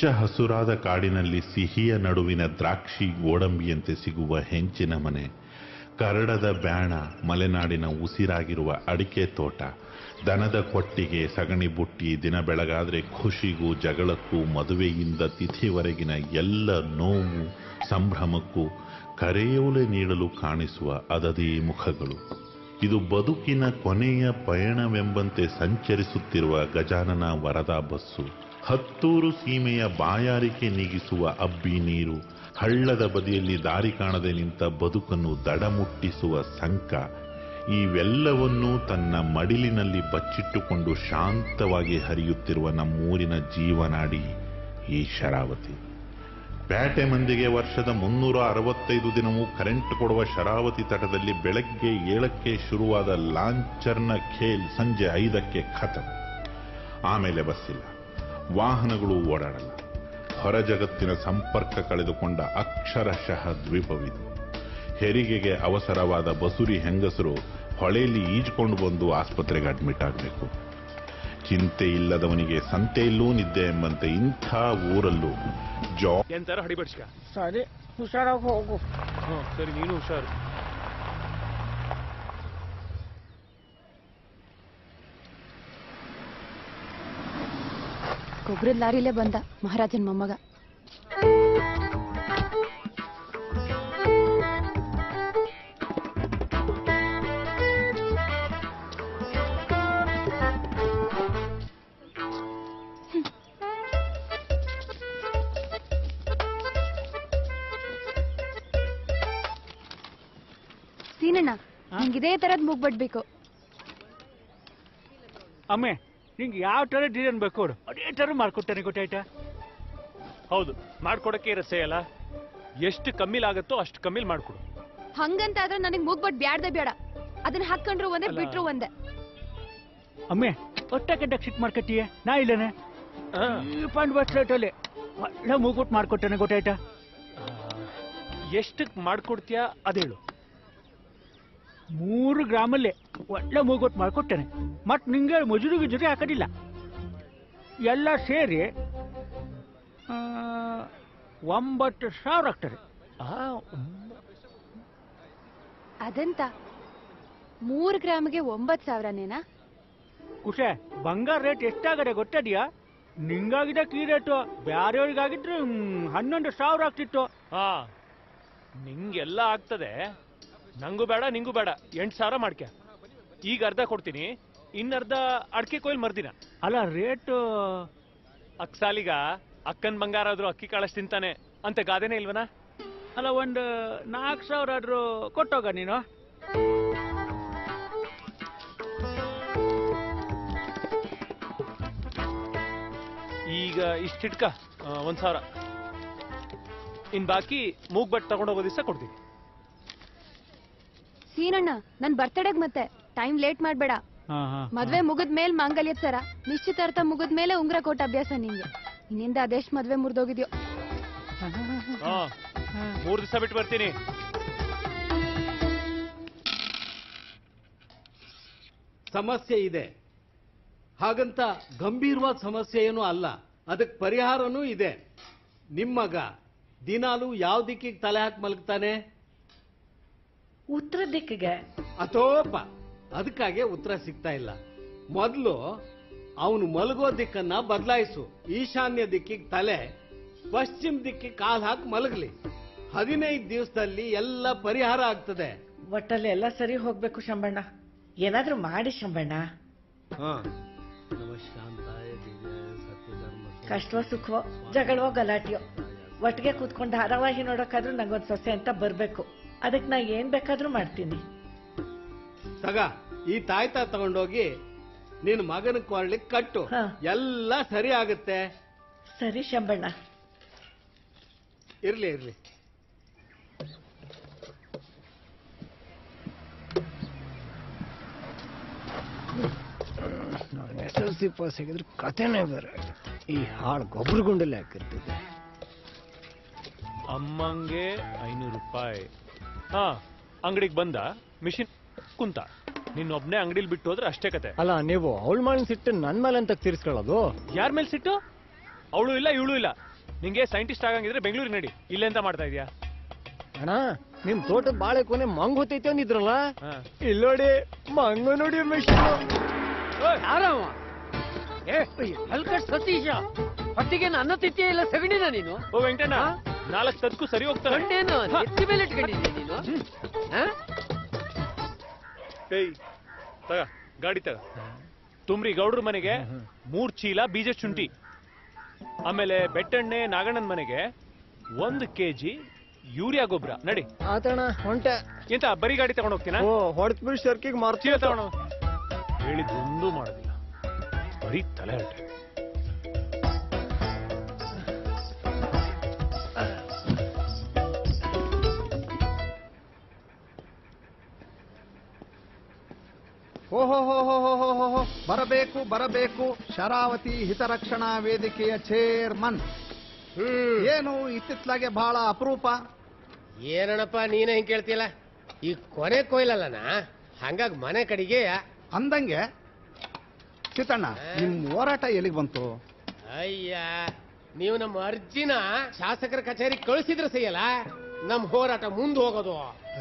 ಹಸುರಾದ ಕಾಡಿನಲ್ಲಿ ಸಿಹಿಯ ನಡುವಿನ ದ್ರಾಕ್ಷಿ ಗೋಡಂಬಿಯಂತೆ ಸಿಗುವ ಹೆಂಚಿನ ಮನೆ ಕರಡದ ಬ್ಯಾಣ ಮಲೆನಾಡಿನ ಉಸಿರಾಗಿರುವ ಅಡಿಕೆ ತೋಟ ದನದ ಕೊಟ್ಟಿಗೆ ಸಗಣಿ ಬುಟ್ಟಿ ದಿನ ಬೆಳಗಾದ್ರೆ ಖುಷಿಗೂ ಜಗಳಕ್ಕೂ ಮದುವೆಯಿಂದ ತಿಥಿವರೆಗಿನ ಎಲ್ಲ ನೋವು ಸಂಭ್ರಮಕ್ಕೂ ಕರೆಯೋಲೆ ನೀಡಲು ಕಾಣಿಸುವ ಅದದೇ ಮುಖಗಳು ಇದು ಬದುಕಿನ ಕೊನೆಯ ಪಯಣವೆಂಬಂತೆ ಸಂಚರಿಸುತ್ತಿರುವ ಗಜಾನನ ವರದಾ ಬಸ್ಸು ಹತ್ತೂರು ಸೀಮೆಯ ಬಾಯಾರಿಕೆ ನೀಗಿಸುವ ಅಬ್ಬಿ ನೀರು ಹಳ್ಳದ ಬದಿಯಲ್ಲಿ ದಾರಿ ಕಾಣದೆ ನಿಂತ ಬದುಕನ್ನು ದಡಮುಟ್ಟಿಸುವ ಸಂಕ ಇವೆಲ್ಲವನ್ನೂ ತನ್ನ ಮಡಿಲಿನಲ್ಲಿ ಬಚ್ಚಿಟ್ಟುಕೊಂಡು ಶಾಂತವಾಗಿ ಹರಿಯುತ್ತಿರುವ ನಮ್ಮೂರಿನ ಜೀವನಾಡಿ ಈ ಶರಾವತಿ ಪೇಟೆ ಮಂದಿಗೆ ವರ್ಷದ ಮುನ್ನೂರ ಅರವತ್ತೈದು ದಿನವೂ ಕರೆಂಟ್ ಕೊಡುವ ಶರಾವತಿ ತಟದಲ್ಲಿ ಬೆಳಗ್ಗೆ ಏಳಕ್ಕೆ ಶುರುವಾದ ಲಾಂಚರ್ನ ಖೇಲ್ ಸಂಜೆ ಐದಕ್ಕೆ ಖತಮ್ ಆಮೇಲೆ ಬಸ್ಸಿಲ್ಲ ವಾಹನಗಳು ಓಡಾಡಲ್ಲ ಹೊರ ಜಗತ್ತಿನ ಸಂಪರ್ಕ ಕಳೆದುಕೊಂಡ ಅಕ್ಷರಶಃ ದ್ವೀಪವಿದು ಹೆರಿಗೆಗೆ ಅವಸರವಾದ ಬಸುರಿ ಹೆಂಗಸರು ಹೊಳೆಯಲ್ಲಿ ಈಜ್ಕೊಂಡು ಬಂದು ಆಸ್ಪತ್ರೆಗೆ ಅಡ್ಮಿಟ್ ಆಗಬೇಕು ಚಿಂತೆ ಇಲ್ಲದವನಿಗೆ ಸಂತೆಯಲ್ಲೂ ನಿದ್ದೆ ಎಂಬಂತೆ ಇಂಥ ಊರಲ್ಲೂ ಜಾ ಎಂತಾರ ಹಡಿಬಡ್ಸ್ಕ ಸರಿ ಹುಷಾರಾಗಿ ಹೋಗು ಹ್ಞೂ ಸರಿ ನೀನು ಹುಷಾರು ಗೊಬ್ಬರದ ಲಾರಿಲೇ ಬಂದ ಮಹಾರಾಜನ್ ಮೊಮ್ಮಗ ಸೀನಣ್ಣ ನಿಂಗೆ ಇದೇ ತರದ್ ಮುಗ್ಬಡ್ಬೇಕು ಅಮ್ಮೆ ನಿಂಗೆ ಯಾವ ತರ ಡಿಸೈನ್ ಬೇಕು ಕೊಡು ಅದೇ ತರ ಮಾಡ್ಕೊಡ್ತಾನೆ ಗೊತ್ತಾಯ್ತಾ ಹೌದು ಮಾಡ್ಕೊಡಕ್ಕೆ ರಸೆ ಅಲ್ಲ ಎಷ್ಟು ಕಮ್ಮಿಲಾಗತ್ತೋ ಅಷ್ಟು ಕಮ್ಮಿಲ್ ಮಾಡ್ಕೊಡು ಹಂಗಂತ ಆದ್ರೆ ನನಗ್ ಮುಗ್ಬಟ್ ಬ್ಯಾಡ್ದೆ ಬೇಡ ಅದನ್ನ ಹಾಕೊಂಡ್ರು ಒಂದೇ ಅಲ್ಲ. ಬಿಟ್ರು ಒಂದೇ ಅಮ್ಮೆ ಒಟ್ಟ ಗಂಟೆ ಸಿಟ್ ಮಾಡ್ಕೊತೀಯ ನಾ ಇಲ್ಲನೆ ಆ, ಈ ಪಾಯಿಂಟ್ ಬಸ್ ರೇಟಲ್ಲಿ ಒಳ್ಳೆ ಮೂಗುಟ್ ಮಾಡ್ಕೊಡ್ತಾನೆ ಗೊತ್ತಾಯ್ತಾ ಎಷ್ಟಕ್ ಮಾಡ್ಕೊಡ್ತೀಯಾ ಅದೇಳು ಮೂರು ಗ್ರಾಮಲ್ಲಿ ಒಳ್ಳೆ ಮೂಗುಟ್ ಮಾಡ್ಕೊಡ್ತಾನೆ ಮತ್ ನಿಂಗೆ ಮಜುರಿ ಗಿಜುರಿ ಹಾಕೋದಿಲ್ಲ ಎಲ್ಲ ಸೇರಿ ಆ, ಒಂಬತ್ತು ಸಾವಿರ ಆಗ್ತದೆ ಆ, ಅದಂತ ಮೂರ್ ಗ್ರಾಮ್ಗೆ ಒಂಬತ್ ಸಾವಿರನೇನಾ ಕುಶೆ ಬಂಗಾರ ರೇಟ್ ಎಷ್ಟಾಗದೆ ಗೊತ್ತದ್ಯಾ ನಿಂಗಾಗಿದೆ ಕೀ ರೇಟು ಬ್ಯಾರೆಯವ್ರಿಗಾಗಿದ್ರೆ ಹ್ಮ್, ಹನ್ನೊಂದು ಸಾವಿರ ಆಗ್ತಿತ್ತು ಆ ನಿಂಗೆಲ್ಲ ಆಗ್ತದೆ ನಂಗೂ ಬೇಡ ನಿಂಗೂ ಬೇಡ ಎಂಟು ಸಾವಿರ ಮಾಡ್ಕ ಈಗ ಅರ್ಧ ಕೊಡ್ತೀನಿ ಇನ್ನರ್ಧ ಅಡ್ಕೆ ಕೊಯ್ಲ್ ಮರ್ದಿನ ಅಲ್ಲ ರೇಟು ಅಕ್ಸಾಲಿಗ ಅಕ್ಕನ್ ಬಂಗಾರ ಆದ್ರೂ ಅಕ್ಕಿ ಕಾಳಷ್ಟು ತಿಂತಾನೆ ಅಂತ ಗಾದೆನೇ ಇಲ್ವನಾ ಅಲ್ಲ ಒಂದು ನಾಲ್ಕು ಸಾವಿರ ಆದ್ರೂ ಕೊಟ್ಟೋಗ ನೀನು ಈಗ ಇಷ್ಟಿಟ್ಕ ಆ, ಒಂದ್ ಸಾವಿರ ಇನ್ ಬಾಕಿ ಮೂಗ್ ಬಟ್ ತಗೊಂಡೋಗೋ ದಿವಸ ಕೊಡ್ತೀನಿ ಸೀನಣ್ಣ ನನ್ ಬರ್ತಡೆಗ್ ಮತ್ತೆ ಟೈಮ್ ಲೇಟ್ ಮಾಡ್ಬೇಡ ಹಾ ಹಾ ಮದ್ವೆ ಮುಗಿದ್ ಮೇಲ್ ಮಾಂಗಲ್ಯದ ಸರ ನಿಶ್ಚಿತಾರ್ಥ ಮುಗಿದ್ ಮೇಲೆ ಉಂಗ್ರ ಕೊಟ್ಟ ಅಭ್ಯಾಸ ನಿಂಗೆ ಇನ್ನಿಂದ ಅದೆಷ್ಟ್ ಮದ್ವೆ ಮುರಿದೋಗಿದ್ಯೋ ಹಾ ಮೂರ್ ದಿವಸ ಬಿಟ್ಟು ಬರ್ತೀನಿ ಸಮಸ್ಯೆ ಇದೆ ಹಾಗಂತ ಗಂಭೀರವಾದ ಸಮಸ್ಯೆ ಏನೂ ಅಲ್ಲ ಅದಕ್ಕೆ ಪರಿಹಾರನೂ ಇದೆ ನಿಮ್ಮಗ ದಿನಾಲು ಯಾವ ದಿಕ್ಕಿಗೆ ತಲೆ ಹಾಕಿ ಮಲಗ್ತಾನೆ ಉತ್ತರ ದಿಕ್ಕಿಗೆ ಅಥೋಪ ಅದಕ್ಕಾಗೆ ಉತ್ತರ ಸಿಗ್ತಾ ಇಲ್ಲ ಮೊದಲು ಅವನು ಮಲಗೋ ದಿಕ್ಕನ್ನ ಬದಲಾಯಿಸು ಈಶಾನ್ಯ ದಿಕ್ಕಿಗೆ ತಲೆ ಪಶ್ಚಿಮ ದಿಕ್ಕಿಗೆ ಕಾಲ್ ಹಾಕಿ ಮಲಗಲಿ ಹದಿನೈದು ದಿವಸದಲ್ಲಿ ಎಲ್ಲ ಪರಿಹಾರ ಆಗ್ತದೆ ಒಟ್ಟಲ್ಲಿ ಎಲ್ಲ ಸರಿ ಹೋಗ್ಬೇಕು ಶಂಬಣ್ಣ ಏನಾದ್ರೂ ಮಾಡಿ ಶಂಬಣ್ಣ ಕಷ್ಟವೋ ಸುಖವೋ ಜಗಳವೋ ಗಲಾಟೆಯೋ ಒಟ್ಟಿಗೆ ಕೂತ್ಕೊಂಡು ಧಾರಾವಾಹಿ ನೋಡೋಕ್ಕಾದ್ರೂ ನಂಗೊಂದ್ ಸೊಸೆ ಅಂತ ಬರ್ಬೇಕು ಅದಕ್ಕೆ ನಾ ಏನ್ ಬೇಕಾದ್ರೂ ಮಾಡ್ತೀನಿ ತಗ ಈ ತಾಯ್ತ ತಗೊಂಡೋಗಿ ನಿನ್ ಮಗನ ಕೊಡ್ಲಿಕ್ಕೆ ಕಟ್ಟು ಹಾ. ಎಲ್ಲ ಸರಿ ಆಗುತ್ತೆ ಸರಿ ಶಂಬಣ್ಣ ಇರ್ಲಿ ಇರ್ಲಿ ನಾನು ಎಸ್ ಎಲ್ ಸಿ ಪಾಸ್ ಆಗಿದ್ರೆ ಕಥೆನೇ ಬೇರೆ ಈ ಹಾಳು ಗೊಬ್ಬರ ಗುಂಡಲ್ಲಿ ಹಾಕಿರ್ತಿದ್ದೆ ಅಮ್ಮಂಗೆ ಐನೂರು ರೂಪಾಯಿ ಹಾ ಅಂಗಡಿಗೆ ಬಂದ ಮಿಷಿನ್ ಕುಂತ ನಿನ್ನೊಬ್ನೇ ಅಂಗಡಿಲಿ ಬಿಟ್ಟು ಹೋದ್ರೆ ಅಷ್ಟೇ ಕತೆ ಅಲ್ಲ ನೀವು ಅವಳು ಮಾಡಿನ ಸಿಟ್ಟು ನನ್ನ ಮೇಲೆ ಅಂತ ತೀರಿಸ್ಕೊಳ್ಳೋದು ಯಾರ ಮೇಲೆ ಸಿಟ್ಟು ಅವಳು ಇಲ್ಲ ಇವಳು ಇಲ್ಲ ನಿಂಗೆ ಸೈಂಟಿಸ್ಟ್ ಆಗಂಗಿದ್ರೆ ಬೆಂಗಳೂರಿಗೆ ನಡಿ ಇಲ್ಲೆಂತ ಮಾಡ್ತಾ ಇದೀಯಾ ಅಣ್ಣ ನಿಮ್ ತೋಟದ ಬಾಳೆ ಕೊನೆ ಮಂಗ್ ಹೊತ್ತೈತೆ ಅಂದಿದ್ರಲ್ಲ ಹಾ. ಇಲ್ಲಿ ನೋಡಿ ಮಂಗ ನೋಡಿ ಮೆಷಿನ್ ಯಾರವ ಏ ಹಲ್ಕಟ್ ಸತೀಶ ಹೊಟ್ಟಿಗೆ ಅನ್ನ ತಿತ್ತಿಯೇ ಇಲ್ಲ ಸಗಣಿನ ನೀನು ಓ ವೆಂಕಟಣ್ಣ ನಾಲ್ಕು ತದ್ಕು ಸರಿ ಹೋಗ್ತಾರೆ ಗಂಡೇನು ಎತ್ತಿ ಮೇಲೆ ಇಟ್ಕೊಂಡಿದ್ದೆ ನೀನು ಹಾ? ಏಯ್ ತಗ ಗಾಡಿ ತಗ ತುಂಬ್ರಿ ಗೌಡ್ರ ಮನೆಗೆ ಮೂರ್ ಚೀಲ ಬೀಜ ಶುಂಠಿ ಆಮೇಲೆ ಬೆಟ್ಟಣ್ಣೆ ನಾಗಣ್ಣನ ಮನೆಗೆ ಒಂದು ಕೆಜಿ ಯೂರಿಯಾ ಗೊಬ್ಬರ ನಡಿ ಆತಣ್ಣ ಹೊಂಟೆ ಎಂತ ಬರೀ ಗಾಡಿ ತಗೊಂಡ್ ಹೋಗ್ತೀನಾ ಓ ಹೊಡೆದ್ ಬಿಡ್ ಶರ್ಕಿಗೆ ಮಾರ್ಚಿ ಚೀಲ ತಗೊಂಡು ಹೇಳಿದ್ದೊಂದು ಮಾಡೋದಿಲ್ಲ ಬರೀ ತಲೆ ಹರಟೆ ಓಹೋ ಹೋ ಹೋ ಹೋ ಹೋ ಹೋ ಹೋ ಬರಬೇಕು ಬರಬೇಕು ಶರಾವತಿ ಹಿತರಕ್ಷಣಾ ವೇದಿಕೆಯ ಚೇರ್ಮನ್ ಏನು ಇತ್ತಿತ್ಲಾಗೆ ಬಹಳ ಅಪರೂಪ ಏನಣ್ಣಪ್ಪ ನೀನೇ ಹಿಂಗ್ ಕೇಳ್ತಿಯಲ್ಲ ಈ ಕೊನೆ ಕೊಯ್ಲಲ್ಲನ ಹಂಗಾಗಿ ಮನೆ ಕಡೆಗೆ ಅಂದಂಗೆ ಚಿತ್ತಣ್ಣ ನಿಮ್ ಹೋರಾಟ ಎಲ್ಲಿಗೆ ಬಂತು ಅಯ್ಯ ನೀವು ನಮ್ಮ ಅರ್ಜಿನ ಶಾಸಕರ ಕಚೇರಿ ಕಳಿಸಿದ್ರೆ ಸಹಿಯಲ್ಲ ನಮ್ ಹೋರಾಟ ಮುಂದೆ ಹೋಗೋದು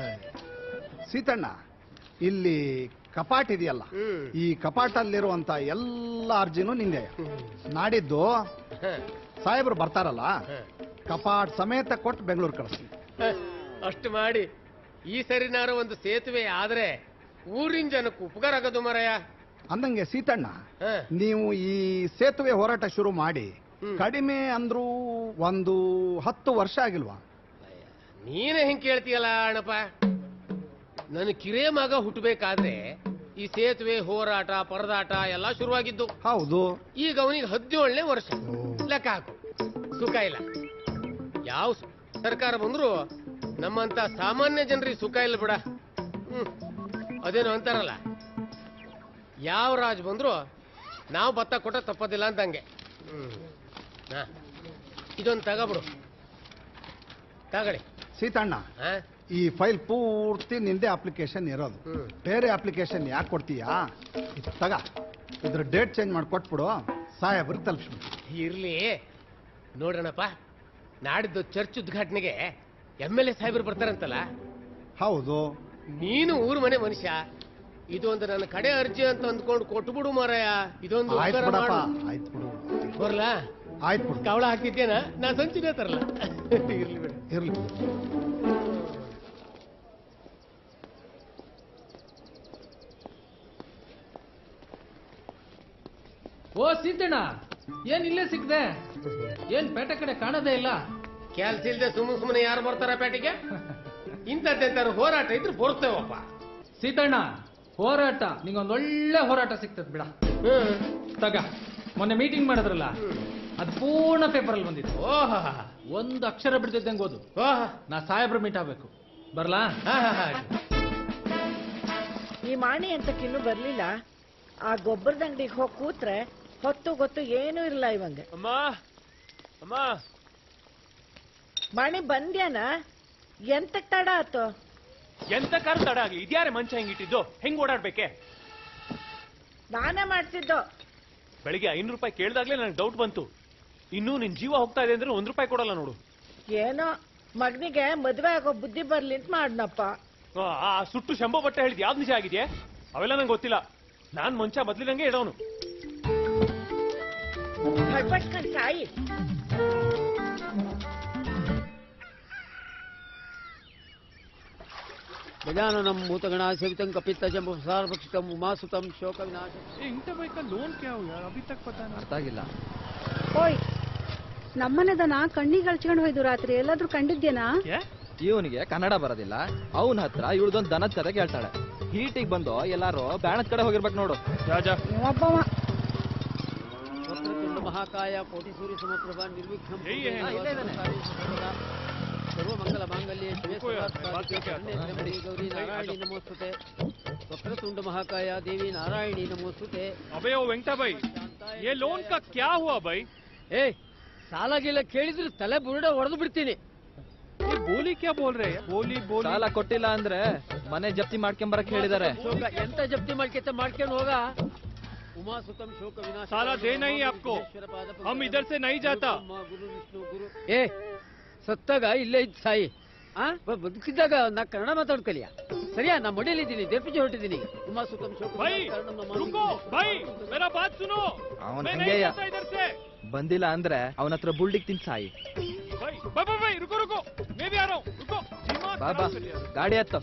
ಸೀತಣ್ಣ ಇಲ್ಲಿ ಕಪಾಟ್ ಇದೆಯಲ್ಲ ಹ್ಮ್. ಈ ಕಪಾಟಲ್ಲಿರುವಂತ ಎಲ್ಲ ಅರ್ಜಿನೂ ನಿಂದೆ ನಾಡಿದ್ದು ಹ, ಸಾಹೇಬ್ರು ಬರ್ತಾರಲ್ಲ ಹ. ಕಪಾಟ್ ಸಮೇತ ಕೊಟ್ಟು ಬೆಂಗಳೂರು ಕಳಿಸ್ತೀನಿ ಹ, ಅಷ್ಟು ಮಾಡಿ ಈ ಸರಿನಾರ ಒಂದು ಸೇತುವೆ ಆದ್ರೆ ಊರಿನ ಜನಕ್ಕೆ ಉಪಕಾರ ಆಗೋದು ಮರಯ್ಯ ಅಂದಂಗೆ ಸೀತಣ್ಣ ಹ. ನೀವು ಈ ಸೇತುವೆ ಹೋರಾಟ ಶುರು ಮಾಡಿ ಕಡಿಮೆ ಅಂದ್ರೂ ಒಂದು ಹತ್ತು ವರ್ಷ ಆಗಿಲ್ವಾ ನೀನೇ ಹಿಂಗ್ ಕೇಳ್ತೀಯಲ್ಲ ಅಣ್ಣಪ್ಪ ನನ್ನ ಕಿರೇ ಮಗ ಹುಟ್ಟಬೇಕಾದ್ರೆ ಈ ಸೇತುವೆ ಹೋರಾಟ ಪರದಾಟ ಎಲ್ಲ ಶುರುವಾಗಿದ್ದು ಹೌದು ಈಗ ಅವನಿಗೆ ಹದಿನೇಳನೇ ವರ್ಷ ಲೆಕ್ಕ ಹಾಕು ಸುಖ ಇಲ್ಲ ಯಾವ ಸ- ಸರ್ಕಾರ ಬಂದ್ರು ನಮ್ಮಂತ ಸಾಮಾನ್ಯ ಜನರಿಗೆ ಸುಖ ಇಲ್ಲ ಬಿಡ ಹ್ಮ್ ಅದೇನು ಅಂತಾರಲ್ಲ ಯಾವ ರಾಜ್ ಬಂದ್ರು ನಾವು ಭತ್ತ ಕೊಟ್ಟ ತಪ್ಪದಿಲ್ಲ ಅಂತಂಗೆ ಹ್ಮ್ ಹಾ ಇದೊಂದು ತಗೋಬಿಡು ತಗೊಳ್ಳಿ ಸೀತಣ್ಣ ಹಾ ಈ ಫೈಲ್ ಪೂರ್ತಿ ನಿಂದೆ ಅಪ್ಲಿಕೇಶನ್ ಇರೋದು ಹ್ಮ್. ಬೇರೆ ಅಪ್ಲಿಕೇಶನ್ ಯಾಕೆ ಕೊಡ್ತೀಯಾ ಇದ್ ತಗ ಇದ್ರ ಡೇಟ್ ಚೇಂಜ್ ಮಾಡಿ ಕೊಟ್ಬಿಡು ಸಾಹೇಬ್ರಿಗೆ ತಲುಪಿಸ್ಬಿಡು ಇರ್ಲಿ ನೋಡ್ರಣಪ್ಪ ನಾಡಿದ್ದು ಚರ್ಚ್ ಉದ್ಘಾಟನೆಗೆ ಎಮ್ ಎಲ್ ಎ ಸಾಹೇಬರು ಬರ್ತಾರಂತಲ್ಲ ಹೌದು ನೀನು ಊರ್ ಮನೆ ಮನುಷ್ಯ ಇದೊಂದು ನನ್ನ ಕಡೆ ಅರ್ಜಿ ಅಂತ ಅಂದ್ಕೊಂಡು ಕೊಟ್ಬಿಡು ಮಾರಾಯ ಇದೊಂದು ಆಯ್ತು ಉಪಕಾರ ಬಿಡಪ್ಪ ಮಾಡು. ಆಯ್ತು ಬಿಡು ಬರ್ಲಾ ಆಯ್ತು ಬಿಡು ಕವಳ ಹಾಕಿದ್ದೇನ ನಾ ಸಂಚಿನೇ ತರಲ್ಲ ಇರ್ಲಿ ಬಿಡು ಇರ್ಲಿ ಓ ಸಿದ್ದಣ್ಣ ಏನ್ ಇಲ್ಲೇ ಸಿಕ್ದೆ ಏನ್ ಪೇಟೆ ಕಡೆ ಕಾಣೋದೇ ಇಲ್ಲ ಕೆಲ್ಸ ಇಲ್ದೆ ಸುಮ್ಮನೆ ಸುಮ್ಮನೆ ಯಾರು ಬರ್ತಾರ ಪೇಟೆಗೆ ಇಂಥದ್ದೆಂತಾರು ಹೋರಾಟ ಇದ್ರೆ ಬರ್ತೇವಪ್ಪ ಸೀತಣ್ಣ ಹೋರಾಟ ನಿಂಗೊಂದ್ ಒಳ್ಳೆ ಹೋರಾಟ ಸಿಗ್ತದ ಬಿಡ ಹ್ಮ್ ತಗ ಮೊನ್ನೆ ಮೀಟಿಂಗ್ ಮಾಡಿದ್ರಲ್ಲ ಅದ್ ಪೂರ್ಣ ಪೇಪರ್ ಅಲ್ಲಿ ಬಂದಿತ್ತು ಓಹ ಒಂದ್ ಅಕ್ಷರ ಬಿಡ್ತಿದ್ದಂಗೆ ಓದು ಓಹ ನಾ ಸಾಹೇಬ್ರ ಮೀಟ್ ಆಗ್ಬೇಕು ಬರ್ಲಾ ಹಾ ಹಾ ಹಾ ಈ ಮಾಣಿ ಅಂತಕ್ಕಿನ್ನೂ ಬರ್ಲಿಲ್ಲ ಆ ಗೊಬ್ಬರದ ಅಂಗಡಿಗೆ ಹೋಗಿ ಕೂತ್ರೆ ಹೊತ್ತು ಗೊತ್ತು ಏನೂ ಇಲ್ಲ ಇವಂಗೆ ಅಮ್ಮ ಅಮ್ಮ ಮಾಣಿ ಬಂದ್ಯಾನ ಎಂತಕ್ ತಡ ಆತು ಎಂತ ಕಾರ್ ತಡ ಆಗ್ಲಿ ಇದ್ಯಾರೆ ಮಂಚ ಹೆಂಗಿಟ್ಟಿದ್ದು ಹೆಂಗ್ ಓಡಾಡ್ಬೇಕೆ ನಾನೇ ಮಾಡ್ತಿದ್ದೋ ಬೆಳಿಗ್ಗೆ ಐನೂರು ರೂಪಾಯಿ ಕೇಳ್ದಾಗ್ಲೇ ನನಗೆ ಡೌಟ್ ಬಂತು ಇನ್ನೂ ನಿನ್ ಜೀವ ಹೋಗ್ತಾ ಇದೆ ಅಂದ್ರೆ ಒಂದ್ ರೂಪಾಯಿ ಕೊಡಲ್ಲ ನೋಡು ಏನೋ ಮಗನಿಗೆ ಮದ್ವೆ ಆಗೋ ಬುದ್ಧಿ ಬರ್ಲಿ ಅಂತ ಮಾಡ್ನಪ್ಪ ಆ, ಆ ಸುಟ್ಟು ಶಂಭೋ ಬಟ್ಟೆ ಹೇಳಿದ್ ಯಾವ್ದು ನಿಜ ಆಗಿದೆಯಾ ಅವೆಲ್ಲ ನಂಗೆ ಗೊತ್ತಿಲ್ಲ ನಾನ್ ಮಂಚ ಮೊದ್ಲಿನಂಗೆ ಇಡೋನು ಹಡ್ಬಟ್ಕೊಂಡ್ ಸಾಯಿ ಗಜಾನನಂ ಭೂತಗಣ ಸೇವಿತಂ ಕಪಿತ್ತ ಜಂಬು ಸಾರ್ವಕ್ಷಿತಂ ಉಮಾಸುತಂ ಶೋಕ ವಿನಾಶ ಅರ್ಥ ಆಗಿಲ್ಲ ಓಯ್ ನಮ್ಮನೆದನ ಕಣ್ಣಿಗೆ ಹಳ್ಚ್ಕೊಂಡು ಹೋಯ್ದು ರಾತ್ರಿ ಎಲ್ಲಾದ್ರೂ ಕಂಡಿದ್ಯೇನಾ ಇವನಿಗೆ ಕನ್ನಡ ಬರೋದಿಲ್ಲ ಅವನ ಹತ್ರ ಇವಳ್ದೊಂದ್ ದನದ ಕತೆ ಕೇಳ್ತಾಳೆ ಹೀಟಿಗೆ ಬಂದು ಎಲ್ಲಾರು ಬ್ಯಾಣದ ಕಡೆ ಹೋಗಿರ್ಬೇಕು ನೋಡು ಒಬ್ಬವ ವಕ್ರತುಂಡ ಮಹಾಕಾಯ ಕೋಟಿ ಸೂರ್ಯ ಸಮಪ್ರಭ ನಿರ್ವಿಘ್ನಂ ಏಯ್, ಏಯ್, ಹಾ, ಇಲ್ಲೇ ಇದಾನೆ. ಸರ್ವಮಂಗಲ ಮಾಂಗಲ್ಯ ಶಿವೆ ಸರ್ವಾರ್ಥಸಾಧಿಕೆ ಶರಣ್ಯೆ ತ್ರ್ಯಂಬಕೆ ಗೌರಿ ನಾರಾಯಣಿ ನಮೋಸ್ತುತೆ ವಕ್ರತುಂಡ ಮಹಾಕಾಯ ದೇವಿ ನಾರಾಯಣಿ ನಮೋಸ್ತುತೆ ಅಬೇ ಓ ವೆಂಕಟಾಬಾಯಿ ये लोन का क्या हुआ भाई ಏ ಸಾಲ ಗೀಲ ಕೇಳಿದ್ರೆ ತಲೆ ಬುರುಡ ಹೊಡೆದು ಬಿಡ್ತೀನಿ ये बोली क्या बोल रहे हैं बोली बोली ಸಾಲ ಕೊಟ್ಟಿಲ್ಲ ಅಂದ್ರೆ ಮನೆ ಜಪ್ತಿ ಮಾಡ್ಕೊಂಬರಕ್ ಹೇಳಿದಾರೆ ಶೋಕ ಎಂತ ಜಪ್ತಿ ಮಾಡ್ಕೊತ ಮಾಡ್ಕೊಂಡು ಹೋಗ उमासुतम शोक विनाश साला देना ही आपको हम इधर से नहीं जाता गुरु विष्णु गुरु ಏ ಸತ್ತಾಗ ಇಲ್ಲೇ ಇದ್ ಸಾಯಿ ಆ ಬ- ಬದುಕಿದ್ದಾಗ ನಾ ಕನ್ನಡ ಮಾತಾಡ್ಕಲಿಯ ಸರಿಯಾ ನಾ ಮಡಿಲಿದ್ದೀನಿ ದೇಪಿಜಿ ಹೊರಟಿದ್ದೀನಿ ಉಮಾಸುತಂ ಶೋಕ भाई ವಿನಾಶಕಾರಣಂ ನಮಾಮಿ. रुको भाई मेरा बात सुनो ಅವನ್ मैं नहीं ಹಂಗೆಯ जाता इधर से ಬಂದಿಲ್ಲ ಅಂದ್ರೆ ಅವನ ಹತ್ರ ಬುಲ್ಡಿಗ್ ತಿನ್ ಸಾಯಿ भाई भाई भाई, भाई रुको रुको मैं भी आ रहा हूँ रुको दिमाग ಬಾ ಬಾ खराब कर दिया। ಗಾಡಿ ಹತ್ತ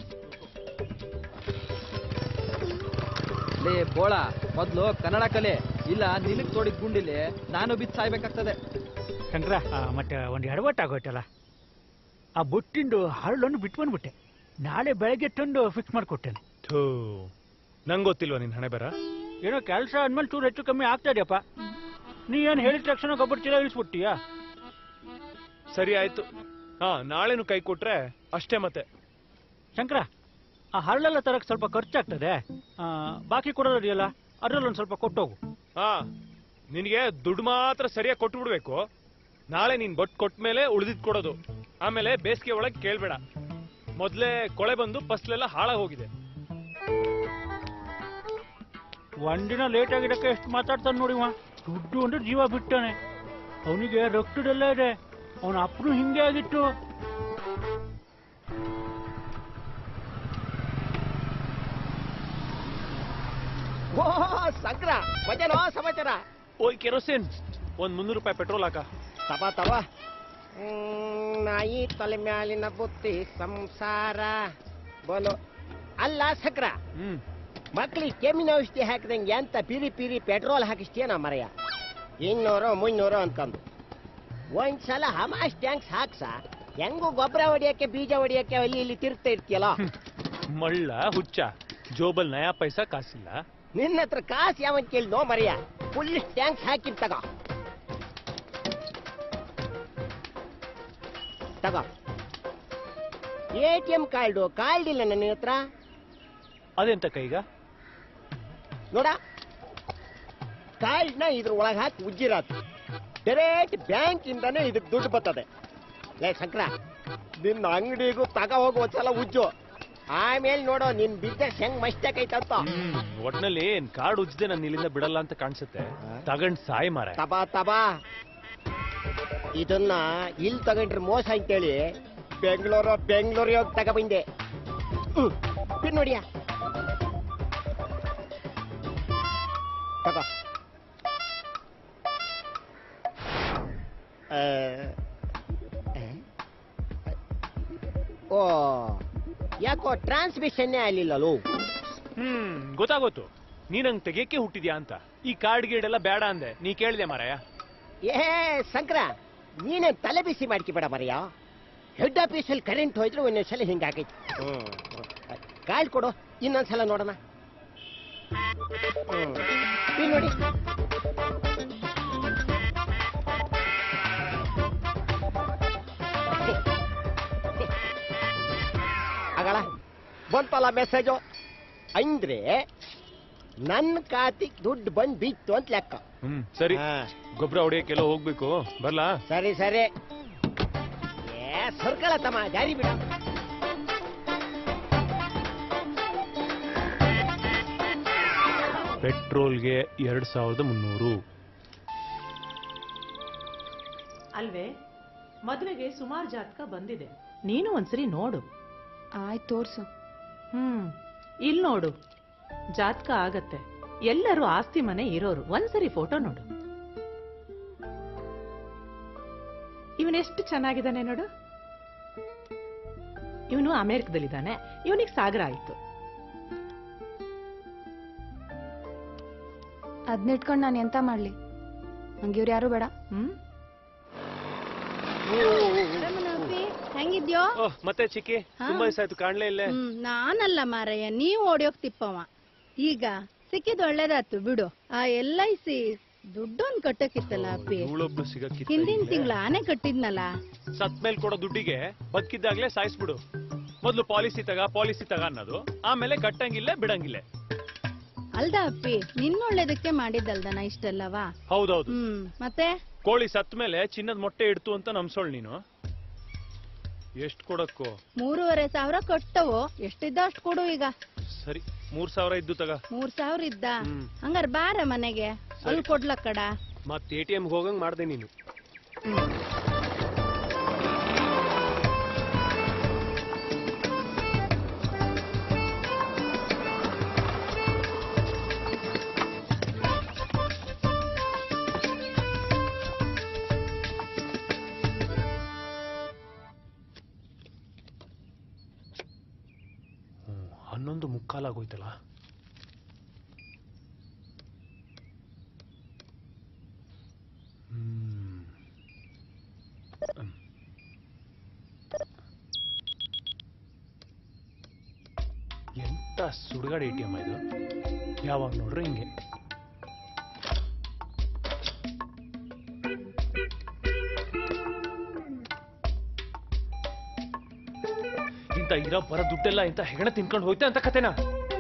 ಲೇ ಬೋಳ ಮೊದ್ಲು ಕನ್ನಡ ಕಲೆ ಇಲ್ಲ ನಿನಗ್ ತೋಡಿದ್ ಗುಂಡಿಲಿ ನಾನು ಬಿದ್ದು ಸಾಯ್ಬೇಕಾಗ್ತದೆ ಶಂಕರ ಆ, ಮತ್ತೆ ಒಂದು ಎಡವಟ್ಟಾಗೋಯ್ತಲ್ಲ ಆ ಬುಟ್ಟಿಂದು ಹರಳನ್ನು ಬಿಟ್ಟು ಬಂದ್ಬಿಟ್ಟೆ ನಾಳೆ ಬೆಳಗ್ಗೆ ತಂದು ಫಿಕ್ಸ್ ಮಾಡಿಕೊಟ್ಟೇನೆ ಥೂ ನಂಗೆ ಗೊತ್ತಿಲ್ವಾ ನಿನ್ ಹಣೆ ಬರ ಏನೋ ಕೆಲಸ ಅಂದ್ಮೇಲೆ ಚೂರು ಹೆಚ್ಚು ಕಮ್ಮಿ ಆಗ್ತಾ ಇದೆಯಪ್ಪ ನೀ ಏನು ಹೇಳಿದ ತಕ್ಷಣ ಗೊಬ್ಬರ ಚೀಲ ಇಳಿಸ್ಬಿಟ್ಟಿಯಾ ಸರಿ ಆಯ್ತು ಹಾ ನಾಳೆನು ಕೈ ಕೊಟ್ರೆ ಅಷ್ಟೇ ಮತ್ತೆ ಶಂಕರ ಆ ಹರಳೆಲ್ಲ ತರಕ್ಕೆ ಸ್ವಲ್ಪ ಖರ್ಚಾಗ್ತದೆ ಆ, ಬಾಕಿ ಕೊಡೋದಿದೆಯಲ್ಲ ಅದ್ರಲ್ಲಿ ಒಂದು ಸ್ವಲ್ಪ ಕೊಟ್ಟೋಗು ಹಾ ನಿನಗೆ ದುಡ್ಡು ಮಾತ್ರ ಸರಿಯಾಗಿ ಕೊಟ್ಟು ಬಿಡ್ಬೇಕು ನಾಳೆ ನೀನ್ ಬಟ್ ಕೊಟ್ಟ ಮೇಲೆ ಉಳಿದಿದ್ ಕೊಡೋದು ಆಮೇಲೆ ಬೇಸಿಗೆ ಒಳಗೆ ಕೇಳ್ಬೇಡ ಮೊದ್ಲೇ ಕೊಳೆ ಬಂದು ಫಸ್ಲೆಲ್ಲ ಹಾಳಾಗ್ ಹೋಗಿದೆ ಒಂದಿನ ಲೇಟ್ ಆಗಿದ್ದಕ್ಕೆ ಎಷ್ಟು ಮಾತಾಡ್ತಾನೆ ನೋಡಿವ ದುಡ್ಡು ಅಂದ್ರೆ ಜೀವ ಬಿಟ್ಟಾನೆ ಅವನಿಗೆ ರಕ್ತದೆಲ್ಲ ಇದೆ ಅವನ ಅಪ್ಪನು ಹಿಂಗೆ ಆಗಿತ್ತು ಓ ಸಂಕ್ರ ಮಜನೋ ಸಮಾಚಾರ ಓಯ್ ಕೆರೋಸಿನ್ ಒಂದ್ ಮುನ್ನೂರು ರೂಪಾಯಿ ಪೆಟ್ರೋಲ್ ಹಾಕ ತಬ ತಬ ಹ್ಮ್, ನಾಯಿ ತಲೆ ಮ್ಯಾಲಿನ ಬುತ್ತಿ ಸಂಸಾರ ಬೋಲು ಅಲ್ಲ ಸಕ್ರ ಹ್ಮ್ ಮಕ್ಳಿಗೆ ಕೆಮ್ಮಿನ ಔಷಧಿ ಹಾಕಿದಂಗೆ ಎಂತ ಪಿರಿ ಪಿರಿ ಪೆಟ್ರೋಲ್ ಹಾಕಿಸ್ತೀಯನ ಮರೆಯ ಇನ್ನೂರು ಮುನ್ನೂರು ಅನ್ಕೊಂಡು ಒಂದ್ಸಲ ಹಮಾಸ್ ಟ್ಯಾಂಕ್ಸ್ ಹಾಕ್ಸ ಹೆಂಗು ಗೊಬ್ಬರ ಹೊಡಿಯಕ್ಕೆ ಬೀಜ ಹೊಡಿಯಕ್ಕೆ ಅಲ್ಲಿ ಇಲ್ಲಿ ತಿರುಗ್ತಾ ಇರ್ತೀಯಲ್ಲ ಮಳ್ಳ ಹುಚ್ಚ ಜೋಬಲ್ ನಯಾ ಪೈಸಾ ಕಾಸಿಲ್ಲ ನಿನ್ನ ಹತ್ರ ಕಾಸು ಯಾವನ್ ಕೇಳಿ ನೋ ಮರೆಯ ಫುಲ್ ಟ್ಯಾಂಕ್ಸ್ ಹಾಕಿರ್ ತಗೋ ತಗೋ A T M card card ಇಲ್ಲ ನನ್ನ ಹತ್ರ ಅದೆಂತ ಕೈಗ ನೋಡ ಕಾರ್ಡ್ನ ಇದ್ರ ಒಳಗೆ ಹಾಕಿ ಉಜ್ಜಿರಾತು ಡೈರೆಕ್ಟ್ ಬ್ಯಾಂಕ್ ಇಂದಾನೆ ಇದಕ್ಕೆ ದುಡ್ಡು ಬರ್ತದೆ ಲೇ ಶಂಕರ ನಿನ್ನ ಅಂಗಡಿಗೂ ತಗ ಹೋಗು ಒಂದ್ಸಲ ಉಜ್ಜು ಆಮೇಲೆ ನೋಡೋ ನಿನ್ ಬಿಸ್ನೆಸ್ ಹೆಂಗ್ ಮಸ್ತಾಕ್ ಐತಂತ ಹ್ಮ್ ಒಟ್ನಲ್ಲಿ ಕಾರ್ಡ್ ಉಜ್ಜದೆ ನಾನು ಇಲ್ಲಿಂದ ಬಿಡಲ್ಲ ಅಂತ ಕಾಣಿಸುತ್ತೆ ತಗೊಂಡ್ ಸಾಯ್ ಮಾರ ತಬಾ ತಬಾ ಇದನ್ನ ಇಲ್ಲಿ ತಗೊಂಡ್ರೆ ಮೋಸ ಅಂತೇಳಿ ಬೆಂಗಳೂರು ಬೆಂಗಳೂರಿಗೆ ಹೋಗಿ ತಗೊಬಂದೆ ಹ್ಮ್. ಬಿಡ್ ನೋಡಿಯ ತಗೋ ಆ, ಆ, ಓ ಯಾಕೋ ಟ್ರಾನ್ಸ್ಮಿಷನ್ನೇ ಆಗಲಿಲ್ಲಲು ಹ್ಮ್ ಗೊತ್ತಾಗೋತು ನೀನಂಗ್ ತೆಗಿಯಕ್ಕೆ ಹುಟ್ಟಿದ್ಯಾ ಅಂತ ಈ ಕಾರ್ಡ್ ಗೀಡ್ ಎಲ್ಲ ಬೇಡ ಅಂದೆ ನೀ ಕೇಳಿದೆ ಮಾರಾಯ ಏ ಸಂಕ್ರ ನೀನೇ ತಲೆ ಬಿಸಿ ಮಾಡ್ಕಿಬೇಡ ಮರ್ಯ ಹೆಡ್ ಆಫೀಸಲ್ಲಿ ಕರೆಂಟ್ ಹೋಯ್ದ್ರೆ ಒಂದೊಂದ್ಸಲ ಹಿಂಗಾಗೈತಿ ಕಾರ್ಡ್ ಕೊಡು ಇನ್ನೊಂದ್ಸಲ ನೋಡೋಣ ಹ್ಮ್. ಇಲ್ಲಿ ನೋಡಿ ಆಗಲ್ಲ ಬಂತಲ್ಲ ಮೆಸೇಜು ಅಂದ್ರೆ ನನ್ನ ಖಾತೆಗೆ ದುಡ್ಡು ಬಂದ್ ಬಿತ್ತು ಅಂತ ಲೆಕ್ಕ ಹ್ಮ್ ಸರಿ ಹಾ. ಗೊಬ್ಬರ ಹೊಡಿಯಕ್ಕೆಲ್ಲ ಹೋಗ್ಬೇಕು ಬರ್ಲಾ ಸರಿ ಸರಿ ಏ ಸರ್ಕಳ ತಮ್ಮ ಜಾರಿ ಬಿಡ ಪೆಟ್ರೋಲ್ಗೆ ಎರಡ್ ಸಾವಿರದ ಮುನ್ನೂರು ಅಲ್ವೇ ಮದುವೆಗೆ ಸುಮಾರು ಜಾತಕ ಬಂದಿದೆ ನೀನು ಒಂದ್ಸರಿ ನೋಡು ಆಯ್ತು ತೋರ್ಸು ಹ್ಮ್ ಇಲ್ ನೋಡು ಜಾತಕ ಆಗತ್ತೆ ಎಲ್ಲರೂ ಆಸ್ತಿ ಮನೆ ಇರೋರು ಒಂದ್ಸರಿ ಫೋಟೋ ನೋಡು ಇವನೆಷ್ಟು ಚೆನ್ನಾಗಿದ್ದಾನೆ ನೋಡು ಇವನು ಅಮೆರಿಕದಲ್ಲಿದ್ದಾನೆ ಇವನಿಗೆ ಸಾಗರ ಆಯ್ತು ಅದ್ನಿಟ್ಕೊಂಡು ನಾನು ಎಂತ ಮಾಡ್ಲಿ ನಂಗೆ ಇವ್ರು ಯಾರು ಬೇಡ ಹ್ಮ್ ಹೆಂಗಿದ್ಯೋ ಓಹ್ ಮತ್ತೆ ಚಿಕ್ಕಿ ಹಾ. ತುಂಬಾ ದಿವಸ ಆಯ್ತು ಕಾಣ್ಲೇ ಇಲ್ಲೇ ಹ್ಮ್ ನಾನಲ್ಲ ಮಾರಯ್ಯ ನೀವ್ ಓಡಿಯೋಗ್ ತಿಪ್ಪವ ಈಗ ಸಿಕ್ಕಿದ್ ಒಳ್ಳೇದಾತು ಬಿಡು ಆ ಎಲ್ ಐ ಸಿ ದುಡ್ಡೊಂದ್ ಕಟ್ಟಕ್ಕಿತ್ತಲ್ಲ ಅಪ್ಪಿ ಇವಳೊಬ್ಳು ಸಿಗಕ್ಕಿತ್ತ ಹಿಂದಿನ ತಿಂಗಳ ಆನೆ ಕಟ್ಟಿದ್ನಲ್ಲ ಸತ್ ಮೇಲೆ ಕೊಡೋ ದುಡ್ಡಿಗೆ ಬದುಕಿದ್ದಾಗ್ಲೇ ಸಾಯಿಸ್ಬಿಡು ಮೊದ್ಲು ಪಾಲಿಸಿ ತಗ ಪಾಲಿಸಿ ತಗ ಅನ್ನೋದು ಆಮೇಲೆ ಕಟ್ಟಂಗಿಲ್ಲ ಬಿಡಂಗಿಲ್ಲ ಅಲ್ದ ಅಪ್ಪಿ ನಿನ್ನೊಳ್ಳೇದಕ್ಕೆ ಮಾಡಿದ್ದಲ್ದನ ಇಷ್ಟೆಲ್ಲವಾ ಹೌದೌದು ಹ್ಮ್ ಮತ್ತೆ ಕೋಳಿ ಸತ್ ಮೇಲೆ ಚಿನ್ನದ ಮೊಟ್ಟೆ ಇಡ್ತು ಅಂತ ನಂಬ್ಸೋಳ್ ನೀನು ಎಷ್ಟ್ ಕೊಡಕ್ಕೋ ಮೂರುವರೆ ಸಾವಿರ ಕೊಟ್ಟವು ಎಷ್ಟಿದ್ದ ಅಷ್ಟು ಕೊಡು ಈಗ ಸರಿ ಮೂರ್ ಸಾವಿರ ಇದ್ದು ತಗ ಮೂರ್ ಸಾವಿರ ಇದ್ದ ಹ್ಮ್. ಹಂಗಾರ ಬಾರ ಮನೆಗೆ ಅಲ್ಲಿ ಕೊಡ್ಲ ಕಡ ಮತ್ ಎ ಟಿ ಎಂ ಹೋಗಂಗ್ ಮಾಡ್ದೆ ನೀನು ಹ್ಮ್, ಹನ್ನೊಂದು ಮುಕ್ಕಾಲಾಗೋಯ್ತಲ್ಲ ಹ್ಮ್. ಹ್ಮ್. ಎಂತ ಸುಡುಗಾಡು ಎ ಟಿ ಎಮ್ ಇದು ಯಾವಾಗ ನೋಡ್ರಿ ಹಿಂಗೆ ಇಂತ ಇರೋ ಬರೋ ದುಡ್ಡೆಲ್ಲ ಇಂತ ಹೆಗಣ ತಿನ್ಕೊಂಡು ಹೋಯ್ತೆ ಅಂತ ಕತೆನಾ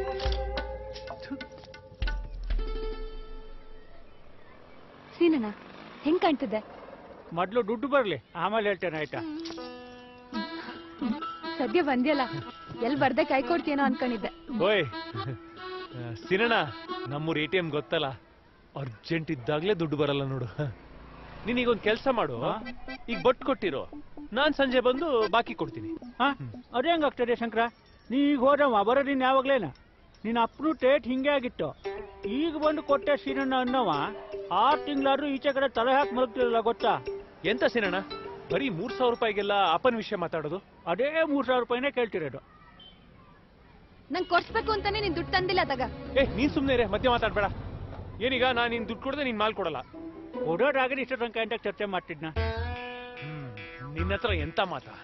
ಸೀನಣ್ಣ ಹೆಂಗ್ ಕಾಣ್ತಿದೆ ಮೊದ್ಲು ದುಡ್ಡು ಬರ್ಲಿ ಆಮೇಲೆ ಹೇಳ್ತೇನೆ ಆಯ್ತಾ ಸದ್ಯ ಬಂದ್ಯಲ್ಲ ಎಲ್ ಬರ್ದೆ ಕೈ ಕೊಡ್ತೀನೋ ಅನ್ಕೊಂಡಿದ್ದೆ ಓಯ್ ಸಿನಣ್ಣ ನಮ್ಮೂರ್ ಎ ಟಿ ಎಂ ಗೊತ್ತಲ್ಲ ಅರ್ಜೆಂಟ್ ಇದ್ದಾಗ್ಲೇ ದುಡ್ಡು ಬರಲ್ಲ ನೋಡು ನೀನೀಗ ಒಂದ್ ಕೆಲ್ಸ ಮಾಡು ಈಗ ಬಟ್ ಕೊಟ್ಟಿರೋ ನಾನ್ ಸಂಜೆ ಬಂದು ಬಾಕಿ ಕೊಡ್ತೀನಿ ಹಾ ಅದೇ ಹೆಂಗಾಗ್ತದೆ ಶಂಕರ ನೀ ಈಗ ಹೋದವ ಬರೋ ನೀನ್ ಯಾವಾಗ್ಲೇನ ನಿನ್ನ ಅಪ್ರು ಟೇಟ್ ಹಿಂಗೆ ಆಗಿತ್ತು ಈಗ ಬಂದು ಕೊಟ್ಟೆ ಸೀನಣ್ಣ ಅನ್ನವ ಆರು ತಿಂಗಳಾದ್ರೂ ಈಚೆ ಕಡೆ ತಲೆ ಹಾಕಿ ಮಲಗ್ತಿರಲ್ಲ ಗೊತ್ತಾ ಎಂತ ಸಿನಣ್ಣ ಬರೀ ಮೂರ್ ಸಾವಿರ ರೂಪಾಯಿಗೆಲ್ಲ ಅಪ್ಪನ ವಿಷಯ ಮಾತಾಡೋದು ಅದೇ ಮೂರ್ ಸಾವಿರ ರೂಪಾಯಿನೇ ಕೇಳ್ತಿರೋದು ನಂಗ್ ಕೊಡ್ಸ್ಬೇಕು ಅಂತಾನೆ ನೀನ್ ದುಡ್ಡು ತಂದಿಲ್ಲ ತಗ ಏ ನೀನ್ ಸುಮ್ನೆ ಇರೇ ಮಧ್ಯ ಮಾತಾಡ್ಬೇಡ ಏನೀಗ ನಾನ್ ನಿನ್ ದುಡ್ಡು ಕೊಡದೆ ನೀನ್ ಮಾಲ್ ಕೊಡಲ್ಲ ಕೊಡೋದಾಗಲಿ ಇಷ್ಟ ತನಕ ಅಂತ ಚರ್ಚೆ ಮಾಡ್ತಿದ್ನ ನಿನ್ನ ಹತ್ರ ಎಂತ ಮಾತಾ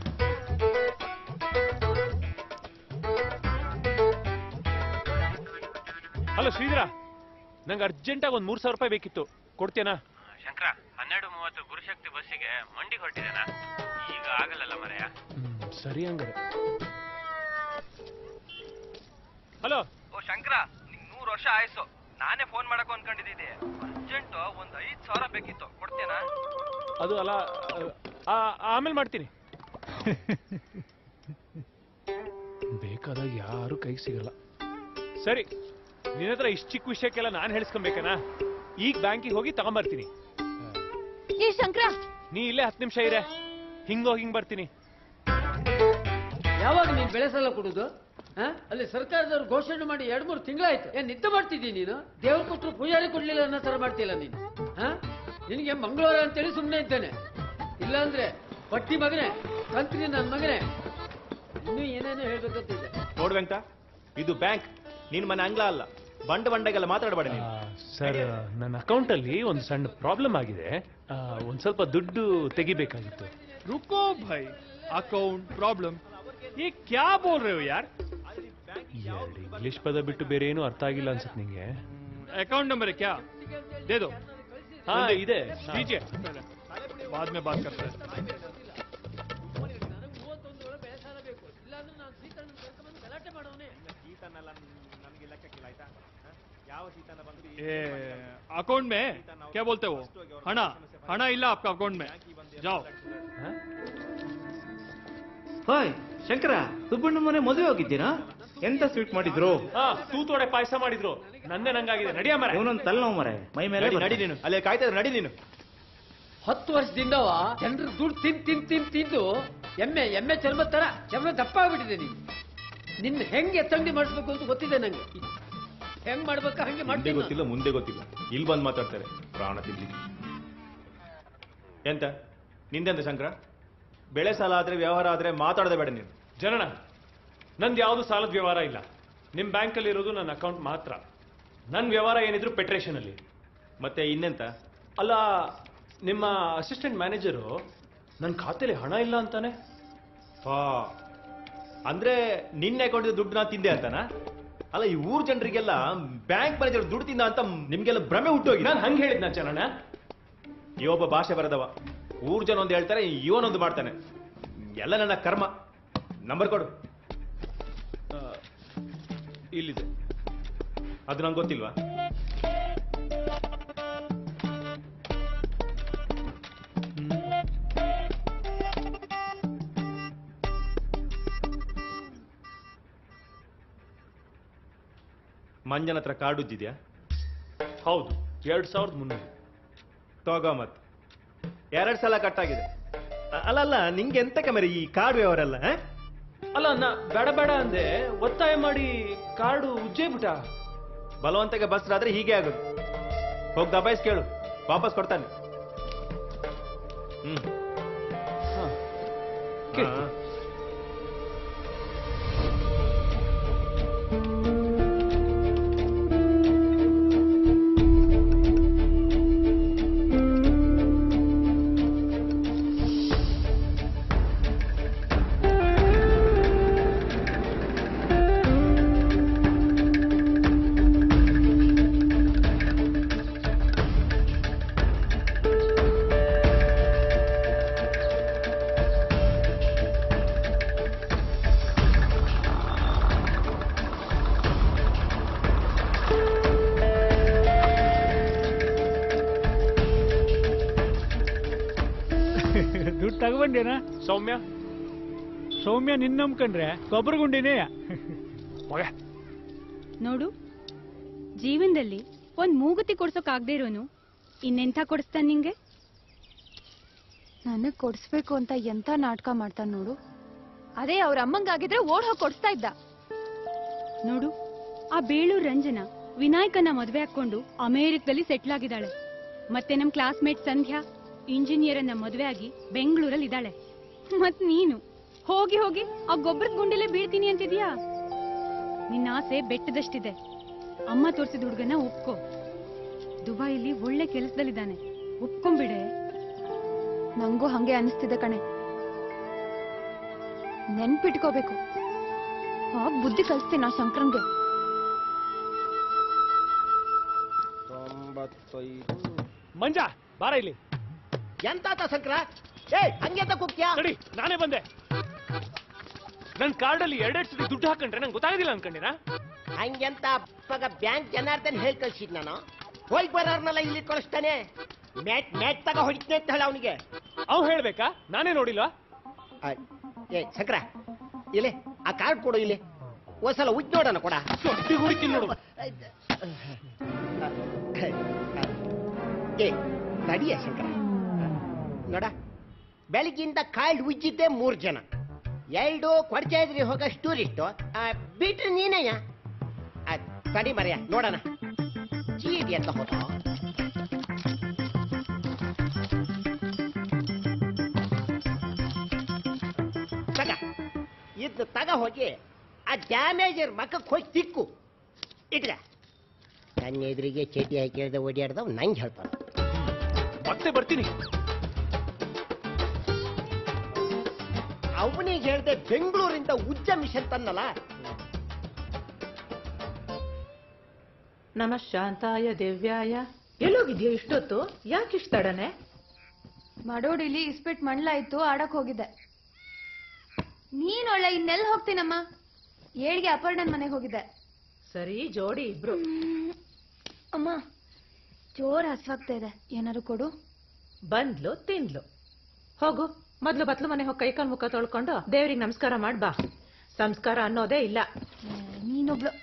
ಹಲೋ ಶ್ರೀಧರ ನಂಗೆ ಅರ್ಜೆಂಟಾಗಿ ಒಂದ್ ಮೂರ್ ಸಾವಿರ ರೂಪಾಯಿ ಬೇಕಿತ್ತು ಕೊಡ್ತೇನಾ ಶಂಕರ ಹನ್ನೆರಡು ಮೂವತ್ತು ಗುರುಶಕ್ತಿ ಬಸ್ಸಿಗೆ ಮಂಡಿಗೆ ಹೊರಟಿದ್ದೇನಾ ಈಗ ಆಗಲ್ಲಲ್ಲ ಮರೆಯ ಸರಿ ಹಂಗಾರೆ ಹಲೋ ಓ ಶಂಕರ ನಿಂಗ್ ನೂರ್ ವರ್ಷ ಆಯ್ಸು ನಾನೇ ಫೋನ್ ಮಾಡಕ್ ಅನ್ಕೊಂಡಿದ್ದೆ ಅರ್ಜೆಂಟ್ ಒಂದ್ ಐದ್ ಸಾವಿರ ಬೇಕಿತ್ತು ಕೊಡ್ತೇನಾ ಅದು ಅಲ್ಲ ಆ, ಆಮೇಲೆ ಮಾಡ್ತೀನಿ ಬೇಕಾದಾಗ ಯಾರು ಕೈಗೆ ಸಿಗಲ್ಲ ಸರಿ ನಿನ್ನ ಹತ್ರ ಇಷ್ಟು ಚಿಕ್ಕ ವಿಷಯಕ್ಕೆಲ್ಲ ನಾನು ಹೇಳಿಸ್ಕೊಬೇಕನಾ ಈಗ ಬ್ಯಾಂಕಿಗೆ ಹೋಗಿ ತಗೊಂಬರ್ತೀನಿ ಏ ಶಂಕರ ನೀ ಇಲ್ಲೇ ಹತ್ತು ನಿಮಿಷ ಇರೆ ಹಿಂಗೋಗಿ ಹಿಂಗ್ ಬರ್ತೀನಿ ಯಾವಾಗ ನೀನ್ ಬೆಳೆ ಸಾಲ ಕೊಡುದು ಆ? ಅಲ್ಲಿ ಸರ್ಕಾರದವ್ರು ಘೋಷಣೆ ಮಾಡಿ ಎರಡ್ ಮೂರು ತಿಂಗಳಾಯ್ತು ಏನ್ ನಿದ್ದೆ ಮಾಡ್ತಿದ್ದೀನಿ ನೀನು ದೇವ್ರು ಕೊಟ್ಟರು ಪೂಜಾರಿ ಕೊಡ್ಲಿಲ್ಲ ಅನ್ನೋ ತರ ಮಾಡ್ತಿಲ್ಲ ನೀನು ಹಾ ನಿನಗೆ ಮಂಗಳವಾರ ಅಂತೇಳಿ ಸುಮ್ಮನೆ ಇದ್ದೇನೆ ಇಲ್ಲಾಂದ್ರೆ ಪಟ್ಟಿ ಮಗನೇ ಕಂತ್ರಿ ನನ್ನ ಮಗನೇ ಇನ್ನೂ ಏನೇನೋ ಹೇಳ್ಬೇಕಂತಿದೆ ನೋಡ್ ವೆಂಕಟ ಇದು ಬ್ಯಾಂಕ್ ನಿನ್ ಮನೆ ಅಂಗ್ಲ ಅಲ್ಲ ಬಂಡ ಬಂಡೆಗೆಲ್ಲ ಮಾತಾಡಬೇಡ ನೀನು ಸರ್ ನನ್ನ ಅಕೌಂಟಲ್ಲಿ ಒಂದು ಸಣ್ಣ ಪ್ರಾಬ್ಲಮ್ ಆಗಿದೆ ಆ, ಒಂದ್ ಸ್ವಲ್ಪ ದುಡ್ಡು ತೆಗಿಬೇಕಾಗಿತ್ತು रुको भाई अकाउंट प्रॉब्लम ये क्या बोल रहे हो यार ಎರಡು ಇಂಗ್ಲಿಷ್ ಪದ ಬಿಟ್ಟು ಬೇರೆ ಏನು ಅರ್ಥ ಆಗಿಲ್ಲ ಅನ್ಸುತ್ತೆ ನಿಂಗೆ अकाउंट नंबर है क्या दे दो ಹಾ ಇದೆ दीजिए बाद में बात करते हैं ये अकाउंट में क्या बोलते हो हना हना इल्ला आपका अकाउंट में जाओ ಹಾಯ್ ಶಂಕರ ಸುಬ್ಬಣ್ಣ ಮನೆ ಮದುವೆ ಹೋಗಿದ್ದೀರಾ ಎಂತ ಸ್ವೀಟ್ ಮಾಡಿದ್ರು ಹಾ ತೂತೋಡೆ ಪಾಯಸ ಮಾಡಿದ್ರು ನಂದೇ ನಂಗಾಗಿದೆ ನಡಿಯ ಮರ ಇವನೊಂದು ತಲೆನೋವು ಮರೆ ಮೈ ಮೇಲೆ ನಡಿ ನೀನು ಅಲ್ಲೇ ಕಾಯ್ತಾ ಇರು, ನಡಿ ನೀನು ಹತ್ತು ವರ್ಷದಿಂದವ ಜನರು ದುಡ್ಡು ತಿನ್ ತಿನ್ ತಿನ್ ತಿಂದು ಎಮ್ಮೆ ಎಮ್ಮೆ ಚರ್ಮ ತರ ಚರ್ಮ ದಪ್ಪ ಆಗ್ಬಿಟ್ಟಿದೆ ನೀನು ನಿನ್ನ ಹೆಂಗ್ ಎತ್ತಂಗಡಿ ಮಾಡಿಸ್ಬೇಕು ಅಂತ ಗೊತ್ತಿದೆ ನಂಗೆ ಹೆಂಗ್ ಮಾಡ್ಬೇಕಾ ಹಂಗೆ ಹಿಂದೆ ಮಾಡ್ತೀನಿ ನಾನು. ಗೊತ್ತಿಲ್ಲ ಮುಂದೆ ಗೊತ್ತಿಲ್ಲ ಇಲ್ಲಿ ಬಂದು ಮಾತಾಡ್ತಾರೆ ಪ್ರಾಣ ತಿನ್ಲಿಕ್ಕೆ ಎಂತ ನಿಂದೆಂತ ಶಂಕರ ಬೆಳೆ ಸಾಲ ಆದ್ರೆ ವ್ಯವಹಾರ ಆದ್ರೆ ಮಾತಾಡದೆ ಬೇಡ ನೀನು ಜನನ ನಂದು ಯಾವುದು ಸಾಲದ ವ್ಯವಹಾರ ಇಲ್ಲ ನಿಮ್ ಬ್ಯಾಂಕ್ ಅಲ್ಲಿ ಇರೋದು ನನ್ನ ಅಕೌಂಟ್ ಮಾತ್ರ ನನ್ನ ವ್ಯವಹಾರ ಏನಿದ್ರು ಪೆಟ್ರೇಷನ್ ಅಲ್ಲಿ ಮತ್ತೆ ಇನ್ನೆಂತ ಅಲ್ಲ ನಿಮ್ಮ ಅಸಿಸ್ಟೆಂಟ್ ಮ್ಯಾನೇಜರು ನನ್ನ ಖಾತೆಲಿ ಹಣ ಇಲ್ಲ ಅಂತಾನೆ ಹಾ ಅಂದ್ರೆ ನಿನ್ನೆ ಅಕೌಂಟ್ ದುಡ್ಡು ನಾ ತಿಂದೆ ಅಂತನ ಅಲ್ಲ ಈ ಊರ್ ಜನರಿಗೆಲ್ಲ ಬ್ಯಾಂಕ್ ಮ್ಯಾನೇಜರ್ ದುಡ್ಡು ತಿಂದ ಅಂತ ನಿಮ್ಗೆಲ್ಲ ಭ್ರಮೆ ಹುಟ್ಟೋಗಿ ನಾನು ಹಂಗೆ ಹೇಳಿದ್ನ ಚರಣ ಈ ಒಬ್ಬ ಭಾಷೆ ಬರದವ ಊರ್ ಜನ ಒಂದು ಹೇಳ್ತಾರೆ ಇವನೊಂದು ಮಾಡ್ತಾನೆ ಎಲ್ಲ ನನ್ನ ಕರ್ಮ ನಂಬರ್ ಕೊಡು ಇಲ್ಲಿದೆ ಅದು ನಂಗೆ ಗೊತ್ತಿಲ್ವಾ ಮಂಜನ ಹತ್ರ ಕಾರ್ಡ್ ಉಜ್ಜಿದ್ಯಾ ಹೌದು ಎರಡ್ ಸಾವಿರದ ಮುನ್ನೂರು ತಗೋ ಮತ್ ಎರಡ್ ಸಲ ಕಟ್ಟಾಗಿದೆ ಅ- ಅಲ್ಲಲ್ಲ ನಿಂಗೆ ಎಂತಕ್ಕೆ ಮರಿ ಈ ಕಾರ್ಡ್ ವ್ಯವಹಾರ ಎಲ್ಲ ಆ? ಅಲ್ಲ ನಾ ಬೇಡ ಬೇಡ ಅಂದೆ ಒತ್ತಾಯ ಮಾಡಿ ಕಾರ್ಡು ಉಜ್ಜೇ ಬಿಟ್ಟ ಬಲವಂತಗೆ ಬಸ್ರಾದ್ರೆ ಹೀಗೆ ಆಗೋದು ಹೋಗಿ ದಬಾಯಿಸ್ ಕೇಳು ವಾಪಸ್ ಕೊಡ್ತಾನೆ ಹ್ಮ್ ಕೇಳು. ಹಾ. ದುಡ್ಡು ತಗೊಂಡೇನ ಸೌಮ್ಯ ಸೌಮ್ಯ ನಿನ್ನ ನಂಬ್ಕೊಂಡ್ರೆ ಗೊಬ್ಬರಗುಂಡಿನೇ ಮಗ ನೋಡು ಜೀವನದಲ್ಲಿ ಒಂದ್ ಮೂಗುತಿ ಕೊಡ್ಸೋಕ್ ಆಗದೆ ಇರೋನು ಇನ್ನೆಂಥ ಕೊಡಿಸ್ತಾನ ನಿಂಗೆ ನನಗ್ ಕೊಡಿಸ್ಬೇಕು ಅಂತ ಎಂತ ನಾಟಕ ಮಾಡ್ತಾನ ನೋಡು ಅದೇ ಅವ್ರ ಅಮ್ಮಂಗಾಗಿದ್ರೆ ಓಡ್ ಹೋಗಿ ಕೊಡಿಸ್ತಾ ಇದ್ದ ನೋಡು ಆ ಬೇಳೂರ್ ರಂಜನ ವಿನಾಯಕನ ಮದ್ವೆ ಹಾಕೊಂಡು ಅಮೇರಿಕದಲ್ಲಿ ಸೆಟ್ಲ್ ಆಗಿದ್ದಾಳೆ ಮತ್ತೆ ನಮ್ ಕ್ಲಾಸ್ಮೇಟ್ ಸಂಧ್ಯಾ ಇಂಜಿನಿಯರ್ ಅನ್ನ ಮದ್ವೆ ಆಗಿ ಬೆಂಗಳೂರಲ್ಲಿ ಇದ್ದಾಳೆ ಮತ್ ನೀನು ಹೋಗಿ ಹೋಗಿ ಆ ಗೊಬ್ಬರದ ಗುಂಡಿಲೆ ಬೀಳ್ತೀನಿ ಅಂತಿದ್ಯಾ ನಿನ್ನ ಆಸೆ ಬೆಟ್ಟದಷ್ಟಿದೆ ಅಮ್ಮ ತೋರಿಸಿದ ಹುಡುಗನ ಒಪ್ಕೋ ದುಬೈಲಿ ಒಳ್ಳೆ ಕೆಲಸದಲ್ಲಿದ್ದಾನೆ ಒಪ್ಕೊಂಬಿಡೆ ನಂಗೂ ಹಂಗೆ ಅನಿಸ್ತಿದೆ ಕಣೆ ನೆನ್ಪಿಟ್ಕೋಬೇಕು ಆಗ ಬುದ್ಧಿ ಕಲಿಸ್ತೀನಿ ಆ ಶಂಕರಂಗೆ ತೊಂಬತ್ತೈದು ಮಂಜ ಬಾರ ಇಲ್ಲಿ ಎಂತಾತ ಸಂಕ್ರ ಏ ಹಂಗೆ ಕುಕ್ಕ್ಯಾ ನಡಿ ನಾನೇ ಬಂದೆ ನನ್ ಕಾರ್ಡಲ್ಲಿ ಎರಡೆರಡು ಸತಿ ದುಡ್ಡು ಹಾಕೊಂಡ್ರೆ ನಂಗೆ ಗೊತ್ತಾಗೋದಿಲ್ಲ ಅನ್ಕೊಂಡಿನ ಹಂಗೆಂತ ಮಗ ಬ್ಯಾಂಕ್ ಜನಾರ್ದನ್ ಹೇಳಿ ಕಳ್ಸಿದ್ ನಾನು ಹೋಗಿ ಬರೋರ್ನೆಲ್ಲ ಇಲ್ಲಿ ಕಳಿಸ್ತಾನೆ ಮ್ಯಾಟ್ ಮ್ಯಾಟ್ ತಗ ಹೊಡಿತೀನಿ ಅಂತ ಹೇಳ ಅವನಿಗೆ ಅವ್ ಹೇಳ್ಬೇಕಾ ನಾನೇ ನೋಡಿಲ್ವಾ ಏ ಸಂಕ್ರ ಇಲ್ಲಿ ಆ ಕಾರ್ಡ್ ಕೊಡು ಇಲ್ಲಿ ಒಂದ್ಸಲ ಉಜ್ಜಿ ನೋಡೋಣ ಕೊಡ ಹೊಡಿತೀನಿ ನೋಡು ಏ ತಡಿಯ ಶಂಕರ ನೋಡ ಬೆಳಗಿಂದ ಕಾರ್ಡ್ ಉಜ್ಜಿದ್ದೆ ಮೂರ್ ಜನ ಎರಡು ಕೊಡ್ಚಾದ್ರಿ ಹೋಗೋ ಟೂರಿಸ್ಟು ಬಿಟ್ರೆ ನೀನಯ್ಯ ಆ, ತಡಿ ಮರ್ಯ ನೋಡೋಣ ಚೀಟಿ ಅಂತ ಹೋದ ತಗ ಇದ್ನ ತಗ ಹೋಗಿ ಆ ಡ್ಯಾಮೇಜರ್ ಮಕ್ಕಕ್ಕೆ ಹೋಗಿ ತಿಕ್ಕು ಇಟ್ರ ನನ್ನ ಎದುರಿಗೆ ಚೀಟಿ ಹಾಕಿಳ್ದೆ ಓಡಾಡ್ದವ್ ನಂಗೆ ಹೇಳ್ತಾನ ಮತ್ತೆ ಬರ್ತೀನಿ ಅವನಿಗೆ ಹೇಳ್ದೆ ಬೆಂಗಳೂರಿಂದ ಉಜ್ಜ ಮಿಷನ್ ತನ್ನಲ್ಲ ನಮ ಶಾಂತಾಯ ದಿವ್ಯಾಯ ಎಲ್ಲೋಗಿದ್ಯೋ ಇಷ್ಟೊತ್ತು ಯಾಕೆ ಇಷ್ಟ ತಡನೆ ಮಡೋಡಿಲಿ ಇಸ್ಪಿಟ್ ಮಣ್ಲಾಯ್ತು ಆಡಕ್ ಹೋಗಿದ್ದೆ ನೀನೊಳ್ಳೆ ಇನ್ನೆಲ್ ಹೋಗ್ತೀನಮ್ಮ ಏಳ್ಗೆ ಅಪರ್ಣನ್ ಮನೆಗೆ ಹೋಗಿದ್ದೆ ಸರಿ ಜೋಡಿ ಇಬ್ರು ಅಮ್ಮ ಜೋರ್ ಹಸ್ವಾಗ್ತಾ ಇದೆ ಏನಾರು ಕೊಡು ಬಂದ್ಲು ತಿಂದ್ಲು ಹೋಗು ಮೊದ್ಲು ಬತ್ಲು ಮನೆ ಹೋಗಿ ಕೈಕಾಲ್ ಮುಖ ತೊಳ್ಕೊಂಡು ದೇವ್ರಿಗೆ ನಮಸ್ಕಾರ ಮಾಡ್ ಬಾ ಸಂಸ್ಕಾರ ಅನ್ನೋದೇ ಇಲ್ಲ ನೀನೊಬ್ಳು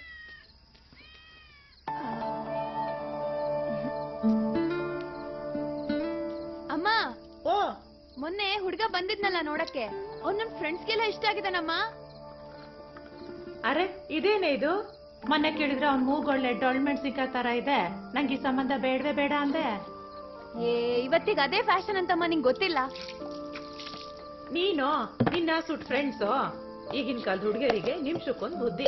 ಅಮ್ಮ ಓ ಮೊನ್ನೆ ಹುಡ್ಗ ಬಂದಿದ್ನಲ್ಲ ನೋಡಕ್ಕೆ ಅವ್ನ್ ನನ್ ಫ್ರೆಂಡ್ಸ್ಗೆಲ್ಲ ಇಷ್ಟ ಆಗಿದಾನಮ್ಮ ಅರೆ ಇದೇನೇ ಇದು ಮೊನ್ನೆ ಕೇಳಿದ್ರೆ ಅವ್ನ್ ಮೂಗೊಳ್ಳೆ ಡೊಳ್ಮೆಣ್ಸಿನ್ಕಾಯಿ ತರ ಇದೆ ನಂಗೆ ಈ ಸಂಬಂಧ ಬೇಡವೇ ಬೇಡ ಅಂದೆ ಏ ಇವತ್ತಿಗೆ ಅದೇ ಫ್ಯಾಷನ್ ಅಂತಮ್ಮ ನಿಂಗ್ ಗೊತ್ತಿಲ್ಲ ನೀನು ನಿನ್ನ ಸುಟ್ ಫ್ರೆಂಡ್ಸು ಈಗಿನ ಕಾಲದ ಹುಡುಗಿಯರಿಗೆ ನಿಮಿಷಕ್ಕೊಂದ್ ಬುದ್ಧಿ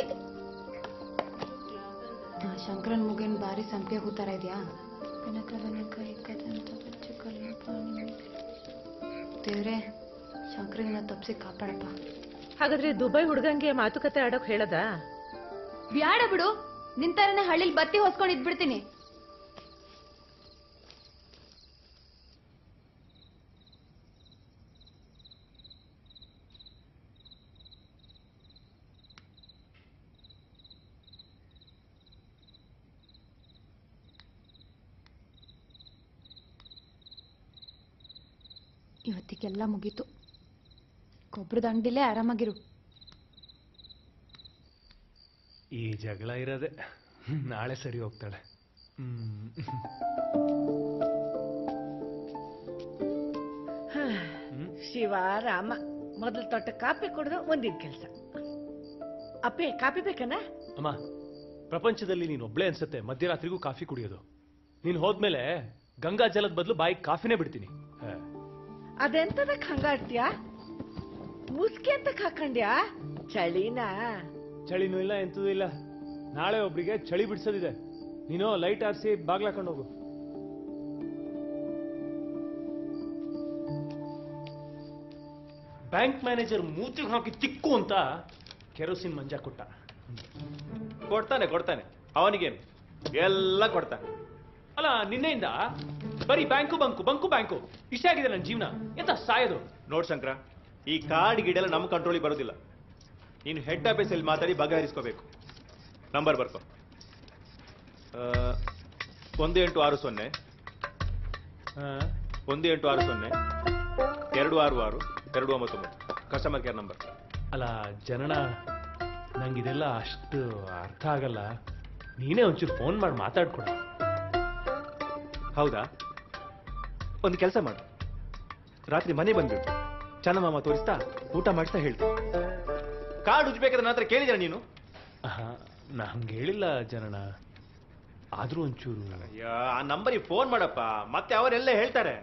ಆ ಶಂಕರನ್ ಮುಗೇನ್ ಬಾರಿ ಸಂಪೆ ಹೂತರ ಇದ್ಯಾ ದೇವ್ರೆ ಶಂಕರನ್ನ ತಪ್ಸಿ ಕಾಪಾಡಪ್ಪ ಹಾಗಾದ್ರೆ ದುಬೈ ಹುಡುಗಂಗೆ ಮಾತುಕತೆ ಆಡೋಕ್ ಹೇಳದ ಬ್ಯಾಡ ಬಿಡು ನಿಂತರನೇ ಹಳ್ಳಿಲ್ ಬತ್ತಿ ಹೊಸ್ಕೊಂಡ್ ಇದ್ಬಿಡ್ತೀನಿ ಇವತ್ತಿಗೆಲ್ಲ ಮುಗೀತು ಗೊಬ್ಬರದ ಅಂಗಡಿಲೇ ಆರಾಮಾಗಿರು ಈ ಜಗಳ ಇರೋದೆ ನಾಳೆ ಸರಿ ಹೋಗ್ತಾಳೆ ಹ್ಮ್. ಶಿವ ರಾಮ ಮೊದಲು ತೊಟ್ಟ ಕಾಪಿ ಕುಡಿದು ಮುಂದಿನ ಕೆಲಸ ಅಪ್ಪೆ ಕಾಪಿ ಬೇಕನ ಅಮ್ಮ ಪ್ರಪಂಚದಲ್ಲಿ ನೀನು ಒಬ್ಳೆ ಅನ್ಸತ್ತೆ ಮಧ್ಯರಾತ್ರಿಗೂ ಕಾಫಿ ಕುಡಿಯೋದು ನೀನು ಹೋದ್ಮೇಲೆ ಗಂಗಾ ಜಲದ ಬದಲು ಬಾಯಿಗೆ ಕಾಫಿನೇ ಬಿಡ್ತೀನಿ ಹಾ. ಅದೆಂತದಕ್ ಹಂಗಾಡ್ತೀಯಾ ಮುಸ್ಕಿ ಅಂತ ಹಾಕೊಂಡ್ಯಾ ಚಳಿನಾ ಚಳಿನೂ ಇಲ್ಲ ಎಂತದೂ ಇಲ್ಲ ನಾಳೆ ಒಬ್ರಿಗೆ ಚಳಿ ಬಿಡ್ಸೋದಿದೆ ನೀನು ಲೈಟ್ ಆರಿಸಿ ಬಾಗ್ಲಾಕೊಂಡು ಹೋಗು ಬ್ಯಾಂಕ್ ಮ್ಯಾನೇಜರ್ ಮೂತಿಗೆ ಹಾಕಿ ತಿಕ್ಕು ಅಂತ ಕೆರೋಸಿನ್ ಮಂಜ ಕೊಟ್ಟ ಕೊಡ್ತಾನೆ ಕೊಡ್ತಾನೆ ಅವನಿಗೇನು ಎಲ್ಲ ಕೊಡ್ತಾನೆ ಅಲ್ಲ ನಿನ್ನೆಯಿಂದ ಬರೀ ಬ್ಯಾಂಕು ಬಂಕು ಬಂಕು ಬ್ಯಾಂಕು ಇಷ್ಟ ಆಗಿದೆ ನನ್ನ ಜೀವನ ಎಂತ ಸಾಯೋದು ನೋಡ್ ಶಂಕರ ಈ ಕಾರ್ಡ್ ಗಿಡೆಲ್ಲ ನಮ್ಮ ಕಂಟ್ರೋಲಿಗೆ ಬರೋದಿಲ್ಲ ನೀನು ಹೆಡ್ ಆಫೀಸಲ್ಲಿ ಮಾತಾಡಿ ಬಗೆಹರಿಸ್ಕೋಬೇಕು ನಂಬರ್ ಬರ್ಕೊ ಆ, ಒಂದು ಎಂಟು ಆರು ಸೊನ್ನೆ ಒಂದು ಎಂಟು ಆರು ಸೊನ್ನೆ ಎರಡು ಆರು ಆರು ಎರಡು ಒಂಬತ್ತು ಒಂಬತ್ತು ಕಸ್ಟಮರ್ ಕೇರ್ ನಂಬರ್ ಅಲ್ಲ ಜನನ ನಂಗಿದೆಲ್ಲ ಅಷ್ಟು ಅರ್ಥ ಆಗಲ್ಲ ನೀನೇ ಒಂಚೂರು ಫೋನ್ ಮಾಡಿ ಮಾತಾಡ್ಕೊಡ ಹೌದಾ ಒಂದು ಕೆಲಸ ಮಾಡು ರಾತ್ರಿ ಮನೆ ಬಂದ್ಬಿಟ್ಟು ಚನ್ನಮಾಮ ತೋರಿಸ್ತಾ ಊಟ ಮಾಡಿಸ್ತಾ ಹೇಳ್ತು ಕಾರ್ಡ್ ಉಜ್ಬೇಕಾದ್ರೆ ನನ್ನ ಹತ್ರ ಕೇಳಿದ್ರ ನೀನು ನಾ ಹಂಗೆ ಹೇಳಿಲ್ಲ ಜನನ ಆದ್ರೂ ಒಂಚೂರು ಅಯ್ಯ ಆ ನಂಬರಿಗೆ ಫೋನ್ ಮಾಡಪ್ಪ ಮತ್ತೆ ಅವರೆಲ್ಲ ಹೇಳ್ತಾರೆ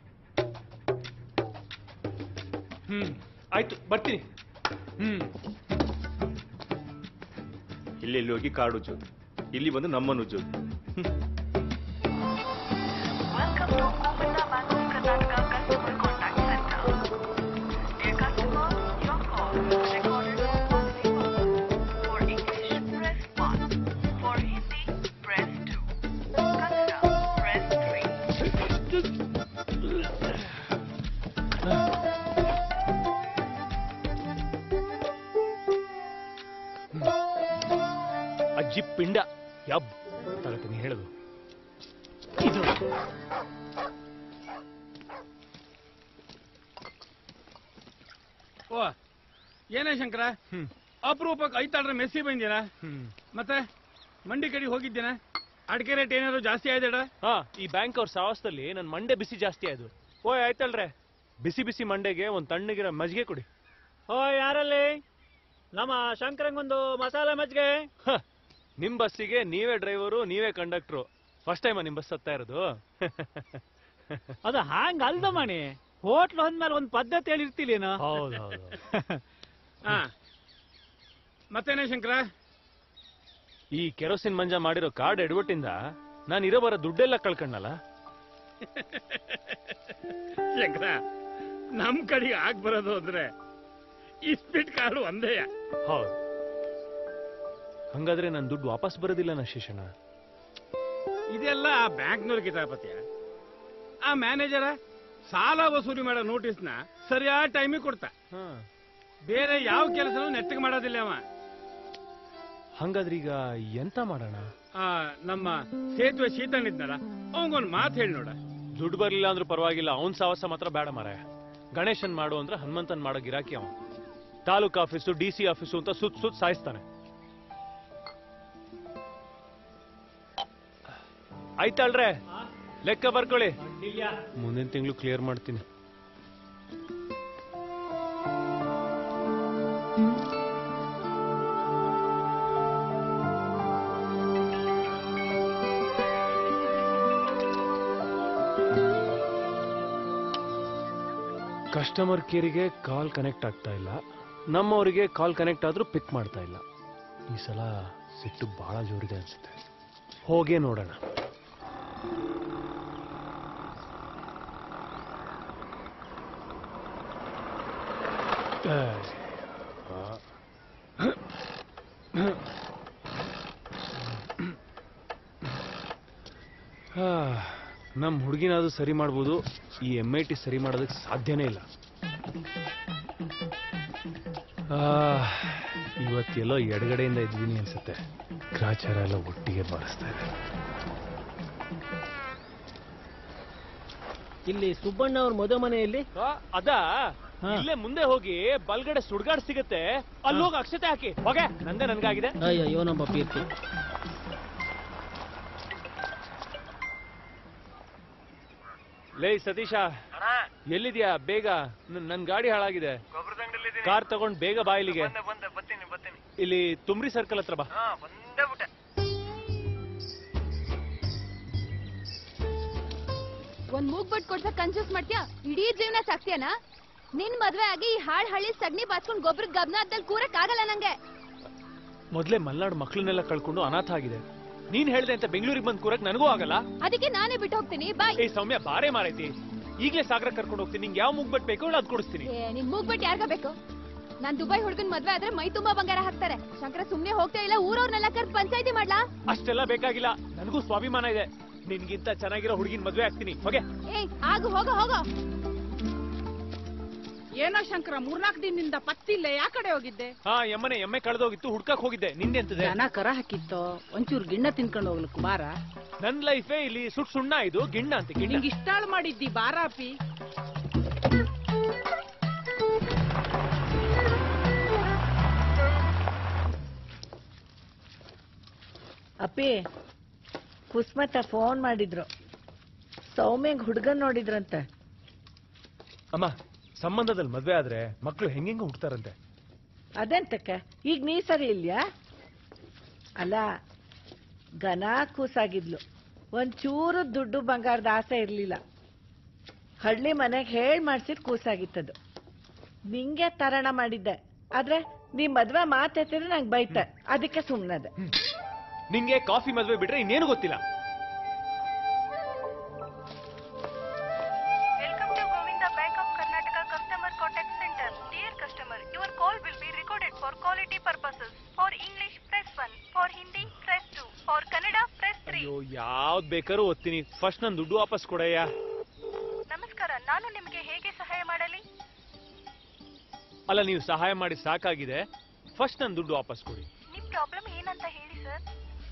ಹ್ಮ್ ಆಯ್ತು ಬರ್ತೀನಿ ಹ್ಮ್ ಇಲ್ಲಿ ಇಲ್ಲಿ ಹೋಗಿ ಕಾರ್ಡ್ ಉಜ್ಜೋದು ಇಲ್ಲಿ ಬಂದು ನಮ್ಮನ್ನು ಉಜ್ಜೋದು ಅಜ್ಜಿ ಪಿಂಡ ಯಬ್ ತಗತೀನಿ ಹೇಳುದು ಇದು ಓ ಏನೇ ಶಂಕರ ಅಪರೂಪಕ್ಕೆ ಐತಾಳ್ರೆ ಮೆಸ್ಸಿ ಬಂದಿನ ಮತ್ತೆ ಮಂಡಿ ಕಡೆ ಹೋಗಿದ್ದೇನ ಅಡಿಕೆ ರೇಟ್ ಏನಾದ್ರು ಜಾಸ್ತಿ ಆಯ್ತಡ ಹಾ ಈ ಬ್ಯಾಂಕ್ ಅವ್ರ ಸಾವಸದಲ್ಲಿ ನನ್ ಮಂಡೆ ಬಿಸಿ ಜಾಸ್ತಿ ಆಯ್ತು ಓಯ್ ಆಯ್ತಲ್ರೆ ಬಿಸಿ ಬಿಸಿ ಮಂಡೆಗೆ ಒಂದ್ ತಣ್ಣಗಿರೋ ಮಜ್ಜಿಗೆ ಕೊಡಿ ಓ ಯಾರಲ್ಲಿ ನಮ್ಮ ಶಂಕರಂಗೊಂದು ಮಸಾಲೆ ಮಜ್ಜಿಗೆ ಹ, ನಿಮ್ ಬಸ್ಸಿಗೆ ನೀವೇ ಡ್ರೈವರು ನೀವೇ ಕಂಡಕ್ಟ್ರು ಫಸ್ಟ್ ಟೈಮ್ ನಿಮ್ ಬಸ್ ಹತ್ತಾ ಇರೋದು ಅದು ಹಾಂಗ್ ಅಲ್ದ ಮಣಿ ಹೋಟ್ಲ್ ಹೊಂದ್ಮೇಲೆ ಒಂದ್ ಪದ್ಧತಿ ಹೇಳಿರ್ತಿಲೇನು ಹೌದೌದು ಹಾ ಮತ್ತೇನೇ ಶಂಕರ ಈ ಕೆರೋಸಿನ್ ಮಂಜ ಮಾಡಿರೋ ಕಾರ್ಡ್ ಎಡ್ವಟ್ಟಿಂದ ನಾನು ಇರೋ ಬರೋ ದುಡ್ಡೆಲ್ಲ ಕಳ್ಕಣ್ಣಲ್ಲ ಶಂಕರ ನಮ್ ಕಡೆಗೆ ಆಗ್ ಬರೋದು ಅಂದ್ರೆ ಇಸ್ಪಿಟ್ ಕಾಳು ಒಂದೇ ಹೌದು ಹಂಗಾದ್ರೆ ನನ್ ದುಡ್ಡು ವಾಪಸ್ ಬರೋದಿಲ್ಲ ನಾ ಶಿಶಣ ಇದೆಲ್ಲ ಆ ಬ್ಯಾಂಕ್ನವ್ರ ಕಿತಾಪತ್ಯ ಆ ಮ್ಯಾನೇಜರ ಸಾಲ ವಸೂಲಿ ಮಾಡೋ ನೋಟಿಸ್ನ ಸರಿಯಾದ ಟೈಮಿಗೆ ಕೊಡ್ತಾ ಬೇರೆ ಯಾವ ಕೆಲಸನೂ ನೆಟ್ಟಗೆ ಮಾಡೋದಿಲ್ಲ ಅವ ಹಂಗಾದ್ರೆ ಈಗ ಎಂತ ಮಾಡೋಣ ಆ, ನಮ್ಮ ಸೇತುವೆ ಶೀತನ್ ಇದ್ನಲ್ಲ ಅವಂಗೊಂದು ಮಾತು ಹೇಳಿ ನೋಡ ದುಡ್ಡು ಬರ್ಲಿಲ್ಲ ಅಂದ್ರೂ ಪರವಾಗಿಲ್ಲ ಅವನ್ ಸಾವಸ ಮಾತ್ರ ಬೇಡ ಮಾರ ಗಣೇಶನ್ ಮಾಡು ಅಂದ್ರೆ ಹನುಮಂತನ್ ಮಾಡೋ ಗಿರಾಕಿ ಅವ taluk office D C office ಅಂತ ಸುತ್ ಸುತ್ ಸಾಯಿಸ್ತಾನೆ ಆಯ್ತಲ್ರೆ ಲೆಕ್ಕ ಬರ್ಕೊಳ್ಳಿ ಮುಂದಿನ ತಿಂಗಳು ಕ್ಲಿಯರ್ ಮಾಡ್ತೀನಿ ಕಸ್ಟಮರ್ ಕೇರಿಗೆ ಕಾಲ್ ಕನೆಕ್ಟ್ ಆಗ್ತಾ ಇಲ್ಲ ನಮ್ಮವರಿಗೆ ಕಾಲ್ ಕನೆಕ್ಟ್ ಆದ್ರೂ ಪಿಕ್ ಮಾಡ್ತಾ ಇಲ್ಲ ಈ ಸಲ ಸಿಟ್ಟು ಬಹಳ ಜೋರಿದೆ ಅನ್ಸುತ್ತೆ ಹೋಗೇ ನೋಡೋಣ ನಮ್ಮ ಹುಡುಗಿನಾದ್ರು ಸರಿ ಮಾಡ್ಬೋದು ಈ ಎಮ್ ಐ ಟಿ ಸರಿ ಮಾಡೋದಕ್ಕೆ ಸಾಧ್ಯನೇ ಇಲ್ಲ ಆ, ಇವತ್ತೆಲ್ಲೋ ಎಡಗಡೆಯಿಂದ ಇದ್ದೀನಿ ಅನ್ಸುತ್ತೆ ಗ್ರಾಚಾರ ಎಲ್ಲ ಒಟ್ಟಿಗೆ ಬಾರಿಸ್ತಾ ಇದೆ ಇಲ್ಲಿ ಸುಬ್ಬಣ್ಣ ಅವ್ರ ಮದುವೆ ಮನೆಯಲ್ಲಿ ಅದ ಇಲ್ಲೇ ಮುಂದೆ ಹೋಗಿ ಬಲ್ಗಡೆ ಸುಡ್ಗಾಡ್ ಸಿಗತ್ತೆ ಅಲ್ಲಿ ಹೋಗಿ ಅಕ್ಷತೆ ಹಾಕಿ ಹೋಗೆ ನಂದೇ ನನ್ಗಾಗಿದೆ ಅಯ್ಯೋ ನಮ್ಮ ಪೀರ್ತಿ ಲೇ ಸತೀಶ ಎಲ್ಲಿದ್ಯಾ ಬೇಗ ನನ್- ನನ್ ಗಾಡಿ ಹಾಳಾಗಿದೆ ಕಾರ್ ತಗೊಂಡ್ ಬೇಗ ಬಾ ಇಲ್ಲಿಗೆ ಇಲ್ಲಿ ತುಮ್ರಿ ಸರ್ಕಲ್ ಹತ್ರ ಬಾ ಒಂದ್ ಮೂಗ್ ಬಟ್ ಕೊಡ್ಸಕ್ ಕನ್ಫ್ಯೂಸ್ ಮಾಡ್ತೀಯಾ ಇಡೀ ಜೀವನ ಸಾಕ್ತಿಯನ ನಿನ್ ಮದ್ವೆ ಆಗಿ ಈ ಹಾಳ್ ಹಳ್ಳಿ ಸಗಣಿ ಬಾಚ್ಕೊಂಡ್ ಗೊಬ್ಬರ ಗಬ್ನ ಅದ್ದಲ್ಲಿ ಕೂರಕ್ ಆಗಲ್ಲ ನಂಗೆ ಮೊದ್ಲೇ ಮಲ್ನಾಡ್ ಮಕ್ಳನ್ನೆಲ್ಲ ಕಳ್ಕೊಂಡು ಅನಾಥ ಆಗಿದೆ ನೀನ್ ಹೇಳ್ದೆ ಅಂತ ಬೆಂಗಳೂರಿಗೆ ಬಂದ್ ಕೂರಕ್ ನನಗೂ ಆಗಲ್ಲ ಅದಕ್ಕೆ ನಾನೇ ಬಿಟ್ಟು ಹೋಗ್ತೀನಿ ಬಾಯ್ ಏ ಸೌಮ್ಯ ಬಾರೇ ಮಾರೈತಿ ಈಗ್ಲೇ ಸಾಗರ ಕರ್ಕೊಂಡು ಹೋಗ್ತೀನಿ ನಿಂಗೆ ಯಾವ ಮುಗ್ಬಟ್ ಬೇಕು ಹೇಳು ಅದ್ ಕೊಡಿಸ್ತೀನಿ ಏ ನಿನ್ ಮೂಗ್ ಬಟ್ ಯಾರ್ಗ ಬೇಕು ನಾನ್ ದುಬೈ ಹುಡ್ಗನ್ ಮದ್ವೆ ಆದ್ರೆ ಮೈ ತುಂಬಾ ಬಂಗಾರ ಹಾಕ್ತಾರೆ ಶಂಕರ ಸುಮ್ನೆ ಹೋಗ್ತಾ ಇಲ್ಲ ಊರವ್ರನ್ನೆಲ್ಲ ಕರ್ದ್ ಪಂಚಾಯತಿ ಮಾಡ್ಲಾ ಅಷ್ಟೆಲ್ಲ ಬೇಕಾಗಿಲ್ಲ ನನಗೂ ಸ್ವಾಭಿಮಾನ ಇದೆ ನಿನ್ಗಿಂತ ಚೆನ್ನಾಗಿರೋ ಹುಡುಗಿನ ಮದ್ವೆ ಆಗ್ತೀನಿ ಹೋಗೆ ಏಯ್ ಆಗು ಹೋಗೋ ಹೋಗೋ ಏನೋ ಶಂಕರ ಮೂರ್ನಾಲ್ಕು ದಿನದಿಂದ ಪತ್ತಿಲ್ಲ ಯಾ ಕಡೆ ಹೋಗಿದ್ದೆ ಹಾ ಎಮ್ಮನೆ ಎಮ್ಮೆ ಕಳೆದೋಗಿತ್ತು ಹುಡ್ಕಕ್ ಹೋಗಿದ್ದೆ ನಿಂದೆ ಅಂತದೆ ದನ ಕರ ಹಾಕಿತ್ತೋ ಒಂಚೂರು ಗಿಣ್ಣ ತಿನ್ಕೊಂಡು ಹೋಗ್ಲಿಕ್ಕೆ ಬಾರ ನನ್ ಲೈಫೇ ಇಲ್ಲಿ ಸುಟ್ ಸುಣ್ಣ ಇದು ಗಿಣ್ಣ ಅಂತ ಗಿಣ್ಣ ನಿಂಗೆ ಇಷ್ಟಾಳ್ ಮಾಡಿದ್ದಿ ಬಾರಾಪಿ ಅಪ್ಪಿ ಕುಸ್ಮತ ಫೋನ್ ಮಾಡಿದ್ರು ಸೌಮ್ಯಂಗ್ ಹುಡ್ಗನ್ ನೋಡಿದ್ರಂತೆ ಅಮ್ಮ ಸಂಬಂಧದಲ್ಲಿ ಮದ್ವೆ ಆದ್ರೆ ಮಕ್ಳು ಹೆಂಗೆಂಗ ಹುಡ್ತಾರಂತೆ ಅದೆಂತಕ್ಕೆ ಈಗ ನೀ ಸರಿ ಇಲ್ಯಾ ಅಲ್ಲ ಘನ ಕೂಸಾಗಿದ್ಲು ಒಂಚೂರು ದುಡ್ಡು ಬಂಗಾರದ ಆಸೆ ಇರ್ಲಿಲ್ಲ ಹಳ್ಳಿ ಮನೆಗೆ ಹೇಳ್ ಮಾಡ್ಸಿದ್ ಕೂಸಾಗಿತ್ತದು ನಿಂಗೆ ತರಣ ಮಾಡಿದ್ದೆ ಆದ್ರೆ ನೀ ಮದ್ವೆ ಮಾತೆತ್ತಿದ್ರೆ ನಂಗೆ ಬೈತೆ ಅದಕ್ಕೆ ಸುಮ್ನದೆ ನಿಂಗೆ ಕಾಫಿ ಮದ್ವೆ ಬಿಟ್ರೆ ಇನ್ನೇನು ಗೊತ್ತಿಲ್ಲ Welcome to Govinda Bank of Karnataka Customer Contact Center. Dear customer, your call will be recorded for quality purposes. For English, press 1. For Hindi, press 2. For Kannada, press 3. ಅಯ್ಯೋ ಯಾವ್ದ್ ಬೇಕಾದ್ರೂ ಓದ್ತೀನಿ ಫಸ್ಟ್ ನನ್ ದುಡ್ಡು ವಾಪಸ್ ಕೊಡಯ್ಯ ನಮಸ್ಕಾರ ನಾನು ನಿಮಗೆ ಹೇಗೆ ಸಹಾಯ ಮಾಡಲಿ ಅಲ್ಲ ನೀವು ಸಹಾಯ ಮಾಡಿ ಸಾಕಾಗಿದೆ ಫಸ್ಟ್ ನನ್ ದುಡ್ಡು ವಾಪಸ್ ಕೊಡಿ ನಿಮ್ ಪ್ರಾಬ್ಲಮ್ ಏನಂತ ಹೇಳಿ ಸರ್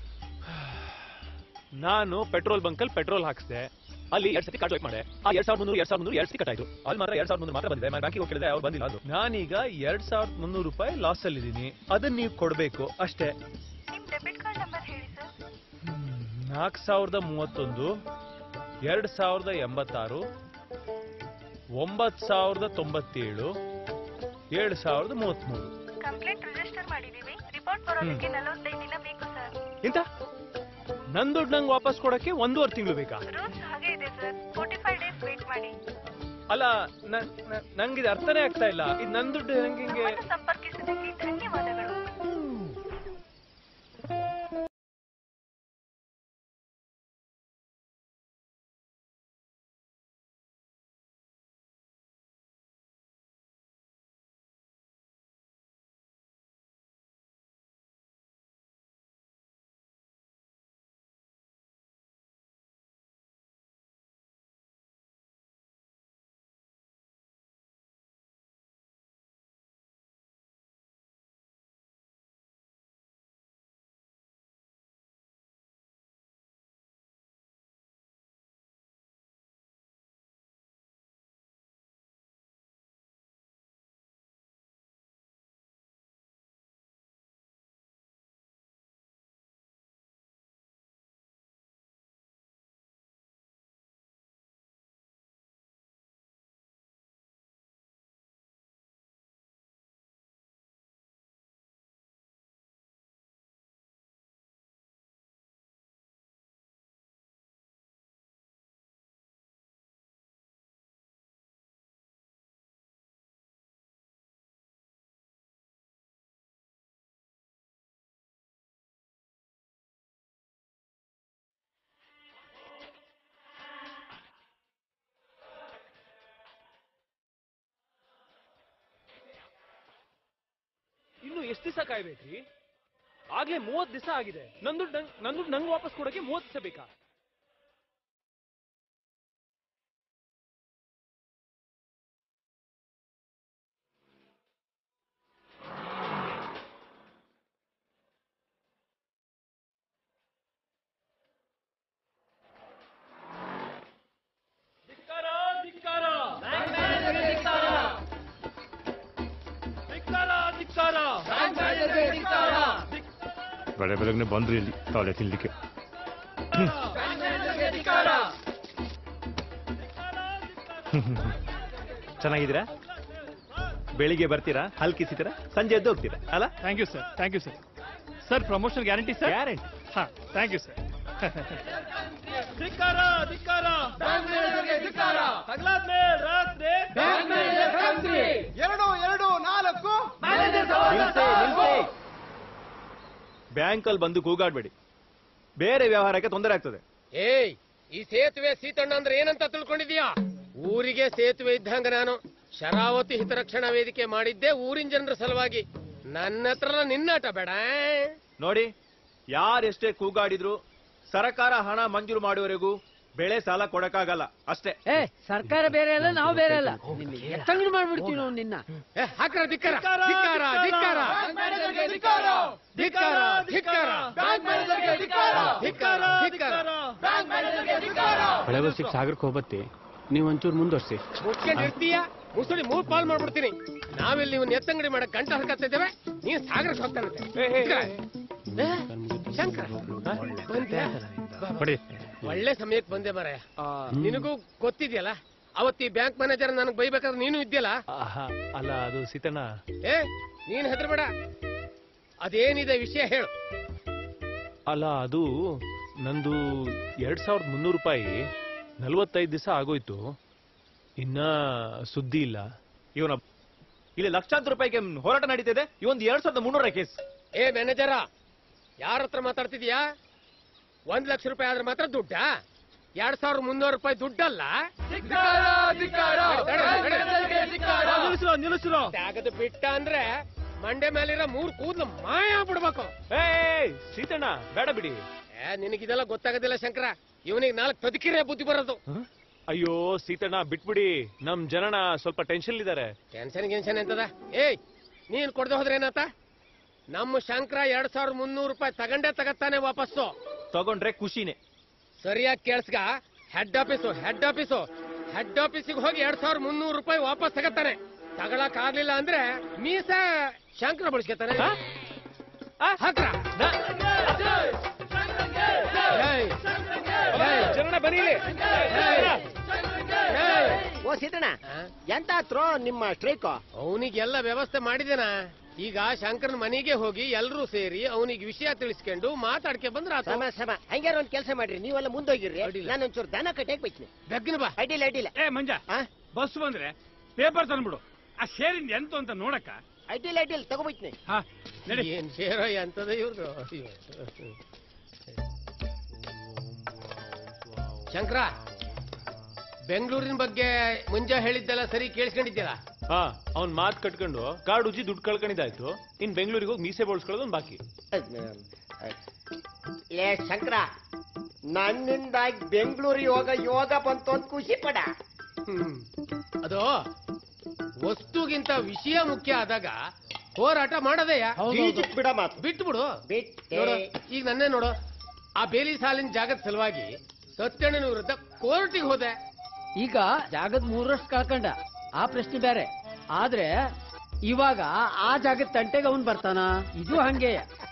ನಾನು ಪೆಟ್ರೋಲ್ ಬಂಕಲ್ಲಿ ಪೆಟ್ರೋಲ್ ಹಾಕ್ಸ್ದೆ ಅಲ್ಲಿ ಎರಡ್ ಸತಿ ಕಾರ್ಡ್ ಮಾಡಿದೆ ಆ ಎರಡ್ ಸಾವಿರದ ಮುನ್ನೂರು ಎರಡ್ ಸಾವಿರದ ಮುನ್ನೂರು ಎರಡ್ ಸತಿ ಕಟ್ಟಾಯ್ತು ಅಲ್ಲಿ ಮಾತ್ರ ಎರಡ್ ಸಾವಿರದ ಮುನ್ನೂರು ಮಾತ್ರ ಬಂದಿದೆ ಬ್ಯಾಂಕಿಗೆ ಹೋಗಿ ಕೇಳಿದೆ ಅವ್ರು ಬಂದಿಲ್ಲ ಅದು ನಾನೀಗ ಎರಡ್ ಸಾವಿರದ ಮುನ್ನೂರು ರೂಪಾಯಿ ಲಾಸ್ ಅಲ್ಲಿ ಇದೀನಿ ಅದನ್ನ ನೀವು ಕೊಡ್ಬೇಕು ಅಷ್ಟೇ ನಿಮ್ ಡೆಬಿಟ್ ಕಾರ್ಡ್ ನಂಬರ್ ಹೇಳಿ ಸರ್ ನಾಲ್ಕು ಸಾವಿರದ ಮೂವತ್ತೊಂದು ಎರಡು ಸಾವಿರದ ಎಂಬತ್ತಾರು ಒಂಬತ್ತು ಸಾವಿರದ ತೊಂಬತ್ತೇಳು ಏಳು ಸಾವಿರದ ಮೂವತ್ತ್ಮೂರು ಕಂಪ್ಲೇಂಟ್ ರಿಜಿಸ್ಟರ್ ಮಾಡಿದೀವಿ ರಿಪೋರ್ಟ್ ಬರೋದಕ್ಕೆ ನಲವತ್ತೈದು ದಿನ ಬೇಕು ಸರ್ ಎಂತ ನನ್ ದುಡ್ಡು ನಂಗೆ ವಾಪಸ್ ಕೊಡಕ್ಕೆ ಒಂದೂವರೆ ತಿಂಗಳು ಬೇಕಾ ರೂಲ್ಸ್ ಹಾಗೆ ಇದೆ sir forty five days wait ಮಾಡಿ ಅಲ್ಲ ನ- ನ- ನಂಗಿದು ಅರ್ಥನೇ ಆಗ್ತಾ ಇಲ್ಲ ಇದು ನನ್ ದುಡ್ಡು ಹೆಂಗೆ ನಮ್ಮನ್ನು ಸಂಪರ್ಕಿಸಿದ್ದಕ್ಕೆ ಧನ್ಯವಾದಗಳು ಇನ್ನು ಎಷ್ಟು ದಿವಸ ಕಾಯ್ಬೇಕ್ರಿ ಆಗ್ಲೇ ಮೂವತ್ ದಿವಸ ಆಗಿದೆ ನನ್ ದುಡ್ಡು ನಂಗ್- ನನ್ ದುಡ್ಡು ನಂಗೆ ವಾಪಸ್ ಕೊಡಕ್ಕೆ ಮೂವತ್ ದಿವಸ ಬೇಕಾ ಧಿಕ್ಕಾರ, ಧಿಕ್ಕಾರ. ಧಿಕ್ಕಾರ, ಧಿಕ್ಕಾರ. ಬೆಳೆ ಬೆಳಗ್ಗೆ ಬಂದ್ರಿ ಇಲ್ಲಿ ತಾಳೆ ತಿನ್ಲಿಕ್ಕೆ ಧಿಕ್ಕಾರ. ಚೆನ್ನಾಗಿದ್ದೀರಾ ಬೆಳಿಗ್ಗೆ ಬರ್ತೀರಾ ಹಲ್ ಕಿಸಿತೀರಾ ಸಂಜೆ ಎದ್ದು ಹೋಗ್ತೀರಾ ಅಲ್ಲ thank you sir thank you sir sir promotion guarantee sir guarantee ಹಾ ಥ್ಯಾಂಕ್ ಯು ಸರ್ ಧಿಕ್ಕಾರ ಧಿಕ್ಕಾರ ಹಗಲಾದ್ಮೇಲೆ ರಾತ್ರಿ ಎರಡು ಎರಡು ನಾಲ್ಕು ಬ್ಯಾಂಕ್ ಅಲ್ಲಿ ಬಂದು ಕೂಗಾಡ್ಬೇಡಿ ಬೇರೆ ವ್ಯವಹಾರಕ್ಕೆ ತೊಂದರೆ ಆಗ್ತದೆ ಏಯ್ ಈ ಸೇತುವೆ ಸೀತಣ್ಣ ಅಂದ್ರೆ ಏನಂತ ತಿಳ್ಕೊಂಡಿದ್ಯಾ ಊರಿಗೆ ಸೇತುವೆ ಇದ್ದಂಗ ನಾನು ಶರಾವತಿ ಹಿತರಕ್ಷಣಾ ವೇದಿಕೆ ಮಾಡಿದ್ದೆ ಊರಿನ ಜನರ ಸಲುವಾಗಿ ನನ್ನ ಹತ್ರ ನಿನ್ನಾಟ ಬೇಡ ನೋಡಿ ಯಾರೆಷ್ಟೇ ಕೂಗಾಡಿದ್ರು ಸರ್ಕಾರ ಹಣ ಮಂಜೂರು ಮಾಡುವವರೆಗೂ ಬೆಳೆ ಸಾಲ ಕೊಡಕ್ಕಾಗಲ್ಲ ಅಷ್ಟೇ ಏ ಸರ್ಕಾರ ಬೇರೆ ಅಲ್ಲ ನಾವು ಬೇರೆ ಅಲ್ಲ ಎತ್ತಂಗಡಿ ಮಾಡ್ಬಿಡ್ತೀವಿ ನಾವು ನಿನ್ನ ಏ, ಹಾಕ್ರ ಧಿಕ್ಕಾರ ಧಿಕ್ಕಾರ ಧಿಕ್ಕಾರ ಧಿಕ್ಕಾರ ಧಿಕ್ಕಾರ ಧಿಕ್ಕಾರ ಧಿಕ್ಕಾರ ಹಳೆ ಬಸ್ಸಿಗೆ ಸಾಗರಕ್ಕೆ ಹೋಗ್ಬತ್ತಿ ನೀವು ಒಂಚೂರು ಮುಂದುವರ್ಸಿ ಮುಚ್ಕೊಂಡಿರ್ತೀಯ ಮುಸುಳಿ ಮೂರ್ ಪಾಲ್ ಮಾಡ್ಬಿಡ್ತೀನಿ ನಾವೆಲ್ಲಿ ಇವನ್ ಎತ್ತಂಗಡಿ ಮಾಡಕ್ ಗಂಟ ಹರ್ಕತ್ತಿದ್ದೇವೆ ನೀನ್ ಸಾಗರಕ್ಕೆ ಹೋಗ್ತಾನಂತೆ ಶಂಕರ ಬಂದೆ? ಕೊಡಿ ಒಳ್ಳೆ ಸಮಯಕ್ಕೆ ಬಂದೆ ಮರ ನಿನಗೂ ಗೊತ್ತಿದ್ಯಲ್ಲ ಅವತ್ತಿ ಬ್ಯಾಂಕ್ ಮ್ಯಾನೇಜರ್ ನನಗ್ ಬೈಬೇಕಾದ್ರೆ ನೀನು ಇದ್ಯಲ್ಲ ಆಹಾ, ಅಲ್ಲ ಅದು ಸೀತಣ್ಣ ಏ ನೀನ್ ಹೆದರ್ಬೇಡ ಅದೇನಿದೆ ವಿಷಯ ಹೇಳು ಅಲ್ಲ ಅದು ನಂದು ಎರಡ್ ಸಾವಿರದ ಮುನ್ನೂರು ರೂಪಾಯಿ ನಲ್ವತ್ತೈದು ದಿವಸ ಆಗೋಯ್ತು ಇನ್ನ ಸುದ್ದಿ ಇಲ್ಲ ಇವನ ಇಲ್ಲಿ ಲಕ್ಷಾಂತರ ರೂಪಾಯಿಗೆ ಹೋರಾಟ ನಡೀತಿದೆ ಇವೊಂದು ಎರಡ್ ಸಾವಿರದ ಮುನ್ನೂರ ಕೇಸ್ ಏ ಮ್ಯಾನೇಜರ ಯಾರ ಹತ್ರ ಮಾತಾಡ್ತಿದ್ಯಾ ಒಂದ್ ಲಕ್ಷ ರೂಪಾಯಿ ಆದ್ರೆ ಮಾತ್ರ ದುಡ್ಡ ಎರಡ್ ಸಾವಿರದ ಮುನ್ನೂರು ರೂಪಾಯಿ ದುಡ್ಡಲ್ಲ ನಿಲ್ಲಿಸ್ರೋ ನಿಲ್ಲಿಸ್ರೋ ತ್ಯಾಗದ ಬಿಟ್ಟ ಅಂದ್ರೆ ಮಂಡೆ ಮೇಲಿರೋ ಮೂರ್ ಕೂದ್ಲು ಮಾಯ ಬಿಡ್ಬೇಕು ಏಯ್ ಸೀತಣ್ಣ ಬೇಡ ಬಿಡಿ ಏ ನಿನಗಿದೆಲ್ಲ ಗೊತ್ತಾಗೋದಿಲ್ಲ ಶಂಕರ ಇವನಿಗೆ ನಾಲ್ಕು ಬದುಕಿರೇ ಬುದ್ಧಿ ಬರೋದು ಅಯ್ಯೋ ಸೀತಣ್ಣ ಬಿಟ್ಬಿಡಿ ನಮ್ ಜನನ ಸ್ವಲ್ಪ ಟೆನ್ಷನ್ ಇದ್ದಾರೆ ಟೆನ್ಷನ್ ಗಿನ್ಷನ್ ಎಂತದ ಏಯ್ ನೀನ್ ಕೊಡದೆ ಹೋದ್ರೆ ಏನಾತ ನಮ್ಮ ಶಂಕರ ಎರಡ್ ಸಾವಿರದ ಮುನ್ನೂರು ರೂಪಾಯಿ ತಗಂಡೇ ತಗತ್ತಾನೆ ವಾಪಸ್ಸು ತಗೊಂಡ್ರೆ ಖುಷಿನೇ ಸರಿಯಾಗಿ ಕೇಳಿಸ್ಗ head office head office head ಆಫೀಸಿಗೆ ಹೋಗಿ ಎರಡ್ ಸಾವಿರದ ಮುನ್ನೂರು ರೂಪಾಯಿ ವಾಪಸ್ ತಗತ್ತಾನೆ ತಗೊಳಕ್ ಆಗ್ಲಿಲ್ಲ ಅಂದ್ರೆ ಮೀಸ ಶಂಕರ ಬಳಸ್ಕೊತಾನೆ ಹಾಕ್ರ ಏಯ್, ಏಯ್, ಜನನ ಬರೀಲಿ ಓ ಸೀತಣ್ಣ ಎಂತ ತ್ರೋ ನಿಮ್ಮ ಸ್ಟ್ರೈಕ್ ಅವನಿಗೆಲ್ಲ ವ್ಯವಸ್ಥೆ ಮಾಡಿದೇನ ಈಗ ಶಂಕರನ ಮನೆಗೆ ಹೋಗಿ ಎಲ್ಲರೂ ಸೇರಿ ಅವನಿಗೆ ವಿಷಯ ತಿಳಿಸ್ಕೊಂಡು ಮಾತಾಡ್ಕೆ ಬಂದ್ರ ಸಮ ಸಮ ಹಂಗಾರ ಒಂದ್ ಕೆಲಸ ಮಾಡ್ರಿ ನೀವೆಲ್ಲ ಮುಂದೋಗಿರ್ರಿ ನಾನು ಒಂಚೂರು ದನ ಕಟ್ಟಾಕ್ ಬೈತೀನಿ ಬೆಗ್ಗಿನ ಬಾ ಅಡ್ಡಿಲ್ಲ ಅಡ್ಡಿಲ್ಲ ಏ ಮಂಜ ಬಸ್ ಬಂದ್ರೆ ಪೇಪರ್ ತಂದ್ಬಿಡು ಆ ಶೇರಿಂದ ಎಂತ ಅಂತ ನೋಡಕ್ಕ ಅಡ್ಡಿಲ್ಲ ಅಡ್ಡಿಲ್ಲ ತಗೋಬೈತೀನಿ ಹಾ ನಡಿ ಏನ್ ಶೇರ ಎಂತದ ಇವ್ರದು ಶಂಕರ ಬೆಂಗಳೂರಿನ ಬಗ್ಗೆ ಮುಂಜಾ ಹೇಳಿದ್ದೆಲ್ಲ ಸರಿ ಕೇಳಿಸ್ಕೊಂಡಿದ್ದೀರಾ ಹಾ ಅವ್ನ್ ಮಾತ್ ಕಟ್ಕೊಂಡು ಕಾರ್ಡ್ ಉಜ್ಜಿ ದುಡ್ಡು ಕಳ್ಕೊಂಡಿದ್ದಾಯ್ತು ಇನ್ ಬೆಂಗಳೂರಿಗೆ ಹೋಗಿ ಮೀಸೆ ಬೋಳ್ಸ್ಕೊಳ್ಳೋದು ಒಂದ್ ಬಾಕಿ ಏ ಶಂಕರ ನನ್ನಿಂದಾಗಿ ಬೆಂಗಳೂರಿಗೆ ಹೋಗ ಯೋಗ ಬಂತು ಅಂತ ಖುಷಿ ಪಡ ಅದು ವಸ್ತುಗಿಂತ ವಿಷಯ ಮುಖ್ಯ ಆದಾಗ ಹೋರಾಟ ಮಾಡದೆಯ ಬೀಜಕ್ ಬಿಡ ಮಾತು ಬಿಟ್ಟು ಬಿಡು ಬಿಟ್ಟೆ. ನೋಡು ಈಗ ನನ್ನೇ ನೋಡು ಆ ಬೇಲಿ ಸಾಲಿನ ಜಾಗದ ಸಲುವಾಗಿ ಸತ್ಯಣ್ಣನ ವಿರುದ್ಧ ಕೋರ್ಟಿಗೆ ಹೋದೆ ಈಗ ಜಾಗದ ಮೂರಷ್ಟು ಕಳ್ಕಂಡ ಆ ಪ್ರಶ್ನೆ ಬೇರೆ ಆದ್ರೆ ಇವಾಗ ಆ ಜಾಗದ ತಂಟೆಗೆ ಅವನ್ ಬರ್ತಾನ ಇದು ಹಂಗೆ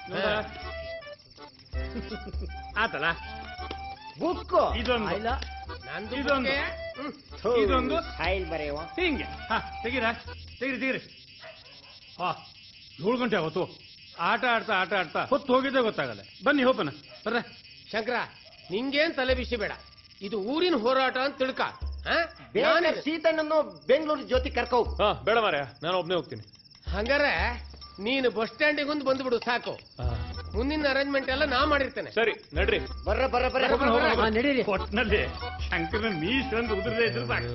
ಆತಲ್ಲ ಬುಕ್ ಇದೊಂದು ಇಲ್ಲ ನಂದು ಇದೊಂದು ಬುಕ್ಕೆ. ಇದೊಂದು ಫೈಲ್ ಬರೆಯುವ ಹಿಂಗೆ ಹಾ ತೆಗೀರಾ ತೆಗೀರಿ ತೆಗೀರಿ ಹಾ ಏಳು ಗಂಟೆ ಆವತ್ತು ಆಟ ಆಡ್ತಾ ಆಟ ಆಡ್ತಾ ಹೊತ್ತು ಹೋಗಿದ್ದೆ ಗೊತ್ತಾಗಲ್ಲ ಬನ್ನಿ ಹೋಪನ ಬರ್ರ ಶಂಕರ ನಿಂಗೇನ್ ತಲೆ ಬಿಸಿ ಬೇಡ ಇದು ಊರಿನ ಹೋರಾಟ ಅಂತ ತಿಳ್ಕ ಆ? ಬೇರೆ ನಾನೇ- ಸೀತಣ್ಣನ್ನು ಬೆಂಗಳೂರು ಜೊತೆ ಕರ್ಕೋ ಹಾ ಬೇಡ ಮಾರ್ಯ ನಾನು ಒಬ್ನೇ ಹೋಗ್ತೀನಿ ಹಂಗಾರೆ ನೀನು ಬಸ್ ಸ್ಟ್ಯಾಂಡಿಗೆ ಒಂದು ಬಂದ್ಬಿಡು ಸಾಕು ಮುಂದಿನ ಅರೇಂಜ್ಮೆಂಟ್ ಎಲ್ಲ ನಾ ಮಾಡಿರ್ತೇನೆ ಸರಿ ನಡ್ರಿ ಬರ್ರ ಬರ್ರ ಬರ್ರ ಹೋಗೋಣ, ಹೋಗೋಣ, ಹೋಗೋಣ. ಹಾ, ನಡೀರಿ. ಒಟ್ನಲ್ಲಿ ಶಂಕರನ ಮೀಸ್ ಅಂತ ಉದುರದೇ ಇದ್ರೆ ಸಾಕು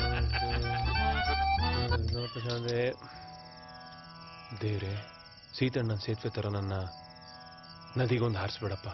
ದೇವ್ರೆ ಸೀತಣ್ಣನ ಸೇತುವೆ ತರ ನನ್ನ ನದಿಗೊಂದು ಹಾರಿಸ್ಬಿಡಪ್ಪ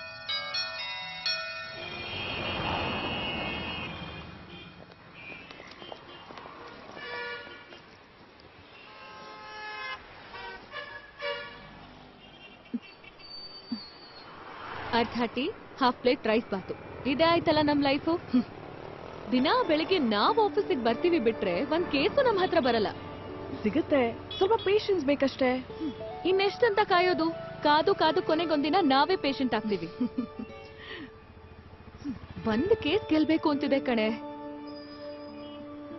ಅರ್ಧ tea half plate rice bath ಇದೇ ಆಯ್ತಲ್ಲ ನಮ್ ಲೈಫು ದಿನಾ ಬೆಳಿಗ್ಗೆ ನಾವ್ ಆಫೀಸಿಗೆ ಬರ್ತೀವಿ ಬಿಟ್ರೆ ಒಂದ್ ಕೇಸು ನಮ್ ಹತ್ರ ಬರಲ್ಲ ಸಿಗುತ್ತೆ ಸ್ವಲ್ಪ ಪೇಷನ್ಸ್ ಬೇಕಷ್ಟೇ ಇನ್ನೆಷ್ಟಂತ ಕಾಯೋದು ಕಾದು ಕಾದು ಕೊನೆಗೊಂದಿನ ನಾವೇ ಪೇಷಂಟ್ ಆಗ್ತೀವಿ ಒಂದ್ ಕೇಸ್ ಗೆಲ್ಬೇಕು ಅಂತಿದೆ ಕಣೆ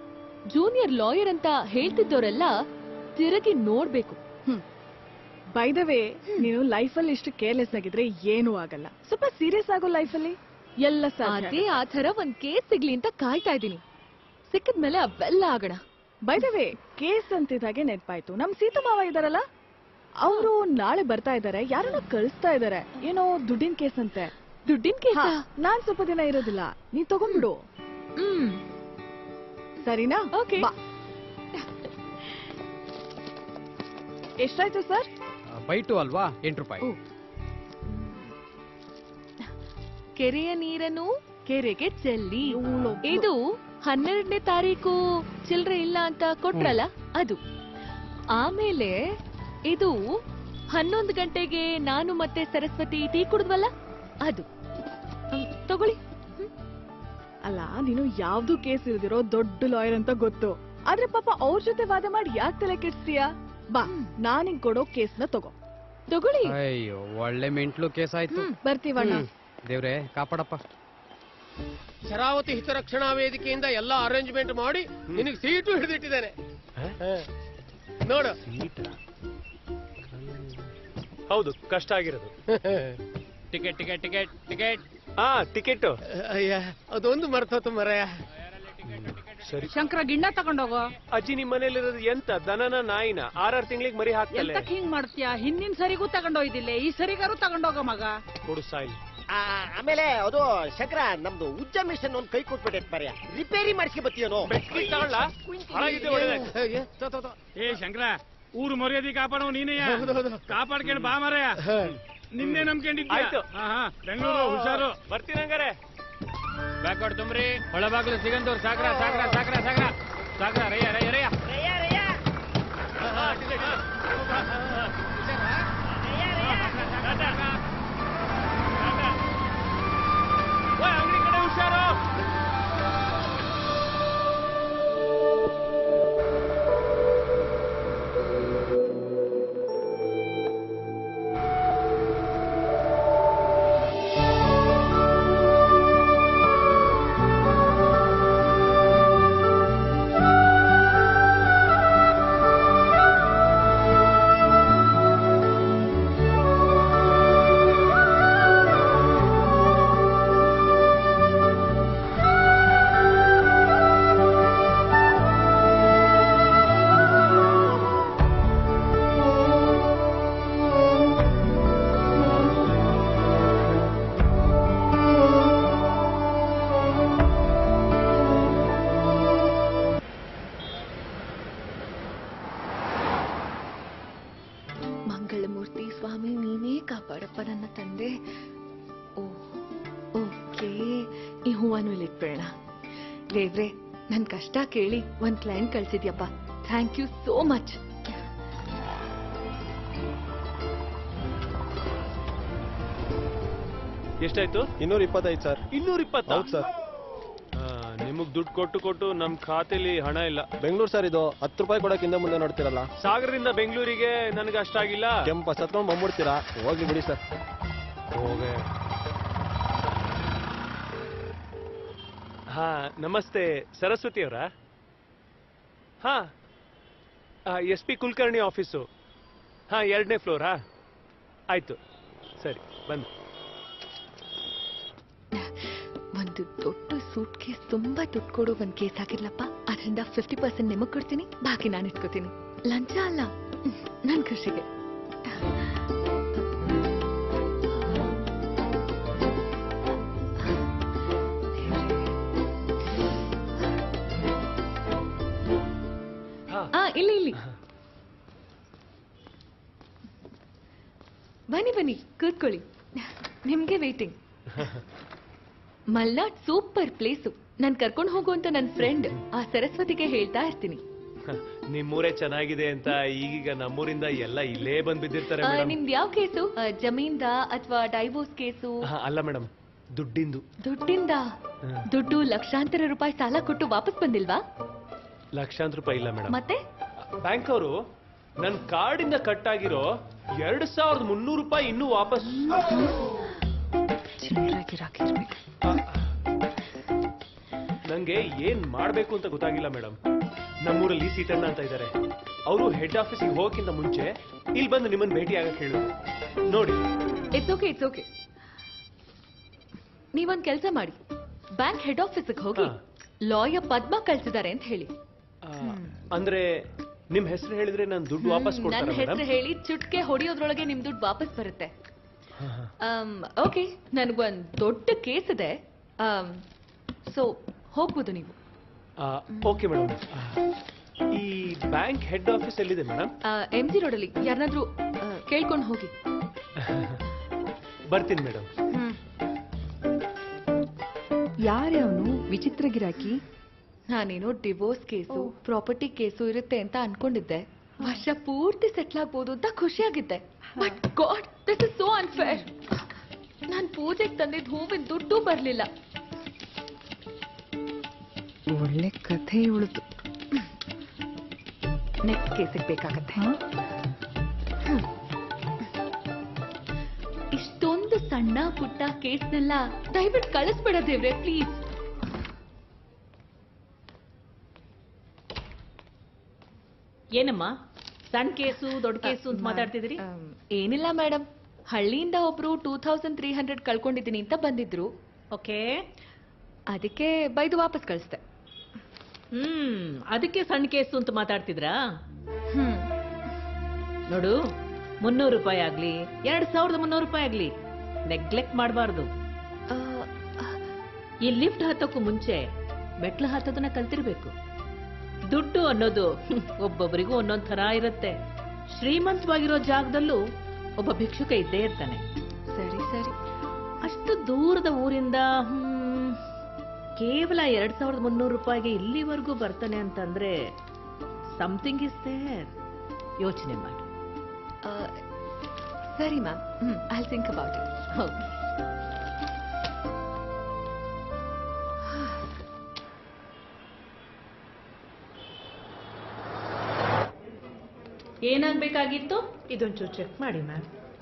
ಜೂನಿಯರ್ ಲಾಯರ್ ಅಂತ ಹೇಳ್ತಿದ್ದವರೆಲ್ಲ ತಿರುಗಿ ನೋಡ್ಬೇಕು ಬೈ ದ ವೇ ನೀನು ಲೈಫಲ್ಲಿ ಇಷ್ಟು ಕೇರ್ಲೆಸ್ ಆಗಿದ್ರೆ ಏನೂ ಆಗಲ್ಲ ಸ್ವಲ್ಪ ಸೀರಿಯಸ್ ಆಗೋ ಲೈಫಲ್ಲಿ ಎಲ್ಲ ಸಾಧ್ಯ ಅದೇ ಆ ಥರ ಒಂದ್ ಕೇಸ್ ಸಿಗ್ಲಿ ಅಂತ ಕಾಯ್ತಾ ಇದೀನಿ ಸಿಕ್ಕಿದ್ಮೇಲೆ ಅವೆಲ್ಲ ಆಗೋಣ ಬೈ ದ ವೇ ಕೇಸ್ ಅಂತಿದ್ದಾಗೆ ನೆನ್ಪಾಯ್ತು ನಮ್ ಸೀತು ಮಾವ ಇದಾರಲ್ಲ ಅವರು ನಾಳೆ ಬರ್ತಾ ಇದಾರೆ ಯಾರನ್ನ ಕಳಿಸ್ತಾ ಇದಾರೆ ಏನೋ ದುಡ್ಡಿನ ಕೇಸ್ ಅಂತೆ ದುಡ್ಡಿನ ಕೇಸ ನಾನ್ ಸ್ವಲ್ಪ ದಿನ ಇರೋದಿಲ್ಲ ನೀ ತಗೊಂಡ್ಬಿಡು ಹ್ಮ್ ಸರಿನಾ ಓಕೆ ಎಷ್ಟಾಯ್ತು ಸರ್ ಬೈಟು ಅಲ್ವಾ ಎಂಟು ರೂಪಾಯಿ ಕೆರೆಯ ನೀರನ್ನು ಕೆರೆಗೆ ಚೆಲ್ಲಿ ಇದು ಹನ್ನೆರಡನೇ ತಾರೀಕು ಚಿಲ್ರೆ ಇಲ್ಲ ಅಂತ ಕೊಟ್ರಲ್ಲ ಅದು ಆಮೇಲೆ ಇದು ಹನ್ನೊಂದು ಗಂಟೆಗೆ ನಾನು ಮತ್ತೆ ಸರಸ್ವತಿ ಟೀ ಕುಡಿದ್ವಲ್ಲ ಅದು ಹ್ಮ್, ತಗೊಳ್ಳಿ ಅಲ್ಲ ನೀನು ಯಾವ್ದು ಕೇಸ್ ಇಲ್ದಿರೋ ದೊಡ್ಡ ಲಾಯರ್ ಅಂತ ಗೊತ್ತು ಆದ್ರೆ ಪಾಪ ಅವ್ರ ಜೊತೆ ವಾದ ಮಾಡಿ ಯಾಕೆ ತಲೆ ಕೆಡ್ಸ್ತೀಯ ಬಾ ನಾನ್ ಹಿಂಗ್ ಕೊಡೋ ಕೇಸ್ನ ತಗೋ ತಗೊಳ್ಳಿ ಅಯ್ಯೋ ಒಳ್ಳೆ ಮೆಂಟ್ಲು ಕೇಸ್ ಆಯ್ತು ಬರ್ತೀವಣ್ಣ ದೇವ್ರೆ ಕಾಪಾಡಪ್ಪ ಶರಾವತಿ ಹಿತರಕ್ಷಣಾ ವೇದಿಕೆಯಿಂದ ಎಲ್ಲ ಅರೇಂಜ್ಮೆಂಟ್ ಮಾಡಿ ನಿನಗೆ ಸೀಟು ಹಿಡಿದಿಟ್ಟಿದ್ದೇನೆ ನೋಡು ಹೌದು ಕಷ್ಟ ಆಗಿರೋದು ಟಿಕೆಟ್ ಟಿಕೆಟ್ ಟಿಕೆಟ್ ಟಿಕೆಟ್ ಹಾ ಟಿಕೆಟ್ ಅಯ್ಯ ಅದೊಂದು ಮರ್ತೋತು ಮರಯ ಸರಿ ಶಂಕರ ಗಿಣ್ಣ ತಗೊಂಡೋಗೋ ಅಜ್ಜಿ ನಿಮ್ ಮನೇಲಿರೋದು ಎಂತ ದನನ ನಾಯಿನ ಆರಾರು ತಿಂಗಳಿಗೆ ಮರಿ ಹಾಕ್ತಲೆ ಎಂತಕ್ ಹಿಂಗ್ ಮಾಡ್ತೀಯ ಹಿಂದಿನ ಸರಿಗೂ ತಗೊಂಡೋಯ್ದಿಲ್ಲ ಈ ಸರಿಗಾರು ತಗೊಂಡೋಗೋ ಮಗ ಕೊಡು ಸಾಯಿಲ್ ಆ, ಆಮೇಲೆ ಅದು ಶಂಕರ ನಮ್ದು ಉಜ್ಜ ಮಿಷನ್ ಒಂದ್ ಕೈ ಕೊಟ್ಬಿಟ್ಟೈತ್ ಮರ್ಯ ರಿಪೇರಿ ಮಾಡಿಸ್ಕೆ ಬತ್ತೀಯನೋ ಏ ಶಂಕರ ಊರು ಮರ್ಯಾದೆ ಕಾಪಾಡೋ ನೀನೇ ಕಾಪಾಡ್ಕೊಂಡು ಬಾ ಮರಯ ನಿನ್ನೆ ನಂಬ್ಕೊಂಡಿದ್ಯ ಆಯ್ತು. ಹಾ ಹಾ ಬೆಂಗಳೂರು ಹುಷಾರು ಬರ್ತೀನಿ ಹಂಗಾರೆ ಬ್ಯಾಕ್ವರ್ಡ್ ತುಂಬ್ರಿ ಒಳಬಾಗ್ಲು ಸಿಗಂದೂರ್ ಸಾಕ್ರ ಸಾಕ್ರ ಸಾಕ್ರ ಸಾಕ್ರ ಸಾಕ್ರ ರಯ್ಯ ರಯ್ಯ ರಯ್ಯ ಅಂಗಡಿ ಕಡೆ ಹುಷಾರು ಮಂಗಳಮೂರ್ತಿ ಸ್ವಾಮಿ ನೀನೇ ಕಾಪಾಡಪ್ಪ ನನ್ನ ತಂದೆ ಓ ಓಕೆ ಈ ಹೂವನ್ನು ಇಲ್ಲಿಟ್ಬೇಡ ದೇವ್ರೆ ನನ್ ಕಷ್ಟ ಕೇಳಿ ಒಂದ್ ಕ್ಲೈಂಟ್ ಕಳ್ಸಿದ್ಯಪ್ಪ ಥ್ಯಾಂಕ್ ಯು ಸೋ ಮಚ್ ಎಷ್ಟಾಯ್ತು ಇನ್ನೂರ ಇಪ್ಪತ್ತೈದು ಸರ್ ಇನ್ನೂರ ಇಪ್ಪತ್ತ ಹೌದು ಸರ್ ನಿಮಗ್ ದುಡ್ಡು ಕೊಟ್ಟು ಕೊಟ್ಟು ನಮ್ ಖಾತೆಲಿ ಹಣ ಇಲ್ಲ ಬೆಂಗಳೂರು ಸರ್ ಇದು ಹತ್ತು ರೂಪಾಯಿ ಕೊಡಕ್ಕಿಂತ ಮುಂದೆ ನೋಡ್ತಿರಲ್ಲ ಸಾಗರದಿಂದ ಬೆಂಗಳೂರಿಗೆ ನನಗೆ ಅಷ್ಟಾಗಿಲ್ಲ ಕೆಂಪ ಸತ್ಕೊಂಡ್ ಬಂದ್ಬಿಡ್ತೀರಾ ಹೋಗ್ಲಿ ಬಿಡಿ ಸರ್ ಹೋಗೆ ಹಾ ನಮಸ್ತೆ ಸರಸ್ವತಿ ಅವರ ಹಾ ಎಸ್ ಪಿ ಕುಲಕರ್ಣಿ ಆಫೀಸು ಹಾ ಎರಡನೇ ಫ್ಲೋರಾ ಆಯ್ತು ಸರಿ ಬಂದು ಒಂದು ದೊಡ್ಡ ಸೂಟ್ ಕೇಸ್ ತುಂಬಾ ದುಡ್ಡು ಕೊಡೋ ಒಂದ್ ಕೇಸ್ ಆಗಿರ್ಲಪ್ಪ ಅದರಿಂದ ಫಿಫ್ಟಿ ಪರ್ಸೆಂಟ್ ನಿಮಗ್ ಕೊಡ್ತೀನಿ ಬಾಕಿ ನಾನು ಇಟ್ಕೋತೀನಿ ಲಂಚ ಅಲ್ಲ ಹ್ಮ್, ನನ್ ಖುಷಿಗೆ ಆ ಇಲ್ಲಿ ಇಲ್ಲಿ ಬನ್ನಿ ಬನ್ನಿ ಕೂತ್ಕೊಳ್ಳಿ ನಿಮ್ಗೆ ವೇಟಿಂಗ್ ಮಲ್ನಾಡ್ ಸೂಪರ್ ಪ್ಲೇಸು ನಾನ್ ಕರ್ಕೊಂಡು ಹೋಗು ಅಂತ ನನ್ ಫ್ರೆಂಡ್ ಆ ಸರಸ್ವತಿಗೆ ಹೇಳ್ತಾ ಇರ್ತೀನಿ ನಿಮ್ಮೂರೇ ಚೆನ್ನಾಗಿದೆ ಅಂತ ಈಗೀಗ ನಮ್ಮೂರಿಂದ ಎಲ್ಲ ಇಲ್ಲೇ ಬಂದ್ ಬಿದ್ದಿರ್ತಾರೆ ಆ, ಮೇಡಮ್ ನಿಮ್ದು ಯಾವ ಕೇಸು ಆ, ಜಮೀನ್ದ ಅಥವಾ ಡೈವೋರ್ಸ್ ಕೇಸು ಅಲ್ಲ ಮೇಡಮ್ ದುಡ್ಡಿಂದು ದುಡ್ಡಿಂದ ದುಡ್ಡು ಲಕ್ಷಾಂತರ ರೂಪಾಯಿ ಸಾಲ ಕೊಟ್ಟು ವಾಪಸ್ ಬಂದಿಲ್ವಾ ಲಕ್ಷಾಂತರ ರೂಪಾಯಿ ಇಲ್ಲ ಮೇಡಮ್ ಮತ್ತೆ ಬ್ಯಾಂಕ್ ಅವರು ನನ್ ಕಾರ್ಡಿಂದ ಕಟ್ ಆಗಿರೋ ಎರಡ್ ಸಾವಿರದ ಮುನ್ನೂರು ರೂಪಾಯಿ ಇನ್ನೂ ವಾಪಸ್ ನಂಗೆ ಏನ್ ಮಾಡ್ಬೇಕು ಅಂತ ಗೊತ್ತಾಗಿಲ್ಲ ಮೇಡಮ್ ನಮ್ಮೂರಲ್ಲಿ ಸೀತಣ್ಣ ಅಂತ ಇದ್ದಾರೆ ಅವರು ಹೆಡ್ ಆಫೀಸಿಗೆ ಹೋಗಕ್ಕಿಂತ ಮುಂಚೆ ಇಲ್ಲಿ ಬಂದು ನಿಮ್ಮನ್ನ ಭೇಟಿ ಆಗಕ್ಕೆ ಹೇಳಿದ್ರು ನೋಡಿ ಇಟ್ಸ್ ಓಕೆ ಇಟ್ಸ್ ಓಕೆ ನೀವೊಂದ್ ಕೆಲಸ ಮಾಡಿ ಬ್ಯಾಂಕ್ ಹೆಡ್ ಆಫೀಸ್ಗೆ ಹೋಗಿ ಲಾಯರ್ ಪದ್ಮ ಕಳ್ಸಿದ್ದಾರೆ ಅಂತ ಹೇಳಿ ಆ, ಅಂದ್ರೆ ನಿಮ್ ಹೆಸರು ಹೇಳಿದ್ರೆ ನಾನು ದುಡ್ಡು ವಾಪಸ್ ನನ್ನ ಕೊಡ್ತಾರೆ ಹೆಸರು ಹೇಳಿ ಚುಟ್ಕೆ ಹೊಡಿಯೋದ್ರೊಳಗೆ ನಿಮ್ ದುಡ್ಡು ವಾಪಸ್ ಬರುತ್ತೆ ಓಕೆ ನನಗೊಂದ್ ದೊಡ್ಡ ಕೇಸ್ ಇದೆ ಸೊ ಹೋಗ್ಬೋದು ನೀವು ಓಕೆ ಮೇಡಮ್ ಈ ಬ್ಯಾಂಕ್ ಹೆಡ್ ಆಫೀಸ್ ಎಲ್ಲಿದೆ ಮೇಡಮ್ ಎಂ ಜಿ ರೋಡಲ್ಲಿ ಯಾರನ್ನಾದ್ರೂ ಕೇಳ್ಕೊಂಡು ಹೋಗಿ ಬರ್ತೀನಿ ಮೇಡಮ್ ಯಾರೇ ಅವನು ವಿಚಿತ್ರ ಗಿರಾಕಿ ನಾನೇನೋ ಡಿವೋರ್ಸ್ ಕೇಸು ಪ್ರಾಪರ್ಟಿ ಕೇಸು ಇರುತ್ತೆ ಅಂತ ಅನ್ಕೊಂಡಿದ್ದೆ ವರ್ಷ ಪೂರ್ತಿ ಸೆಟ್ಲ್ ಆಗ್ಬೋದು ಅಂತ ಖುಷಿಯಾಗಿದ್ದೆ but God this is so unfair ನಾನ್ ಪೂಜೆಗೆ ತಂದಿದ್ದ ಹೂವಿನ ದುಡ್ಡು ಬರ್ಲಿಲ್ಲ ಒಳ್ಳೆ ಕಥೆ ಉಳಿತು ನೆಕ್ಸ್ಟ್ ಕೇಸಿಗೆ ಬೇಕಾಗತ್ತೆ ಹ್ಮ್. ಇಷ್ಟೊಂದು ಸಣ್ಣ ಪುಟ್ಟ ಕೇಸ್ನೆಲ್ಲ ದಯವಿಟ್ಟು ಕಳಿಸ್ಬೇಡ ದೇವ್ರೆ ಪ್ಲೀಸ್ ಏನಮ್ಮ ಸಣ್ಣ ಕೇಸು ದೊಡ್ಡ ಕೇಸು ಅಂತ ಮಾತಾಡ್ತಿದ್ರಿ ಏನಿಲ್ಲ ಮೇಡಮ್ ಹಳ್ಳಿಯಿಂದ ಒಬ್ರು ಟೂ ತೌಸಂಡ್ ತ್ರೀ ಹಂಡ್ರೆಡ್ ಕಳ್ಕೊಂಡಿದ್ದೀನಿ ಅಂತ ಬಂದಿದ್ರು ಓಕೆ ಅದಕ್ಕೆ ಬೈದು ವಾಪಸ್ ಕಳಿಸ್ದೆ ಹ್ಮ್ ಅದಕ್ಕೆ ಸಣ್ಣ ಕೇಸು ಅಂತ ಮಾತಾಡ್ತಿದ್ರಾ ಹ್ಮ್ ನೋಡು ಮುನ್ನೂರು ರೂಪಾಯಿ ಆಗ್ಲಿ ಎರಡ್ ಸಾವಿರದ ಮುನ್ನೂರು ರೂಪಾಯಿ ಆಗ್ಲಿ ನೆಗ್ಲೆಕ್ಟ್ ಮಾಡಬಾರ್ದು ಈ ಲಿಫ್ಟ್ ಹತ್ತಕ್ಕೂ ಮುಂಚೆ ಮೆಟ್ಲು ಹತ್ತೋದನ್ನ ಕಲ್ತಿರ್ಬೇಕು ದುಡ್ಡು ಅನ್ನೋದು ಹ್ಮ್, ಒಬ್ಬೊಬ್ಬರಿಗೂ ಒಂದೊಂದ್ ಥರ ಇರುತ್ತೆ ಶ್ರೀಮಂತವಾಗಿರೋ ಜಾಗದಲ್ಲೂ ಒಬ್ಬ ಭಿಕ್ಷುಕ ಇದ್ದೇ ಇರ್ತಾನೆ ಸರಿ ಸರಿ ಅಷ್ಟು ದೂರದ ಊರಿಂದ ಹ್ಮ್, ಕೇವಲ ಎರಡ್ ಸಾವಿರದ ಮುನ್ನೂರು ರೂಪಾಯಿಗೆ ಇಲ್ಲಿವರೆಗೂ ಬರ್ತಾನೆ ಅಂತಂದ್ರೆ ಸಮಥಿಂಗ್ ಇಸ್ ದೇರ್ ಯೋಚನೆ ಮಾಡು ಆ, ಸರಿ ma'am hmm I think about it okay ಏನಾಗ್ಬೇಕಾಗಿತ್ತು ಇದೊಂಚೂರು ಚೆಕ್ ಮಾಡಿ ಮ್ಯಾಮ್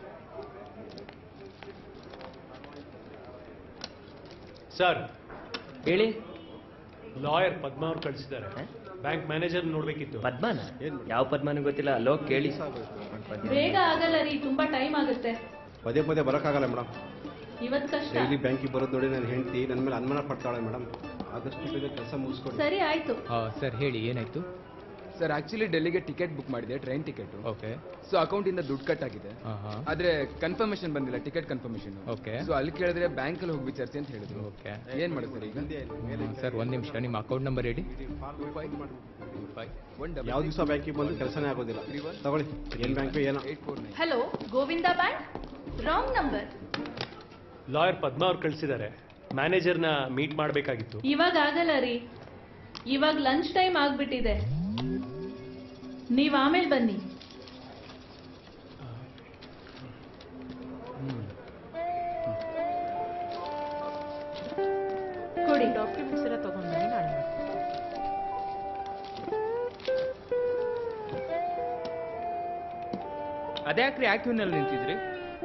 ಸರ್ ಹೇಳಿ ಲಾಯರ್ ಪದ್ಮ ಅವ್ರು ಕಳಿಸಿದ್ದಾರೆ ಬ್ಯಾಂಕ್ ಮ್ಯಾನೇಜರ್ ನೋಡ್ಬೇಕಿತ್ತು ಪದ್ಮನ ಯಾವ ಪದ್ಮನೂ ಗೊತ್ತಿಲ್ಲ ಲೋಕ್ ಕೇಳಿ ಬೇಗ ಆಗಲ್ಲ ರೀ ತುಂಬಾ ಟೈಮ್ ಆಗುತ್ತೆ ಪದೇ ಪದೇ ಬರೋಕ್ಕಾಗಲ್ಲ ಮೇಡಮ್ ಇವತ್ ಕಷ್ಟ ಡೈಲಿ ಬ್ಯಾಂಕಿಗೆ ಬರೋದು ನೋಡಿ ನನ್ನ ಹೆಂಡತಿ ನನ್ನ ಮೇಲೆ ಅನುಮಾನ ಪಡ್ತಾಳೆ ಮೇಡಮ್ ಆದಷ್ಟು ಬೇಗ ಕೆಲಸ ಮುಗಿಸ್ಕೊಡಿ ಸರಿ ಆಯ್ತು ಸರ್ ಹೇಳಿ ಏನಾಯ್ತು ಸರ್ ಆಕ್ಚುಲಿ ಡೆಲ್ಲಿಗೆ ಟಿಕೆಟ್ ಬುಕ್ ಮಾಡಿದೆ train ticket okay so account ಇಂದ ದುಡ್ಡು ಕಟ್ ಆಗಿದೆ ಆದ್ರೆ ಕನ್ಫರ್ಮೇಶನ್ ಬಂದಿಲ್ಲ ಟಿಕೆಟ್ ಕನ್ಫರ್ಮೇಶನ್ ಓಕೆ ಸೊ ಅಲ್ಲಿ ಕೇಳಿದ್ರೆ ಬ್ಯಾಂಕ್ ಅಲ್ಲಿ ಹೋಗಿ ವಿಚಾರಿಸಿ ಅಂತ ಹೇಳಿದ್ರು ಓಕೆ ಏನ್ ಮಾಡೋದು ಸರ್ ಈಗ ಸರ್ ಒಂದ್ ನಿಮಿಷ ನಿಮ್ಮ ಅಕೌಂಟ್ ನಂಬರ್ ಹೇಳಿ ಯಾವ ದಿವಸ ಬ್ಯಾಂಕಿಗೆ ಬಂದು ಕೆಲಸನೇ ಆಗೋದಿಲ್ಲ ತಗೊಳ್ಳಿ ಏನ್ ಬ್ಯಾಂಕು ಏನೋ hello Govinda bank wrong number lawyer Padma ಅವ್ರು ಕಳಿಸಿದ್ದಾರೆ ಮ್ಯಾನೇಜರ್ನ ಮೀಟ್ ಮಾಡಬೇಕಾಗಿತ್ತು ಇವಾಗ ಆಗಲ್ಲ ರೀ ಇವಾಗ ಲಂಚ್ ಟೈಮ್ ಆಗ್ಬಿಟ್ಟಿದೆ ನೀವ್ ಆಮೇಲೆ ಬನ್ನಿ ಕೊಡಿ ಡಾಕ್ಯುಮೆಂಟ್ಸ್ ಎಲ್ಲ ತಗೊಂಡ್ಬನ್ನಿ ನಾಳೆ ಅದ್ಯಾಕ್ರಿ ಆಕ್ಟಿವ್ನಲ್ಲಿ ನಿಂತಿದ್ರಿ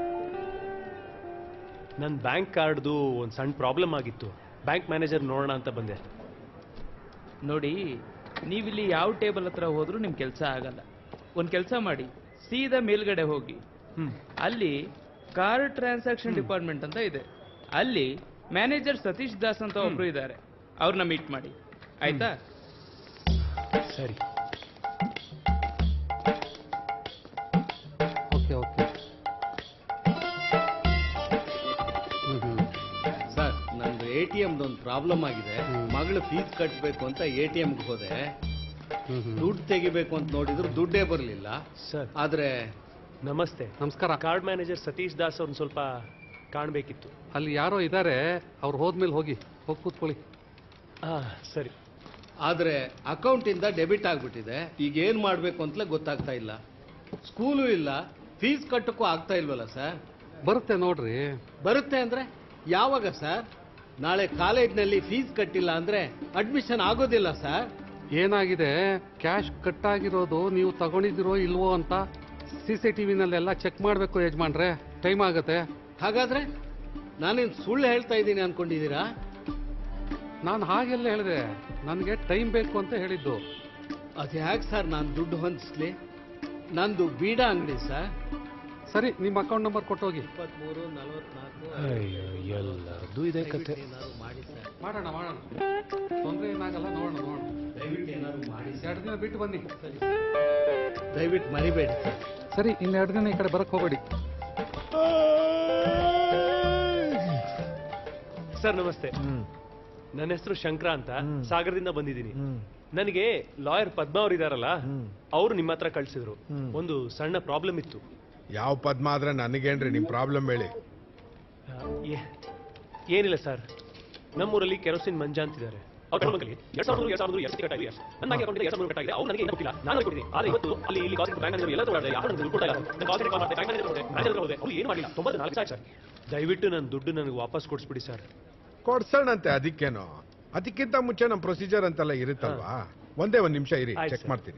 ನನ್ನ ಬ್ಯಾಂಕ್ ಕಾರ್ಡ್ದು ಒಂದು ಸಣ್ಣ ಪ್ರಾಬ್ಲಮ್ ಆಗಿತ್ತು ಬ್ಯಾಂಕ್ ಮ್ಯಾನೇಜರ್ ನೋಡೋಣ ಅಂತ ಬಂದೆ ನೋಡಿ ನೀವಿಲ್ಲಿ ಯಾವ ಟೇಬಲ್ ಹತ್ರ ಹೋದ್ರೂ ನಿಮ್ ಕೆಲಸ ಆಗಲ್ಲ ಒಂದ್ ಕೆಲಸ ಮಾಡಿ ಸೀದಾ ಮೇಲ್ಗಡೆ ಹೋಗಿ ಅಲ್ಲಿ ಕಾರ್ ಟ್ರಾನ್ಸಾಕ್ಷನ್ ಡಿಪಾರ್ಟ್ಮೆಂಟ್ ಅಂತ ಇದೆ ಅಲ್ಲಿ ಮ್ಯಾನೇಜರ್ ಸತೀಶ್ ದಾಸ್ ಅಂತ ಒಬ್ರು ಇದ್ದಾರೆ ಅವ್ರನ್ನ ಮೀಟ್ ಮಾಡಿ ಆಯ್ತಾ ಸರಿ ಓಕೆ ಓಕೆ ಸರ್ ನಂದು ಎ ಟಿ ಎಮ್ದು ಒಂದು ಪ್ರಾಬ್ಲಮ್ ಆಗಿದೆ ಮಗಳು ಫೀಸ್ ಕಟ್ಟಬೇಕು ಅಂತ ಎ ಟಿ ಎಮ್ಗೆ ಹೋದೆ ದುಡ್ಡು ತೆಗಿಬೇಕು ಅಂತ ನೋಡಿದ್ರು ದುಡ್ಡೇ ಬರಲಿಲ್ಲ ಸರ್ ಆದ್ರೆ ನಮಸ್ತೆ ನಮಸ್ಕಾರ ಕಾರ್ಡ್ ಮ್ಯಾನೇಜರ್ ಸತೀಶ್ ದಾಸ್ ಅವ್ರನ್ನ ಸ್ವಲ್ಪ ಕಾಣಬೇಕಿತ್ತು ಅಲ್ಲಿ ಯಾರೋ ಇದ್ದಾರೆ ಅವ್ರು ಹೋದ್ಮೇಲೆ ಹೋಗಿ ಹೋಗಿ ಕೂತ್ಕೊಳ್ಳಿ ಹಾ ಸರಿ ಆದ್ರೆ ಅಕೌಂಟಿಂದ ಡೆಬಿಟ್ ಆಗ್ಬಿಟ್ಟಿದೆ ಈಗ ಏನ್ ಮಾಡ್ಬೇಕು ಅಂತಲೇ ಗೊತ್ತಾಗ್ತಾ ಇಲ್ಲ ಸ್ಕೂಲು ಇಲ್ಲ ಫೀಸ್ ಕಟ್ಟಕ್ಕೂ ಆಗ್ತಾ ಇಲ್ವಲ್ಲ ಸರ್ ಬರುತ್ತೆ ನೋಡ್ರಿ ಬರುತ್ತೆ ಅಂದ್ರೆ ಯಾವಾಗ ಸರ್ ನಾಳೆ ಕಾಲೇಜ್ನಲ್ಲಿ ಫೀಸ್ ಕಟ್ಟಿಲ್ಲ ಅಂದ್ರೆ ಅಡ್ಮಿಷನ್ ಆಗೋದಿಲ್ಲ ಸರ್ ಏನಾಗಿದೆ ಕ್ಯಾಶ್ ಕಟ್ಟಾಗಿರೋದು ನೀವು ತಗೊಂಡಿದ್ದೀರೋ ಇಲ್ವೋ ಅಂತ ಸಿ ಸಿ ಟಿ ವಿನಲ್ಲೆಲ್ಲ ಚೆಕ್ ಮಾಡಬೇಕು ಯಜಮಾನ್ರೆ ಟೈಮ್ ಆಗುತ್ತೆ ಹಾಗಾದ್ರೆ ನಾನೇನು ಸುಳ್ಳು ಹೇಳ್ತಾ ಇದ್ದೀನಿ ಅನ್ಕೊಂಡಿದ್ದೀರಾ ನಾನು ಹಾಗೆಲ್ಲ ಹೇಳಿದೆ ನನಗೆ ಟೈಮ್ ಬೇಕು ಅಂತ ಹೇಳಿದ್ದು ಅದ್ಯಾಕೆ ಸರ್ ನಾನು ದುಡ್ಡು ಹೊಂದಿಸ್ಲಿ ನಂದು ಬೀಡ ಅಂಗಡಿ ಸರ್ ಸರಿ ನಿಮ್ಮ ಅಕೌಂಟ್ ನಂಬರ್ ಕೊಟ್ಟೋಗಿ ಇಪ್ಪತ್ಮೂರು ನಲವತ್ನಾಲ್ಕು ಅಯ್ಯೋ ಎಲ್ಲದು ಇದೇ ಕತೆ ಮಾಡಿ ಸರ್ ಮಾಡೋಣ ಮಾಡೋಣ ತೊಂದರೆ ಏನಾಗಲ್ಲ ನೋಡೋಣ ನೋಡೋಣ ದಯವಿಟ್ಟು ಏನಾದ್ರು ಮಾಡಿ ಎರಡು ದಿನ ಬಿಟ್ಟು ಬನ್ನಿ ದಯವಿಟ್ಟು ಮರಿಬೇಡಿ ಸರ್ ಸರಿ ಇನ್ನೆರಡು ದಿನ ಈ ಕಡೆ ಬರಕ್ ಹೋಗಬೇಡಿ ಸರ್ ನಮಸ್ತೆ ನನ್ನ ಹೆಸರು ಶಂಕರ ಅಂತ ಸಾಗರದಿಂದ ಬಂದಿದ್ದೀನಿ ನನಗೆ ಲಾಯರ್ ಪದ್ಮ ಅವ್ರು ಇದಾರಲ್ಲ ಅವರು ನಿಮ್ಮ ಹತ್ರ ಕಳ್ಸಿದ್ರು ಒಂದು ಸಣ್ಣ ಪ್ರಾಬ್ಲಮ್ ಇತ್ತು ಯಾವ ಪದ್ಮ ಆದ್ರೆ ನನಗೇನ್ರಿ ನಿಮ್ ಪ್ರಾಬ್ಲಮ್ ಹೇಳಿ ಆ, ಏ- ಏನಿಲ್ಲ ಸರ್ ನಮ್ಮೂರಲ್ಲಿ ಕೆರೋಸಿನ್ ಮಂಜಾ ಅಂತಿದ್ದಾರೆ ಅವ್ರ ಕರ್ಮಕಲ್ಲಿ ಎರಡ್ ಸಾವಿರದ ಮೂರು, ಎರಡ್ ಸಾವಿರದ ಮೂರು, ಎರಡ್ ಸಾವಿರದ ಕಟ್ಟಾಗಿದೆ. ನನ್ನ ಬ್ಯಾಂಕ್ ಅಕೌಂಟ್ಗೆ ಎರಡ್ ಸಾವಿರದ ಮೂರು ಕಟ್ಟಾಗಿದೆ. ಅವ್ರು ನನಗೆ ಏನು ಕೊಟ್ಟಿಲ್ಲ. ನಾನು ಅವ್ರಿಗೆ ಕೊಟ್ಟಿದ್ದೀನಿ. ಆದ್ರೆ ಇವತ್ತು ಅಲ್ಲಿ ಇಲ್ಲಿ ಕಾಲ್ ಬ್ಯಾಂಕ್ ಮ್ಯಾನೇಜರ್ ಎಲ್ಲ ತಗೊಂಡೆ. ಯಾರು ನನಗೆ ದುಡ್ಡು ಕೊಡ್ತಾ ಇಲ್ಲ. ನಾನು ಕಾಲ್ ಸೆಂಟರ್ ಕಾಲ್ ಮಾಡಿದೆ, ಬ್ಯಾಂಕ್ ಮ್ಯಾನೇಜರ್ ಹೋದೆ, ಮ್ಯಾನೇಜರ್ ಹೋದೆ. ಅವ್ರು ಏನು ಮಾಡಿಲ್ಲ. ತೊಂಬತ್ನಾಲ್ಕು ಸಾವಿರ ಸರ್. ದಯವಿಟ್ಟು ನನ್ನ ದುಡ್ಡು ನನಗೆ ವಾಪಸ್ ಕೊಡಿಸ್ಬಿಡಿ ಸರ್ ಕೊಡ್ಸೋಣಂತೆ ಅದಕ್ಕೇನು ಅದಕ್ಕಿಂತ ಮುಂಚೆ ನಮ್ಮ ಪ್ರೊಸೀಜರ್ ಅಂತೆಲ್ಲ ಇರುತ್ತಲ್ವಾ ಒಂದೇ ಒಂದ್ ನಿಮಿಷ ಇರಿ ಆಯ್ತು ಚೆಕ್ ಸರ್. ಮಾಡ್ತೀನಿ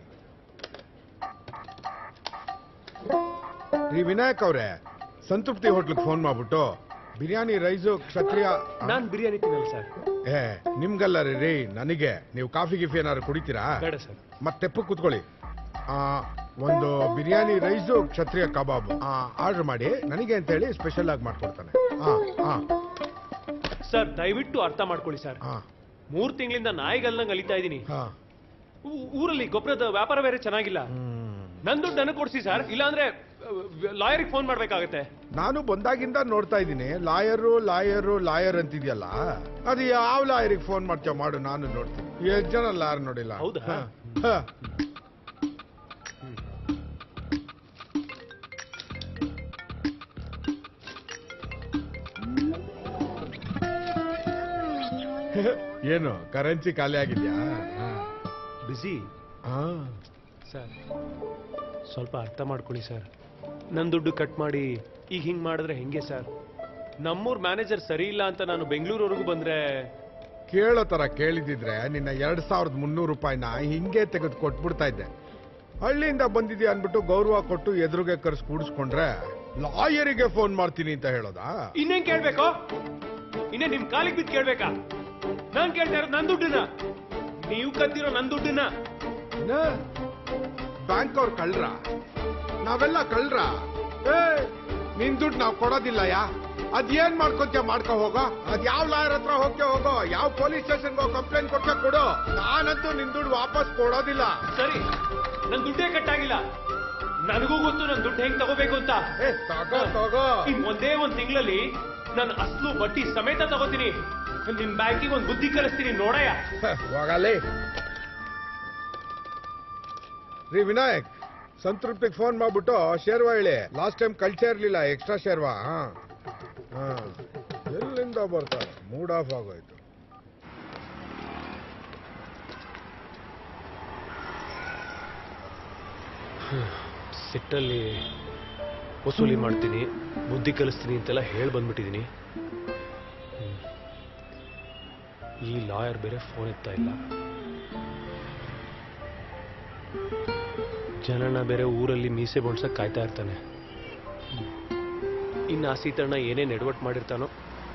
ರೀ ವಿನಾಯಕ್ ಅವ್ರೆ ಸಂತೃಪ್ತಿ ಹೋಟ್ಲಿಗೆ ಫೋನ್ ಮಾಡ್ಬಿಟ್ಟು ಬಿರಿಯಾನಿ ರೈಸು ಕ್ಷತ್ರಿಯ ನಾನ್ ಬಿರಿಯಾನಿ ತಿನ್ನಲ್ಲ ಸರ್ ಏ ನಿಮ್ಗಲ್ಲ ರೀ ರೀ ನನಗೆ ನೀವು ಕಾಫಿ ಗಿಫಿ ಏನಾದ್ರು ಕುಡಿತೀರಾ ಬೇಡ ಸರ್ ಮತ್ತೆ ತೆಪ್ಪು ಕೂತ್ಕೊಳ್ಳಿ ಆ, ಒಂದು ಬಿರಿಯಾನಿ ರೈಸು ಕ್ಷತ್ರಿಯ ಕಬಾಬ್ ಆರ್ಡರ್ ಮಾಡಿ ನನಗೆ ಅಂತ ಹೇಳಿ ಸ್ಪೆಷಲ್ ಆಗಿ ಮಾಡ್ಕೊಡ್ತಾನೆ ಹಾ ಹಾ ಸರ್ ದಯವಿಟ್ಟು ಅರ್ಥ ಮಾಡ್ಕೊಳ್ಳಿ ಸರ್ ಮೂರ್ ತಿಂಗಳಿಂದ ನಾಯಿಗಲ್ನಂಗ್ ಅಲಿತಾ ಇದ್ದೀನಿ ಊ- ಊರಲ್ಲಿ ಗೊಬ್ಬರದ ವ್ಯಾಪಾರ ಬೇರೆ ಚೆನ್ನಾಗಿಲ್ಲ ನನ್ ದುಡ್ಡು ನನಗೆ ಕೊಡ್ಸಿ ಸರ್ ಇಲ್ಲಾಂದ್ರೆ ಲಾಯರಿಗೆ ಫೋನ್ ಮಾಡ್ಬೇಕಾಗತ್ತೆ ನಾನು ಬಂದಾಗಿಂದ ನೋಡ್ತಾ ಇದ್ದೀನಿ ಲಾಯರು ಲಾಯರು ಲಾಯರ್ ಅಂತಿದ್ಯಲ್ಲ ಅದು ಯಾವ ಲಾಯರಿಗೆ ಫೋನ್ ಮಾಡ್ತೀಯ ಮಾಡು ನಾನು ನೋಡ್ತೀನಿ ಎಷ್ಟು ಜನ ಲಾಯರ್ ನೋಡಿಲ್ಲ ಹೌದಾ? ಹ, ಹ. ಏನು ಕರೆನ್ಸಿ ಖಾಲಿ ಆಗಿದ್ಯಾ ಬಿಸಿ ಹಾ ಸರ್ ಸ್ವಲ್ಪ ಅರ್ಥ ಮಾಡ್ಕೊಳ್ಳಿ ಸರ್ ನನ್ನ ದುಡ್ಡು ಕಟ್ ಮಾಡಿ ಈಗ ಹಿಂಗ್ ಮಾಡಿದ್ರೆ ಹೆಂಗೆ ಸರ್ ನಮ್ಮೂರ್ ಮ್ಯಾನೇಜರ್ ಸರಿ ಇಲ್ಲ ಅಂತ ನಾನು ಬೆಂಗಳೂರವರೆಗೂ ಬಂದ್ರೆ ಕೇಳೋ ತರ ಕೇಳಿದಿದ್ರೆ ನಿನ್ನ ಎರಡ್ ಸಾವಿರದ ಮುನ್ನೂರು ರೂಪಾಯಿನ ಹಿಂಗೆ ತೆಗೆದು ಕೊಟ್ಬಿಡ್ತಾ ಇದ್ದೆ ಹಳ್ಳಿಯಿಂದ ಬಂದಿದ್ಯಾ ಅನ್ಬಿಟ್ಟು ಗೌರವ ಕೊಟ್ಟು ಎದುರುಗೆ ಕರ್ಸ್ ಕೂಡಿಸ್ಕೊಂಡ್ರೆ ಲಾಯರಿಗೆ ಫೋನ್ ಮಾಡ್ತೀನಿ ಅಂತ ಹೇಳೋದಾ ಇನ್ನೇನ್ ಕೇಳ್ಬೇಕು ಇನ್ನೇ ನಿಮ್ ಕಾಲಿಗೆ ಬಿದ್ದು ಕೇಳ್ಬೇಕಾ ನಾನ್ ಕೇಳ್ತಾ ಇರೋದು ನನ್ ದುಡ್ಡನ್ನ ನೀವು ಕದ್ದಿರೋ ನನ್ ದುಡ್ಡನ್ನ ಬ್ಯಾಂಕ್ ಅವ್ರು ಕಳ್ರ ನಾವೆಲ್ಲ ಕಳ್ರ ಏ ನಿನ್ ದುಡ್ಡು ನಾವು ಕೊಡೋದಿಲ್ಲ ಯಾ ಅದೇನ್ ಮಾಡ್ಕೊಂತೀಯ ಮಾಡ್ಕೊ ಹೋಗೋ ಅದ್ ಯಾವ ಲಾಯರ್ ಹತ್ರ ಹೋಗ್ಕೆ ಹೋಗೋ ಯಾವ ಪೊಲೀಸ್ ಸ್ಟೇಷನ್ಗೆ ಕಂಪ್ಲೇಂಟ್ ಕೊಡ್ಕೆ ಕೊಡು ನಾನಂತೂ ನಿನ್ ದುಡ್ಡು ವಾಪಸ್ ಕೊಡೋದಿಲ್ಲ ಸರಿ ನನ್ ದುಡ್ಡೇ ಕಟ್ಟಾಗಿಲ್ಲ ನನಗೂ ಗೊತ್ತು ನನ್ ದುಡ್ಡು ಹೆಂಗ್ ತಗೋಬೇಕು ಅಂತ ತಗೋ ತಗೋ ಇನ್ ಒಂದೇ ಒಂದ್ ತಿಂಗಳಲ್ಲಿ ನಾನು ಅಸ್ಲು ಬಡ್ಡಿ ಸಮೇತ ತಗೋತೀನಿ ನಿಮ್ ಬ್ಯಾಂಕಿಗೆ ಒಂದ್ ಬುದ್ಧಿ ಕಲಿಸ್ತೀನಿ ನೋಡಯ್ಯ ಹೋಗಲ್ಲಿ ರೀ ವಿನಾಯಕ್ ಸಂತೃಪ್ತಿಗೆ ಫೋನ್ ಮಾಡ್ಬಿಟ್ಟು ಶೇರ್ವಾ ಹೇಳಿ ಲಾಸ್ಟ್ ಟೈಮ್ ಕಳ್ಸೇ ಇರ್ಲಿಲ್ಲ ಎಕ್ಸ್ಟ್ರಾ ಶೇರ್ವಾ ಹಾ ಹಾ ಎಲ್ಲಿಂದ ಬರ್ತಾರೆ ಮೂಡ್ ಆಫ್ ಆಗೋಯ್ತು ಸಿಟ್ಟಲ್ಲಿ ವಸೂಲಿ ಮಾಡ್ತೀನಿ ಬುದ್ಧಿ ಕಲಿಸ್ತೀನಿ ಅಂತೆಲ್ಲ ಹೇಳಿ ಬಂದ್ಬಿಟ್ಟಿದ್ದೀನಿ ಹ್ಮ್. ಈ ಲಾಯರ್ ಬೇರೆ ಫೋನ್ ಎತ್ತಾ ಇಲ್ಲ ಜನನ ಬೇರೆ ಊರಲ್ಲಿ ಮೀಸೆ ಬೊಳ್ಸಕ್ ಕಾಯ್ತಾ ಇರ್ತಾನೆ ಇನ್ನು ಆ ಸೀತಣ್ಣ ಏನೇನ್ ಎಡವಟ್ ಮಾಡಿರ್ತಾನೋ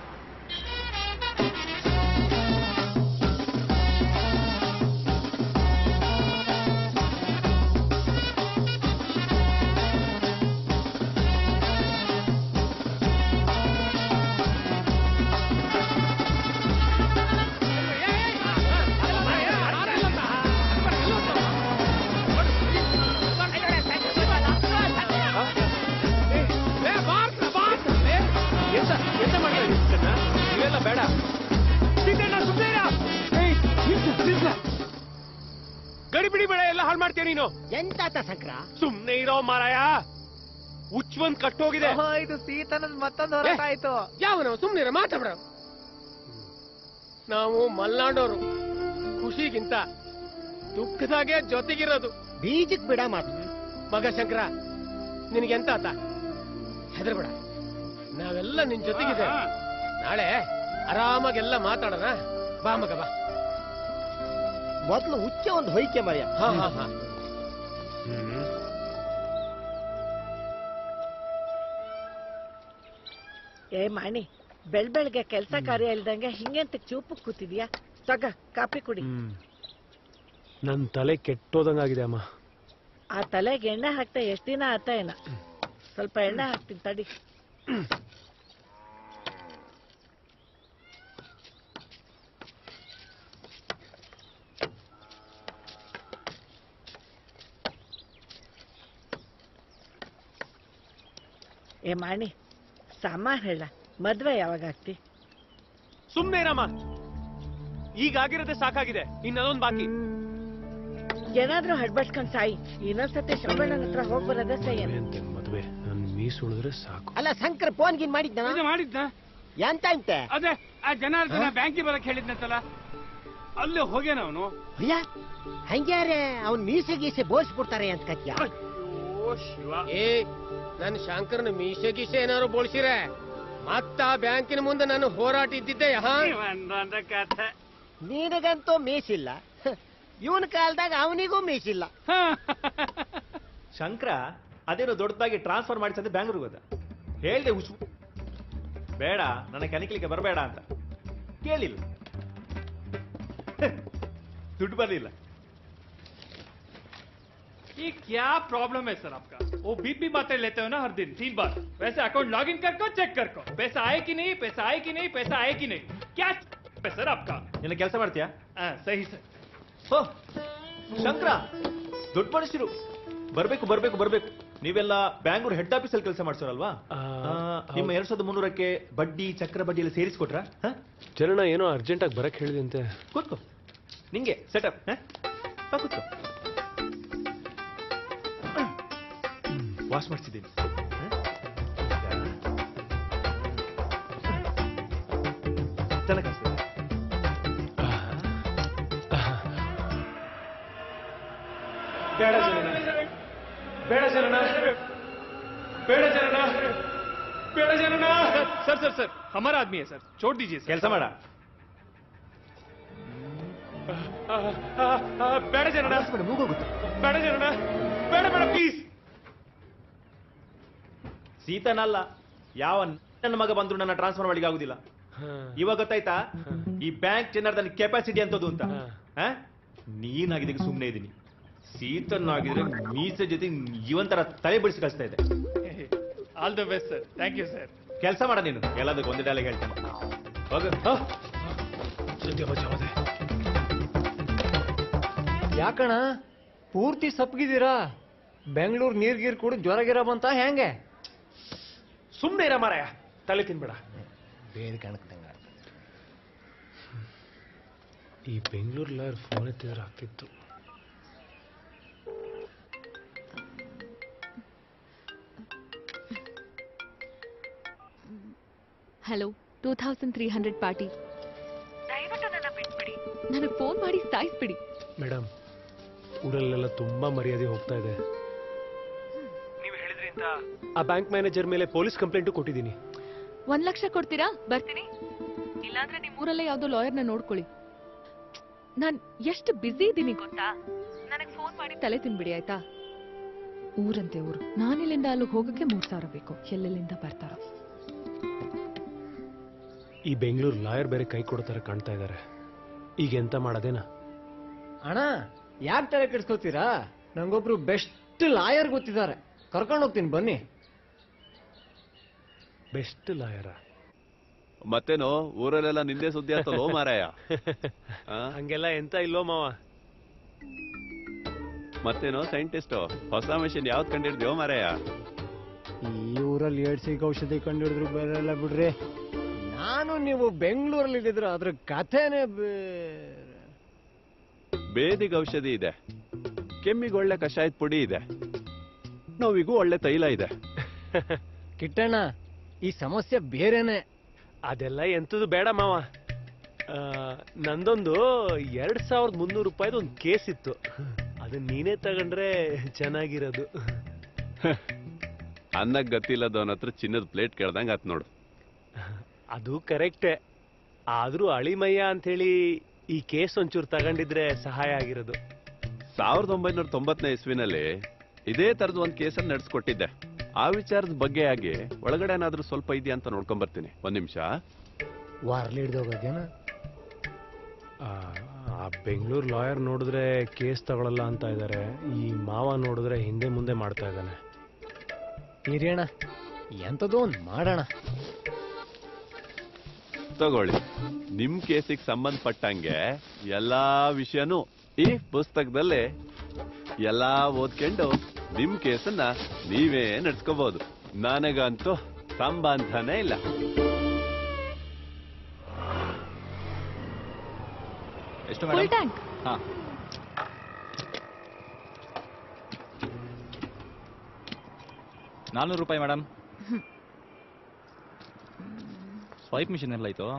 ಎಂತ ಎಂತ ಮಾಡ್ತಾ ಇದ್ದೀರಿ ಸೀತಣ್ಣ? ಇವೆಲ್ಲ ಬೇಡ ಸೀತಣ್ಣ ಸುಮ್ಮನೆ ಗಡಿ ಬಿಡಿ ಬೇಡ ಎಲ್ಲ ಹಾಳು ಮಾಡ್ತೀಯ ನೀನು ಎಂತಾತ ಸಂಕ್ರ ಸುಮ್ನೆ ಇರೋ ಮಾರಾಯ ಉಚ್ವಂದ್ ಕಟ್ಟೋಗಿದೆ ಇದು ಸೀತನದ ಮತ್ತೊಂದು ಹೋರಾಟ ಆಯ್ತು ಯಾವನವ ಸುಮ್ನಿರ ಮಾತಾಡ ನಾವು ಮಲ್ನಾಡೋರು ಖುಷಿಗಿಂತ ದುಃಖದಾಗೆ ಜೊತೆಗಿರೋದು ಬೀಜಕ್ ಬಿಡ ಮಾತು ಮಗ ಶಂಕರ ನಿನಗೆಂತ ಆತ ಹೆದರ್ಬೇಡ ನಾವೆಲ್ಲ ನಿನ್ ಜೊತೆಗಿದೆ ನಾಳೆ ಆರಾಮಾಗೆಲ್ಲ ಮಾತಾಡೋಣ ಬಾ ಮಗ ಬಾ ಮೊದ್ಲು ಹುಚ್ಚ ಒಂದು ಹೊಯ್ಕೆ ಮರ್ಯ ಹಾ ಹಾ ಹಾ ಏ ಮಾಣಿ ಬೆಳ್ ಬೆಳ್ಗೆ ಕೆಲ್ಸ ಕಾರ್ಯ ಇಲ್ದಂಗೆ ಹಿಂಗೆಂತ ಚೂಪು ಕೂತಿದ್ಯಾ ತಗ ಕಾಪಿ ಕುಡಿ ನನ್ ತಲೆ ಕೆಟ್ಟೋದಂಗಾಗಿದೆ ಅಮ್ಮ ಆ ತಲೆಗೆ ಎಣ್ಣೆ ಹಾಕ್ತಾ ಎಷ್ಟ್ ದಿನ ಆತ ಏನ ಸ್ವಲ್ಪ ಎಣ್ಣೆ ಹಾಕ್ತೀನಿ ತಡಿ ಏ ಮಾಣಿ ಸಾಮಾನ್ ಹೇಳ ಮದ್ವೆ ಯಾವಾಗ ಆಗ್ತಿ ಸುಮ್ನೆ ಇರಮ್ಮ ಈಗ ಆಗಿರೋದೇ ಸಾಕಾಗಿದೆ ಇನ್ನದೊಂದು ಬಾಕಿ ಏನಾದ್ರೂ ಹಡ್ಬಡ್ಸ್ಕೊಂಡ್ ಸಾಯಿ ಇನ್ನೊಂದ್ಸತಿ ಶ್ರವಣನ ಹತ್ರ ಹೋಗ್ ಬರೋದೇ ಸೈ ಮದುವೆ ನನ್ ಮೀಸ್ ಉಳಿದ್ರೆ ಸಾಕು ಅಲ್ಲ ಶಂಕರ್ ಫೋನ್ ಗಿನ್ ಮಾಡಿದ್ದ ಮಾಡಿದ್ದ ಎಂತ ಅಂತೆ ಅದೇ ಆ ಜನಾರ್ದನ ಬ್ಯಾಂಕಿಗೆ ಬರಕ್ ಹೇಳಿದ್ನಂತಲ್ಲ ಅಲ್ಲಿ ಹೋಗ್ಯಾನ ಅವನು ಅಯ್ಯ ಹಂಗ್ಯಾರೆ ಅವ್ನ್ ಮೀಸೆ ಗೀಸೆ ಬೋಳ್ಸ್ಬಿಡ್ತಾರೆ ಅಂತ ಕತ್ಯ ಏ ನನ್ ಶಂಕರ್ನ ಮೀಸೆ ಗೀಸೆ ಏನಾರು ಬೋಳ್ಸಿರೆ ಮತ್ತ ಆ ಬ್ಯಾಂಕಿನ ಮುಂದೆ ನಾನು ಹೋರಾಟ ಇದ್ದಿದ್ದೆ ಹಾ ಕಥೆ ನಿನಗಂತೂ ಮೀಸಿಲ್ಲ ಇವನ ಕಾಲದಾಗ ಅವನಿಗೂ ಮೀಸಿಲ್ಲ ಶಂಕರ ಅದೇನೋ ದೊಡ್ಡದಾಗಿ ಟ್ರಾನ್ಸ್ಫರ್ ಮಾಡಿಸಂದ್ರೆ ಬ್ಯಾಂಗ್ಳೂರ್ಗೆ ಹೋದ ಹೇಳ್ದೆ ಹುಚ್ಚು ಬೇಡ ನನ್ನ ಕನಿಕಲಿಕ್ಕೆ ಬರಬೇಡ ಅಂತ ಕೇಳಿಲ್ಲ ದುಡ್ಡು ಬರಲಿಲ್ಲ ये क्या प्रॉब्लम है सर आपका वो बीप भी बातें लेते हो ना हर दिन तीन बार वैसे अकाउंट लॉग इन कर को चेक कर को पैसा आए कि नहीं पैसा आए कि नहीं पैसा आए कि नहीं क्या है सर आपका ನಿನ್ನ ಕೆಲಸ ಮಾಡ್ತೀಯಾ हाँ, सही सर ಹೋ ಶಂಕರ ದೊಡ್ಡ ಮನುಷ್ಯರು ಬರ್ಬೇಕು ಬರ್ಬೇಕು ಬರ್ಬೇಕು ನೀವೆಲ್ಲ ಬ್ಯಾಂಗ್ಳೂರ್ ಹೆಡ್ ಆಫೀಸ್ ಅಲ್ಲಿ ಕೆಲಸ ಮಾಡ್ಸೋರಲ್ವಾ ನಿಮ್ಮ ಎರಡ್ ಸಾವಿರದ ಮುನ್ನೂರಕ್ಕೆ ಬಡ್ಡಿ ಚಕ್ರ ಬಡ್ಡಿ ಎಲ್ಲ ಸೇರಿಸ್ಕೊಟ್ರ ಚರಣ ಏನೋ ಅರ್ಜೆಂಟ್ ಆಗಿ ಬರಕ್ ಹೇಳಿದಂತೆ ಕೂತ್ಕೋ ನಿಂಗೆ ಸೆಟಪ್ ಬಾ ಕೂತ್ಕೋ ವಾಶ್ ಮಾಡಿಸಿದ್ದೀನಿ ತಲೆ ಕಾಸ್ಬೇಕು ಬೇಡ ಚರಣ ಬೇಡ ಚರಣ ಬೇಡ ಚರಣ ಬೇಡ ಚರಣ सर सर सर हमारा आदमी है सर छोड़ दीजिए सर ಕೆಲಸ ಮಾಡ ಬೇಡ ಚರಣ ಬೇಡ ಚರಣ ಬೇಡ ಬೇಡ ಪ್ಲೀಸ್ ಸೀತನಲ್ಲ ಯಾವ ನನ್ನ ಮಗ ಬಂದ್ರು ನನ್ನ ಟ್ರಾನ್ಸ್ಫರ್ ಮಾಡ್ಲಿಕ್ಕೆ ಆಗುದಿಲ್ಲ ಇವಾಗ ಗೊತ್ತಾಯ್ತಾ ಈ ಬ್ಯಾಂಕ್ ಜನರದಲ್ಲಿ ಕೆಪಾಸಿಟಿ ಅಂತದ್ದು ಅಂತ ಹ? ನೀನಾಗಿದ್ದಕ್ಕೆ ಸುಮ್ಮನೆ ಇದ್ದೀನಿ ಸೀತನಾಗಿದ್ರೆ ಮೀಸೆ ಜೊತೆ ಇವನ್ ತರ ತಲೆ ಬಿಡಿಸಿ ಕಳಿಸ್ತಾ ಇದೆ all the best sir thank you sir ಕೆಲಸ ಮಾಡ ನೀನು ಎಲ್ಲದಕ್ಕೆ ಒಂದೇ ಡಾಲಿಗೆ ಹೇಳ್ತಾನೆ ಹೋಗು ಯಾಕಣ ಪೂರ್ತಿ ಸಪ್ಪಗಿದ್ದೀರಾ ಬೆಂಗಳೂರು ನೀರ್ ಗೀರ್ ಕುಡಿದು ಜ್ವರ ಗಿರ ಬಂತ ಹೆಂಗೆ ಸುಮ್ನೆ ಇರ ಮಾರಾಯ ತಲೆ ತಿನ್ಬೇಡ ಬೇರೆ ಕಾಣಕ್ತಂಗ ಈ ಬೆಂಗಳೂರು ಲಾಯರ್ ಫೋನ್ ಎತ್ತಿದ್ರೆ ಆಗ್ತಿತ್ತು hello two thousand three hundred party ನನಗೆ ಫೋನ್ ಮಾಡಿ ಸಾಯಿಸ್ಬಿಡಿ ಮೇಡಮ್ ಊರಲ್ಲೆಲ್ಲ ತುಂಬಾ ಮರ್ಯಾದೆ ಹೋಗ್ತಾ ಇದೆ ಆ ಬ್ಯಾಂಕ್ ಮ್ಯಾನೇಜರ್ ಮೇಲೆ ಪೊಲೀಸ್ ಕಂಪ್ಲೇಂಟು ಕೊಟ್ಟಿದ್ದೀನಿ ಒಂದ್ ಲಕ್ಷ ಕೊಡ್ತೀರಾ ಬರ್ತೀನಿ ಇಲ್ಲಾಂದ್ರೆ ನಿಮ್ ಊರಲ್ಲೇ ಯಾವ್ದೋ ಲಾಯರ್ನ ನೋಡ್ಕೊಳ್ಳಿ ನಾನ್ ಎಷ್ಟು ಬ್ಯುಸಿ ಇದ್ದೀನಿ ಗೊತ್ತಾ ನನಗೆ ಫೋನ್ ಮಾಡಿ ತಲೆ ತಿನ್ಬಿಡಿ ಆಯ್ತಾ ಊರಂತೆ ಊರು ನಾನಿಲ್ಲಿಂದ ಅಲ್ಲಿಗೆ ಹೋಗಕ್ಕೆ ಮೂರ್ ಸಾವಿರ ಬೇಕು ಎಲ್ಲೆಲ್ಲಿಂದ ಬರ್ತಾರೋ ಈ ಬೆಂಗಳೂರು ಲಾಯರ್ ಬೇರೆ ಕೈ ಕೊಡೋ ಥರ ಕಾಣ್ತಾ ಇದ್ದಾರೆ ಈಗ ಎಂತ ಮಾಡೋದೇನಾ ಅಣ್ಣ ಯಾಕೆ ತಲೆ ಕೆಡ್ಸ್ಕೊತೀರಾ ನಂಗೊಬ್ರು ಬೆಸ್ಟ್ ಲಾಯರ್ ಗೊತ್ತಿದ್ದಾರೆ ಕರ್ಕೊಂಡು ಹೋಗ್ತೀನಿ ಬನ್ನಿ ಬೆಸ್ಟ್ ಲಾಯರ ಮತ್ತೇನೋ ಊರಲ್ಲೆಲ್ಲ ನಿಂದೆ ಸುದ್ದಿ ಆಗ್ತಲ್ಲೋ ಮಾರಾಯ ಆ? ಹಂಗೆಲ್ಲ ಎಂತ ಇಲ್ಲೋ ಮಾವ ಮತ್ತೇನೋ ಸೈಂಟಿಸ್ಟ್ ಹೊಸ ಮೆಷಿನ್ ಯಾವ್ದು ಕಂಡಿಡ್ದ್ಯೋ ಮಾರಾಯ ಈ ಊರಲ್ಲಿ ಏಡ್ಸಿಗೆ ಔಷಧಿ ಕಂಡಿಡಿದ್ರು ಬೇರೆಲ್ಲ ಬಿಡ್ರಿ ನಾನು ನೀವು ಬೆಂಗಳೂರಲ್ಲಿ ಇದ್ದಿದ್ರು ಅದ್ರ ಕಥೆನೇ ಬೇರೆ ಬೇದಿಗೆ ಔಷಧಿ ಇದೆ ಕೆಮ್ಮಿಗೆ ಒಳ್ಳೆ ಕಷಾಯದ ಪುಡಿ ಇದೆ ನೋವಿಗೂ ಒಳ್ಳೆ ತೈಲ ಇದೆ ಕಿಟ್ಟಣ್ಣ ಈ ಸಮಸ್ಯೆ ಬೇರೆನೆ ಅದೆಲ್ಲ ಎಂತದು ಬೇಡ ಮಾವ ಆ, ನಂದೊಂದು ಎರಡ್ ಸಾವಿರದ ಮುನ್ನೂರು ರೂಪಾಯಿದು ಒಂದು ಕೇಸ್ ಇತ್ತು ಅದನ್ನ ನೀನೇ ತಗೊಂಡ್ರೆ ಚೆನ್ನಾಗಿರೋದು ಅನ್ನಕ್ ಗತಿಲ್ಲದವನ ಹತ್ರ ಚಿನ್ನದ ಪ್ಲೇಟ್ ಕೇಳ್ದಂಗ ಆತ್ ನೋಡು ಅದು ಕರೆಕ್ಟೇ ಆದ್ರೂ ಅಳಿಮಯ್ಯ ಅಂಥೇಳಿ ಈ ಕೇಸ್ ಒಂಚೂರು ತಗೊಂಡಿದ್ರೆ ಸಹಾಯ ಆಗಿರೋದು ಸಾವಿರದ ಒಂಬೈನೂರ ತೊಂಬತ್ತನೇ ಇಸ್ವಿನಲ್ಲಿ ಇದೇ ತರದ ಒಂದ್ ಕೇಸಲ್ಲಿ ನಡೆಸ್ಕೊಟ್ಟಿದ್ದೆ ಆ ವಿಚಾರದ ಬಗ್ಗೆ ಆಗಿ ಒಳಗಡೆ ಏನಾದ್ರೂ ಸ್ವಲ್ಪ ಇದೆಯಾ ಅಂತ ನೋಡ್ಕೊಂಡ್ ಬರ್ತೀನಿ ಒಂದ್ ನಿಮಿಷ ವಾರ್ಲಿ ಹಿಡ್ದೋಗೋದೇನ ಆ ಬೆಂಗಳೂರು ಲಾಯರ್ ನೋಡಿದ್ರೆ ಕೇಸ್ ತಗೊಳಲ್ಲ ಅಂತ ಇದ್ದಾರೆ ಈ ಮಾವ ನೋಡಿದ್ರೆ ಹಿಂದೆ ಮುಂದೆ ಮಾಡ್ತಾ ಇದ್ದಾನೆ ಹಿರಿಯಣ್ಣ ಎಂಥದೋ ಒಂದು ಮಾಡೋಣ ತಗೊಳ್ಳಿ ನಿಮ್ ಕೇಸಿಗೆ ಸಂಬಂಧಪಟ್ಟಂಗೆ ಎಲ್ಲಾ ವಿಷಯನೂ ಈ ಪುಸ್ತಕದಲ್ಲೇ ಎಲ್ಲಾ ಓದ್ಕೊಂಡು ನಿಮ್ ಕೇಸನ್ನ ನೀವೇ ನಡ್ಸ್ಕೋಬಹುದು ನನಗಂತೂ ಸಂಬಂಧನೇ ಇಲ್ಲ ಎಷ್ಟು ಫುಲ್ ಮೇಡಮ್ ಟ್ಯಾಂಕ್ ಹಾ ನಾನ್ನೂರು ರೂಪಾಯಿ ಮೇಡಮ್ ಸ್ವೈಪ್ ಮಿಷಿನ್ ಎಲ್ಲ ಆಯ್ತು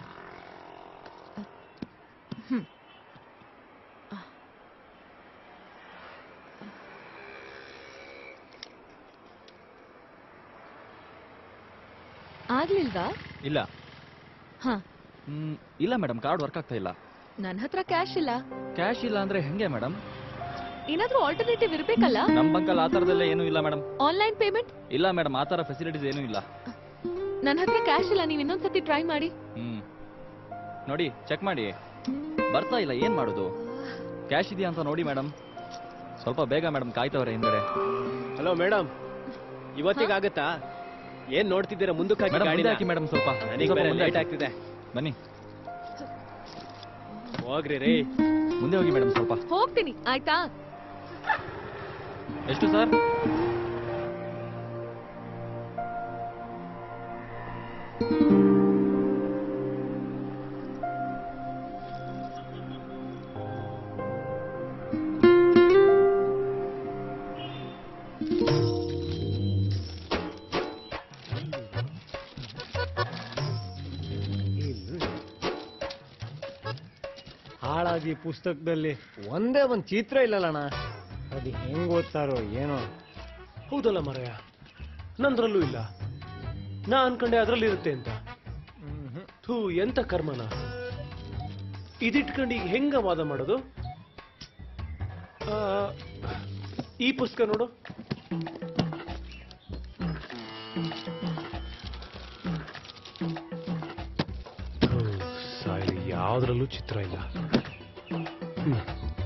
ಆಗ್ಲಿಲ್ವಾ ಇಲ್ಲ ಹಾ ಹ್ಮ್, ಇಲ್ಲ ಮೇಡಮ್ ಕಾರ್ಡ್ ವರ್ಕ್ ಆಗ್ತಾ ಇಲ್ಲ ನನ್ ಹತ್ರ ಕ್ಯಾಶ್ ಇಲ್ಲ ಕ್ಯಾಶ್ ಇಲ್ಲ ಅಂದ್ರೆ ಹೆಂಗೆ ಮೇಡಮ್ ಏನಾದ್ರೂ ಆಲ್ಟರ್ನೇಟಿವ್ ಇರ್ಬೇಕಲ್ಲ ನಮ್ ಬಂಕಲ್ಲಿ ಆ ಥರದ್ದೆಲ್ಲ ಏನೂ ಇಲ್ಲ ಮೇಡಮ್ ಆನ್ಲೈನ್ ಪೇಮೆಂಟ್ ಇಲ್ಲ ಮೇಡಮ್ ಆ ಥರ ಫೆಸಿಲಿಟೀಸ್ ಏನೂ ಇಲ್ಲ ನನ್ ಹತ್ರ ಕ್ಯಾಶ್ ಇಲ್ಲ ನೀವ್ ಇನ್ನೊಂದ್ಸತಿ ಟ್ರೈ ಮಾಡಿ ಹ್ಮ್ ನೋಡಿ ಚೆಕ್ ಮಾಡಿ ಬರ್ತಾ ಇಲ್ಲ ಏನ್ ಮಾಡೋದು ಕ್ಯಾಶ್ ಇದೆಯಾ ಅಂತ ನೋಡಿ ಮೇಡಮ್ ಸ್ವಲ್ಪ ಬೇಗ ಮೇಡಮ್ ಕಾಯ್ತವ್ರೆ ಹಿಂದ್ಗಡೆ ಹಲೋ ಮೇಡಮ್ ಇವತ್ತಿಗಾಗತ್ತಾ ಏನ್ ನೋಡ್ತಿದ್ದೀರಾ ಮುಂದಕ್ಕೆ ಹಾಕಿ ಮೇಡಮ್, ಗಾಡಿನ? ಮುಂದೆ ಹಾಕಿ ಮೇಡಮ್ ಸ್ವಲ್ಪ ನನಗೆ ಸ್ವಲ್ಪ ಬೇರೆ ಮುಂದೆ ಲೇಟ್ ಹಾಕಿ. ಆಗ್ತಿದೆ ಬನ್ನಿ ಹೋಗ್ರಿ ರೀ ಮುಂದೆ ಹೋಗಿ ಮೇಡಮ್ ಸ್ವಲ್ಪ ಹೋಗ್ತೀನಿ ಆಯ್ತಾ ಎಷ್ಟು ಸರ್ ಹಾಳಾಗಿ ಪುಸ್ತಕದಲ್ಲಿ ಒಂದೇ ಒಂದ್ ಚಿತ್ರ ಇಲ್ಲಲ್ಲಣ್ಣ ಅದು ಹೆಂಗ್ ಓದ್ತಾರೋ ಏನೋ ಹೌದಲ್ಲ ಮರಯ ನಂದ್ರಲ್ಲೂ ಇಲ್ಲ ನಾ ಅನ್ಕೊಂಡೆ ಅದ್ರಲ್ಲಿ ಇರುತ್ತೆ ಅಂತ ಥೂ ಎಂತ ಕರ್ಮನ ಇದಿಟ್ಕೊಂಡು ಈಗ ಹೆಂಗ ವಾದ ಮಾಡೋದು ಆ, ಈ ಪುಸ್ತಕ ನೋಡು ಥು, ಸಾಯ್ಲಿ ಯಾವ್ದ್ರಲ್ಲೂ ಚಿತ್ರ ಇಲ್ಲ ಹ್ಮ್.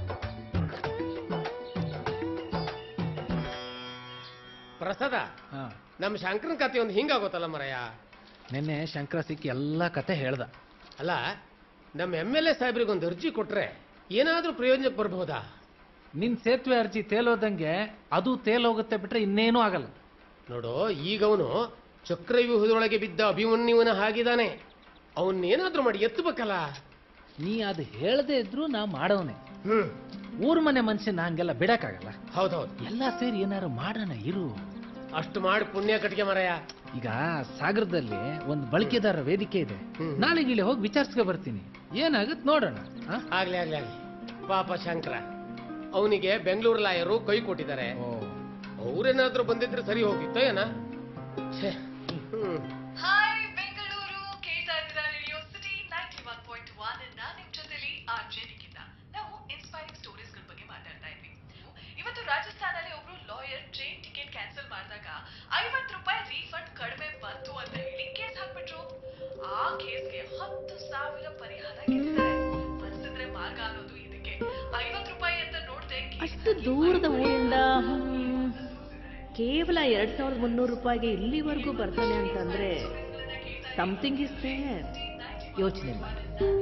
ಪ್ರಸಾದ ನಮ್ಮ ಶಂಕರನ್ ಕತೆ ಒಂದು ಹಿಂಗಾಗೋತಲ್ಲ ಮರಯ್ಯ ನಿನ್ನೆ ಶಂಕರ ಸಿಕ್ಕಿ ಎಲ್ಲ ಕತೆ ಹೇಳ್ದ ಅಲ್ಲ ನಮ್ಮ ಎಮ್ ಎಲ್ ಎ ಸಾಹೇಬ್ರಿಗೆ ಒಂದು ಅರ್ಜಿ ಕೊಟ್ರೆ ಏನಾದ್ರೂ ಪ್ರಯೋಜನಕ್ಕೆ ಬರ್ಬಹುದಾ ನಿನ್ ಸೇತುವೆ ಅರ್ಜಿ ತೇಲೋದಂಗೆ ಅದು ತೇಲೋಗುತ್ತೆ ಬಿಟ್ರೆ ಇನ್ನೇನೂ ಆಗಲ್ಲ ನೋಡು ಈಗ ಅವನು ಚಕ್ರವ್ಯೂಹದೊಳಗೆ ಬಿದ್ದ ಅಭಿಮನ್ಯುವನ ಹಾಗಿದ್ದಾನೆ ಅವನ್ನೇನಾದ್ರೂ ಮಾಡಿ ಎತ್ತಬೇಕಲ್ಲ ನೀ ಅದು ಹೇಳದೆ ಇದ್ರು ನಾ ಮಾಡವನೆ ಊರ್ ಮನೆ ಮನುಷ್ಯನ ಹಂಗೆಲ್ಲ ಬಿಡಕ್ಕಾಗಲ್ಲ ಹೌದೌದು ಎಲ್ಲ ಸೇರಿ ಏನಾರು ಮಾಡೋಣ ಇರು ಅಷ್ಟು ಮಾಡಿ ಪುಣ್ಯ ಕಟ್ಟಿಗೆ ಮರಯ್ಯ ಈಗ ಸಾಗರದಲ್ಲಿ ಒಂದು ಬಳಕೆದಾರ ವೇದಿಕೆ ಇದೆ ನಾಳೆ ಇಲ್ಲಿ ಹೋಗಿ ವಿಚಾರಿಸ್ಕೊ ಬರ್ತೀನಿ ಏನಾಗತ್ ನೋಡೋಣ ಆ? ಆಗ್ಲಿ ಆಗ್ಲಿ ಆಗ್ಲಿ ಪಾಪ ಶಂಕರ ಅವನಿಗೆ ಬೆಂಗಳೂರು ಲಾಯರು ಕೈ ಕೊಟ್ಟಿದ್ದಾರೆ ಅವ್ರೇನಾದ್ರೂ ಬಂದಿದ್ರೆ ಸರಿ ಹೋಗಿತ್ತೋ ಏನ ಛೇ, ಹ್ಮ್. ಹಾಯ್ ಬೆಂಗಳೂರು ಕೇಳ್ತಾ ಇದ್ದೀರಾ radio city ninety one point one ನಾನು ನಿಮ್ ಜೊತೆಲಿ ಆರ್ಜೆ ನಿಖಿತ ನಾವು ಇನ್ಸ್ಪೈರಿಂಗ್ ಸ್ಟೋರೀಸ್ ಗಳ ಬಗ್ಗೆ ಮಾತಾಡ್ತಾ ಇದ್ವಿ ಇವತ್ತು ರಾಜಸ್ಥಾನಲ್ಲಿ ಒಬ್ರು ಲಾಯರ್ ಟ್ರೈನ್ ಟಿಕೆಟ್ ಕ್ಯಾನ್ಸಲ್ ಮಾಡಿದಾಗ ಐವತ್ತು ರೂಪಾಯಿ ರೀಫಂಡ್ ಕಡಿಮೆ ಬಂತು ಅಂತ ಹೇಳಿ ಕೇಸ್ ಹಾಕ್ಬಿಟ್ರು ಆ ಕೇಸ್ಗೆ ಹತ್ತು ಸಾವಿರ ಪರಿಹಾರ ಗೆದ್ದಿದ್ದಾರೆ ಮನ್ಸಿದ್ರೆ ಮಾರ್ಗ ಅನ್ನೋದು ಇದಕ್ಕೆ ಐವತ್ತು ರೂಪಾಯಿ ಅಂತ ನೋಡ್ದೆ ಅಷ್ಟು ದೂರದ ಊರಿಂದ ಹ್ಮ್, ಕೇವಲ ಎರಡ್ ಸಾವಿರದ ಮುನ್ನೂರು ರೂಪಾಯಿಗೆ ಇಲ್ಲಿವರೆಗೂ ಬರ್ತಾನೆ ಅಂತಂದ್ರೆ ಸಮಥಿಂಗ್ ಇಸ್ ದೇರ್ ಯೋಚನೆ ಮಾಡಿ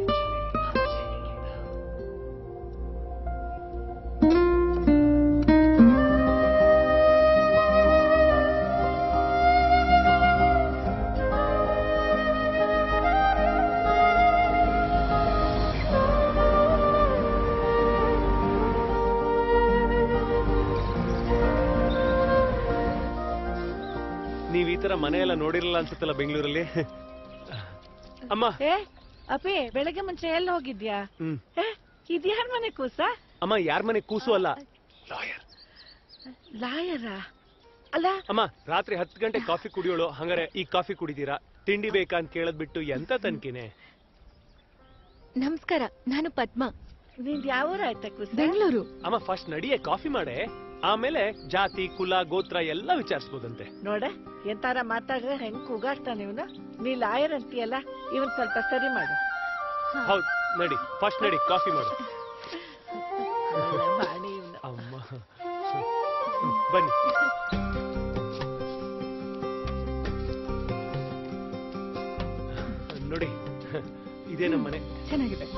ನೀವ್ ಈ ತರ ಮನೆ ಎಲ್ಲ ನೋಡಿರಲ್ಲ ಅನ್ಸುತ್ತಲ್ಲ ಬೆಂಗಳೂರಲ್ಲಿ ಅಮ್ಮ ಏ ಅಪ್ಪಿ ಬೆಳಗ್ಗೆ ಮುಂಚೆ ಎಲ್ಲಿ ಹೋಗಿದ್ಯಾ ಹ್ಮ್ ಏ ಇದ್ಯಾರ ಮನೆ ಕೂಸ ಅಮ್ಮ ಯಾರ ಮನೆ ಕೂಸು ಅಲ್ಲ ಲಾಯರ ಅಲ್ಲ ಅಮ್ಮ ರಾತ್ರಿ ಹತ್ತು ಗಂಟೆ ಕಾಫಿ ಕುಡಿಯೋಳು ಹಂಗಾರೆ ಈ ಕಾಫಿ ಕುಡಿದೀರಾ ತಿಂಡಿ ಬೇಕಾ ಅಂತ ಕೇಳದ್ ಬಿಟ್ಟು ಎಂತ ತನ್ಕಿನೇ ನಮಸ್ಕಾರ ನಾನು ಪದ್ಮ ನಿಂದ್ ಯಾವ ಊರ ಆಯ್ತಾ ಕೂಸ ಬೆಂಗಳೂರು ಅಮ್ಮ ಫಸ್ಟ್ ನಡಿಯೇ ಕಾಫಿ ಮಾಡೆ ಆಮೇಲೆ ಜಾತಿ ಕುಲ ಗೋತ್ರ ಎಲ್ಲ ವಿಚಾರಿಸ್ಬೋದಂತೆ ನೋಡ ಎಂತಾರ ಮಾತಾಡ್ರೆ ಹೆಂಗ್ ಕೂಗಾಡ್ತಾನೆ ಇವನು ನೀ ಲಾಯರ್ ಅಂತೀಯಲ್ಲ ಇವನ್ ಸ್ವಲ್ಪ ಸರಿ ಮಾಡು ಹೌದ್ ನಡಿ ಫಸ್ಟ್ ನಡಿ ಕಾಫಿ ಮಾಡು ಮಾಡಿ ಇವ್ನ. ಅಮ್ಮ ಬನ್ನಿ ನೋಡಿ ಇದೇ ನಮ್ಮ ಮನೆ ಚೆನ್ನಾಗಿದೆ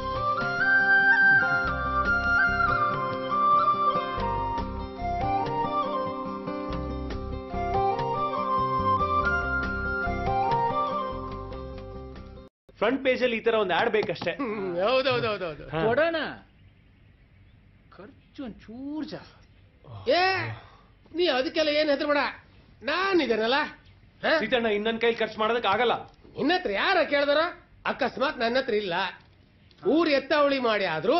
ಫ್ರಂಟ್ ಪೇಜ್ ಅಲ್ಲಿ ಈ ತರ ಒಂದು ಆಡ್ ಬೇಕಷ್ಟೇ ಹೌದೌದೌದೌದು ಹಾ. ಕೊಡೋಣ ಖರ್ಚು ಒಂದ್ ಚೂರ್ ಜಾಸ್ತಿ ಏ ನೀ ಅದಕ್ಕೆಲ್ಲ ಏನ್ ಹೆದರ್ಬೇಡ ನಾನಿದ್ದೇನಲ್ಲ ಸೀತಣ್ಣ ಇನ್ನೊಂದ್ ಕೈಲಿ ಖರ್ಚು ಮಾಡೋದಕ್ಕೆ ಆಗಲ್ಲ ಇನ್ನತ್ರ ಯಾರ ಕೇಳಿದಾರ ಅಕಸ್ಮಾತ್ ನನ್ನ ಹತ್ರ ಇಲ್ಲ ಊರ್ ಎತ್ತಾವಳಿ ಮಾಡಿ ಆದ್ರೂ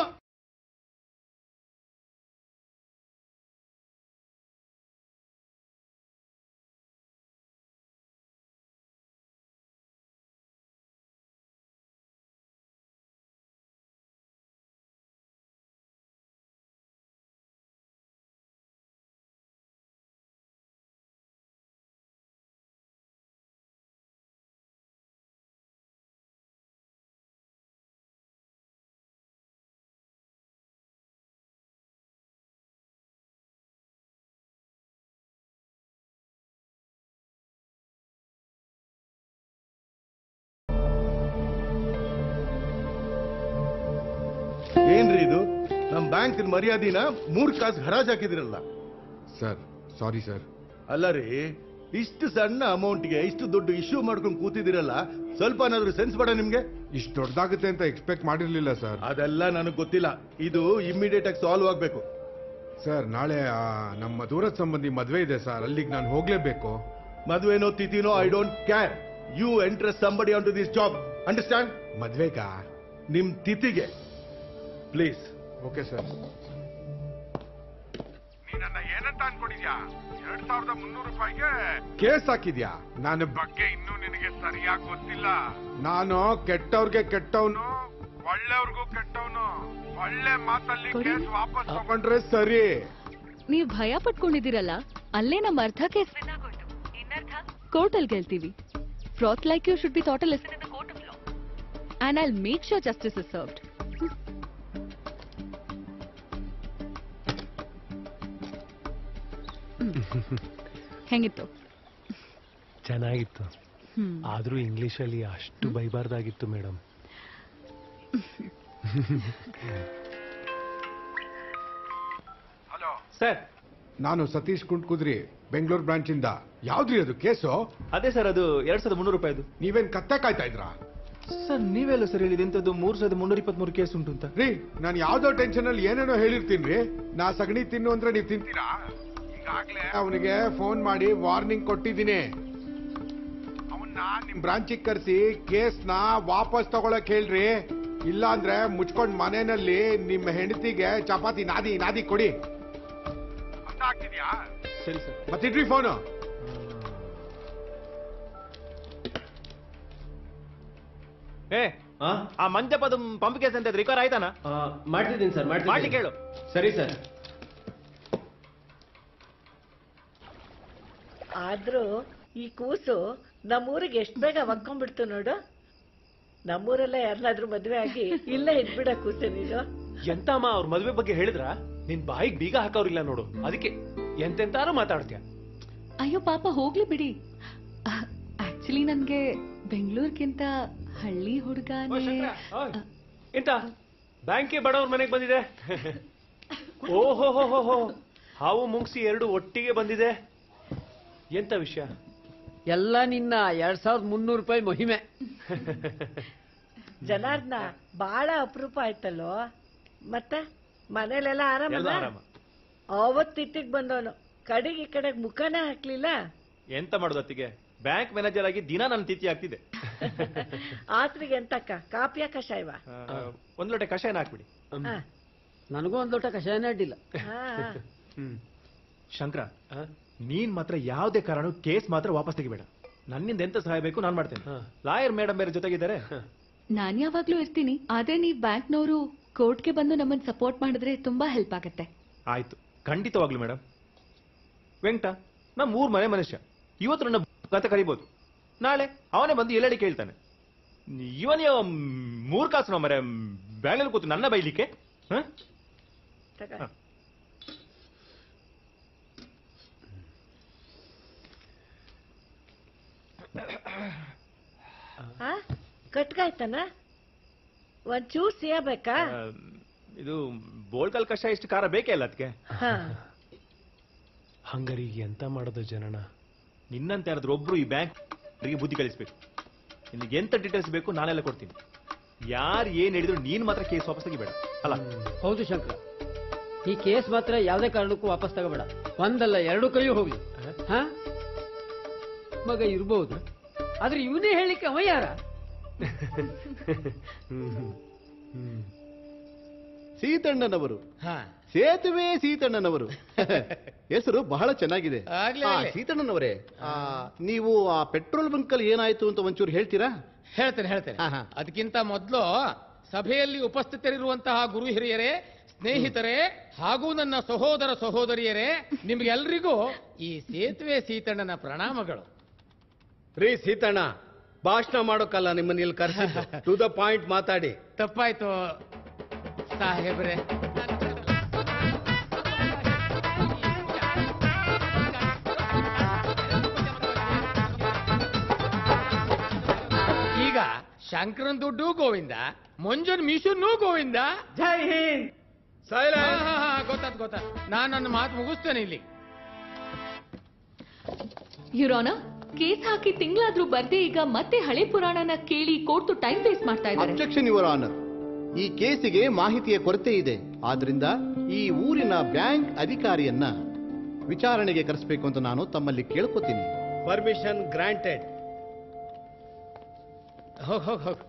ಏನ್ರಿ ಇದು ನಮ್ ಬ್ಯಾಂಕ್ ಮರ್ಯಾದಿನ ಮೂರ್ ಕಾಸು ಹರಾಜ್ ಹಾಕಿದಿರಲ್ಲ ಸರ್ ಸಾರಿ ಸರ್ ಅಲ್ಲ ರೀ ಇಷ್ಟು ಸಣ್ಣ ಅಮೌಂಟ್ಗೆ ಇಷ್ಟು ದೊಡ್ಡ ಇಶ್ಯೂ ಮಾಡ್ಕೊಂಡು ಕೂತಿದಿರಲ್ಲ ಸ್ವಲ್ಪ ಏನಾದ್ರು ಸೆನ್ಸ್ ಬೇಡ ನಿಮ್ಗೆ ಇಷ್ಟು ದೊಡ್ಡದಾಗುತ್ತೆ ಅಂತ ಎಕ್ಸ್ಪೆಕ್ಟ್ ಮಾಡಿರ್ಲಿಲ್ಲ ಸರ್ ಅದೆಲ್ಲ ನನಗೆ ಗೊತ್ತಿಲ್ಲ ಇದು ಇಮ್ಮಿಡಿಯೇಟ್ ಆಗಿ ಸಾಲ್ವ್ ಆಗ್ಬೇಕು ಸರ್ ನಾಳೆ ಆ, ನಮ್ಮ ದೂರದ ಸಂಬಂಧಿ ಮದ್ವೆ ಇದೆ ಸರ್ ಅಲ್ಲಿಗೆ ನಾನು ಹೋಗ್ಲೇಬೇಕು ಮದ್ವೆನೋ ತಿಥಿನೋ I don't care you entrust somebody on to this job understand ಮದ್ವೆಗಾ ನಿಮ್ ತಿಥಿಗೆ ಪ್ಲೀಸ್ ಓಕೆ ಸರ್ ನನ್ನ ಏನಂತ ಅನ್ಕೊಂಡಿದ್ಯಾ ಎರಡ್ ಸಾವಿರದ ಮುನ್ನೂರು ರೂಪಾಯಿಗೆ ಕೇಸ್ ಹಾಕಿದ್ಯಾ ನನ್ನ ಬಗ್ಗೆ ಇನ್ನೂ ನಿನಗೆ ಸರಿಯಾಗಿ ಗೊತ್ತಿಲ್ಲ ನಾನು ಕೆಟ್ಟವ್ರಿಗೆ ಕೆಟ್ಟವನು ಒಳ್ಳೆಯವ್ರಿಗೂ ಕೆಟ್ಟವನು ಒಳ್ಳೆ ಮಾತಲ್ಲಿ ಕೇಸ್ ವಾಪಸ್ ತಗೊಂಡ್ರೆ ಸರಿ ನೀವ್ ಭಯ ಪಟ್ಕೊಂಡಿದ್ದೀರಲ್ಲ ಅಲ್ಲೇ ನಮ್ಮ ಅರ್ಧ ಕೇಸ್ ಕೋರ್ಟ್ ಅಲ್ಲಿ ಗೆಲ್ತೀವಿ fraud like you should be taught lesson in the court of law and I'll make sure justice is served ಹೆಂಗಿತ್ತು ಚೆನ್ನಾಗಿತ್ತು ಹ್ಮ್. ಆದ್ರೂ ಇಂಗ್ಲಿಷ್ ಅಲ್ಲಿ ಅಷ್ಟು ಬೈಬಾರ್ದಾಗಿತ್ತು ಮೇಡಮ್ ಸರ್ ನಾನು ಸತೀಶ್ ಕುಂಟ್ಕುದ್ರಿ ಬೆಂಗಳೂರು ಬ್ರಾಂಚ್ ಇಂದ ಯಾವ್ದ್ರಿ ಅದು ಕೇಸು ಅದೇ ಸರ್ ಅದು ಎರಡ್ ಸಾವಿರದ ಮುನ್ನೂರು ರೂಪಾಯಿದು ನೀವೇನ್ ಕತ್ತೆ ಕಾಯ್ತಾ ಇದ್ರಾ ಸರ್ ನೀವೆಲ್ಲ ಸರ್ ಹೇಳಿದ ಎಂತದ್ದು ಮೂರ್ ಸಾವಿರದ ಮುನ್ನೂರ ಇಪ್ಪತ್ಮೂರು ಕೇಸ್ ಉಂಟು ಅಂತ ರೀ ನಾನು ಯಾವ್ದೋ ಟೆನ್ಷನ್ ಅಲ್ಲಿ ಏನೇನೋ ಹೇಳಿರ್ತೀನಿ ರೀ ನಾ ಸಗಣಿ ತಿನ್ನು ಅಂದ್ರೆ ನೀವು ತಿಂತೀರಾ ಈಗಾಗ್ಲೇ ಅವನಿಗೆ ಫೋನ್ ಮಾಡಿ ವಾರ್ನಿಂಗ್ ಕೊಟ್ಟಿದ್ದೀನಿ ಅವನ್ನ ನಿಮ್ ಬ್ರಾಂಚಿಗೆ ಕರೆಸಿ ಕೇಸ್ನ ವಾಪಸ್ ತಗೊಳಕ್ ಹೇಳ್ರಿ ಇಲ್ಲ ಅಂದ್ರೆ ಮುಚ್ಕೊಂಡ್ ಮನೆಯಲ್ಲಿ ನಿಮ್ಮ ಹೆಂಡತಿಗೆ ಚಪಾತಿ ನಾದಿ ನಾದಿ ಕೊಡಿ ಸರಿ ಸರ್ ಮತ್ತಿಡ್ರಿ ಫೋನು ಏ ಆ ಮಂಜಪದ ಪಂಪ್ ಕೇಸ್ ಅಂತ ರಿಕವರ್ ಆಯ್ತಾನ ಮಾಡ್ತಿದ್ದೀನಿ ಸರ್ ಮಾಡ್ಲಿ ಕೇಳು ಸರಿ ಸರ್ ಆದ್ರೂ ಈ ಕೂಸು ನಮ್ಮೂರಿಗೆ ಎಷ್ಟ್ ಬೇಗ ಒಕ್ಕೊಂಡ್ಬಿಡ್ತು ನೋಡು ನಮ್ಮೂರಲ್ಲ ಯಾರನ್ನಾದ್ರೂ ಮದ್ವೆ ಆಗಿ ಇಲ್ಲೇ ಇದ್ಬಿಡ ಕೂಸೆ ನೀನು ಎಂತಮ್ಮ ಅವ್ರ ಮದ್ವೆ ಬಗ್ಗೆ ಹೇಳಿದ್ರ ನಿನ್ ಬಾಯಿಗೆ ಬೀಗ ಹಾಕೋರಿಲ್ಲ ನೋಡು ಅದಕ್ಕೆ ಎಂತೆಂತಾರು ಮಾತಾಡ್ತೀಯ ಅಯ್ಯೋ ಪಾಪ ಹೋಗ್ಲಿ ಬಿಡಿ ಆಕ್ಚುಲಿ ನನ್ಗೆ ಬೆಂಗಳೂರ್ಗಿಂತ ಹಳ್ಳಿ ಹುಡುಗನೇ ಎಂತ ಬ್ಯಾಂಕೇ ಬಡವ್ರ ಮನೆಗೆ ಬಂದಿದೆ ಓಹೋ ಹೋ ಹೋ ಹೋ ಹಾವು ಮುಂಗ್ಸಿ ಎರಡು ಒಟ್ಟಿಗೆ ಬಂದಿದೆ ಎಂತ ವಿಷಯ ಎಲ್ಲ ನಿನ್ನ ಎರಡ್ ಸಾವಿರದ ಮುನ್ನೂರು ರೂಪಾಯಿ ಮಹಿಮೆ ಜನಾರ್ದನ ಬಾಳ ಅಪರೂಪ ಆಯ್ತಲ್ಲೋ ಮತ್ತೆ ಮನೇಲೆಲ್ಲ ಆರಾಮಲ್ಲ ಎಲ್ಲ ಆರಾಮ ಅವತ್ತಿಟ್ಟಿಗ್ ಬಂದವನು ಕಡೆಗೆ ಈ ಕಡೆಗೆ ಮುಖನೇ ಹಾಕ್ಲಿಲ್ಲ ಎಂತ ಮಾಡುದು ಅತ್ತಿಗೆ ಬ್ಯಾಂಕ್ ಮ್ಯಾನೇಜರ್ ಆಗಿ ದಿನ ನನ್ನ ತಿಥಿ ಆಗ್ತಿದೆ ಆತ್ರಿಗೆ ಎಂತಕ್ಕ ಕಾಪಿಯ ಕಷಾಯವ ಆ, ಒಂದ್ ಲೋಟ ಕಷಾಯನ ಹಾಕ್ಬಿಡಿ ನನಗೂ ಒಂದ್ ಲೋಟ ಕಷಾಯನೇ ಅಡ್ಡಿಲ್ಲ ಹ್ಮ್ ಶಂಕರ ನೀನ್ ಮಾತ್ರ ಯಾವುದೇ ಕಾರಣ ಕೇಸ್ ಮಾತ್ರ ವಾಪಸ್ ತೆಗಿಬೇಡ ನನ್ನಿಂದ ಎಂತ ಸಹಾಯ ಬೇಕು ನಾನ್ ಮಾಡ್ತೇನೆ ಲಾಯರ್ ಮೇಡಮ್ ಬೇರೆ ಜೊತೆಗಿದ್ದಾರೆ ನಾನ್ ಯಾವಾಗ್ಲೂ ಇರ್ತೀನಿ ಆದ್ರೆ ನೀವ್ ಬ್ಯಾಂಕ್ನವರು ಕೋರ್ಟ್ಗೆ ಬಂದು ನಮ್ಮನ್ನ ಸಪೋರ್ಟ್ ಮಾಡಿದ್ರೆ ತುಂಬಾ ಹೆಲ್ಪ್ ಆಗತ್ತೆ ಆಯ್ತು ಖಂಡಿತವಾಗ್ಲು ಮೇಡಮ್ ವೆಂಕಟ ನಮ್ ಮೂರ್ ಮನೆ ಮನುಷ್ಯ ಇವತ್ತು ನನ್ನ ಕತೆ ಕರಿಬೋದು ನಾಳೆ ಅವನೇ ಬಂದು ಎಲ್ಲೆಡೆ ಕೇಳ್ತಾನೆ ಇವನೇ ಮೂರ್ ಕಾಸು ಮರೆ ಬ್ಯಾಂಗ್ಳೂರ್ ಕೂತು ನನ್ನ ಬೈಲಿಕ್ಕೆ ಹ? ತಗ. ಆ ಕಟ್ಗಾಯ್ತಾನ ಒಂಚೂರ್ ಸೇಯಬೇಕಾ ಆ, ಇದು ಬೋಳ್ಕಲ್ ಕಷಾಯ ಇಷ್ಟು ಖಾರ ಬೇಕೇ ಇಲ್ಲ ಅದಕ್ಕೆ ಹಾ ಹಂಗರಿಗೆ ಎಂತ ಮಾಡೋದು ಜನನ ನಿನ್ನಂತ ಯಾರಾದ್ರೂ ಒಬ್ರು ಈ ಬ್ಯಾಂಕ್ ಬುದ್ಧಿ ಕಲಿಸ್ಬೇಕು ನಿನಗೆ ಎಂತ ಡೀಟೇಲ್ಸ್ ಬೇಕು ನಾನೆಲ್ಲ ಕೊಡ್ತೀನಿ ಯಾರು ಏನ್ ಹೇಳಿದ್ರು ನೀನ್ ಮಾತ್ರ ಕೇಸ್ ವಾಪಸ್ ತೆಗಿಬೇಡ ಅಲ್ಲ ಹೌದು ಶಂಕರ ಈ ಕೇಸ್ ಮಾತ್ರ ಯಾವುದೇ ಕಾರಣಕ್ಕೂ ವಾಪಸ್ ತಗೋಬೇಡ ಒಂದಲ್ಲ ಎರಡು ಕೈಯೂ ಹೋಗ್ಲಿ ಹಾ ಮಗ ಇರ್ಬೋದು ಆದ್ರೆ ಇವನೇ ಹೇಳಿಕ್ಕೆ ಅವ ಯಾರ ಸೀತಣ್ಣನವರು ಸೇತುವೆ ಸೀತಣ್ಣನವರು ಹೆಸರು ಬಹಳ ಚೆನ್ನಾಗಿದೆ ಆಗ್ಲೇ ಆ, ಆಗ್ಲೇ. ಸೀತಣ್ಣನವರೇ ಆ, ನೀವು ಆ ಪೆಟ್ರೋಲ್ ಬಂಕ್ ಅಲ್ಲಿ ಏನಾಯ್ತು ಅಂತ ಒಂಚೂರು ಹೇಳ್ತೀರಾ ಹೇಳ್ತೇನೆ ಹೇಳ್ತೇನೆ ಅದಕ್ಕಿಂತ ಮೊದಲು ಸಭೆಯಲ್ಲಿ ಉಪಸ್ಥಿತರಿರುವಂತಹ ಗುರು ಹಿರಿಯರೇ ಸ್ನೇಹಿತರೆ ಹಾಗೂ ನನ್ನ ಸಹೋದರ ಸಹೋದರಿಯರೇ ನಿಮ್ಗೆಲ್ರಿಗೂ ಈ ಸೇತುವೆ ಸೀತಣ್ಣನ ಪ್ರಣಾಮಗಳು ರೀ ಸೀತಣ್ಣ ಭಾಷಣ ಮಾಡೋಕಲ್ಲ ನಿಮ್ಮನ್ನ ಇಲ್ಲಿ ಕರೆಸಿದ್ದು ಟು ದ ಪಾಯಿಂಟ್ ಮಾತಾಡಿ ತಪ್ಪಾಯ್ತು ಸಾಹೇಬ್ರೆ ಈಗ ಶಂಕರನ್ ದುಡ್ಡು ಗೋವಿಂದ ಮಂಜುನ್ ಮಿಷನ್ನೂ ಗೋವಿಂದ ಜೈ ಹಿಂದ್ ಗೊತ್ತಾತ್ ಗೊತ್ತಾತ್ ನಾನ್ ನನ್ನ ಮಾತು ಮುಗಿಸ್ತೇನೆ ಇಲ್ಲಿ ಯುರೋನ ಕೇಸ್ ಹಾಕಿ ತಿಂಗಳಾದ್ರೂ ಬರ್ದೇ ಈಗ ಮತ್ತೆ ಹಳೆ ಪುರಾಣನ ಕೇಳಿ ಕೋರ್ಟು ಟೈಮ್ ವೇಸ್ಟ್ ಮಾಡ್ತಾ ಇದ್ದಾರೆ ಅಬ್ಜೆಕ್ಷನ್ ಯುವರ್ ಆನರ್ ಈ ಕೇಸಿಗೆ ಮಾಹಿತಿಯ ಕೊರತೆ ಇದೆ ಆದ್ರಿಂದ ಈ ಊರಿನ ಬ್ಯಾಂಕ್ ಅಧಿಕಾರಿಯನ್ನ ವಿಚಾರಣೆಗೆ ಕರೆಸಬೇಕು ಅಂತ ನಾನು ತಮ್ಮಲ್ಲಿ ಕೇಳ್ಕೊತೀನಿ ಪರ್ಮಿಷನ್ ಗ್ರಾಂಟೆಡ್ ಹೋಗ್ ಹೋಗ್ ಹೋಗ್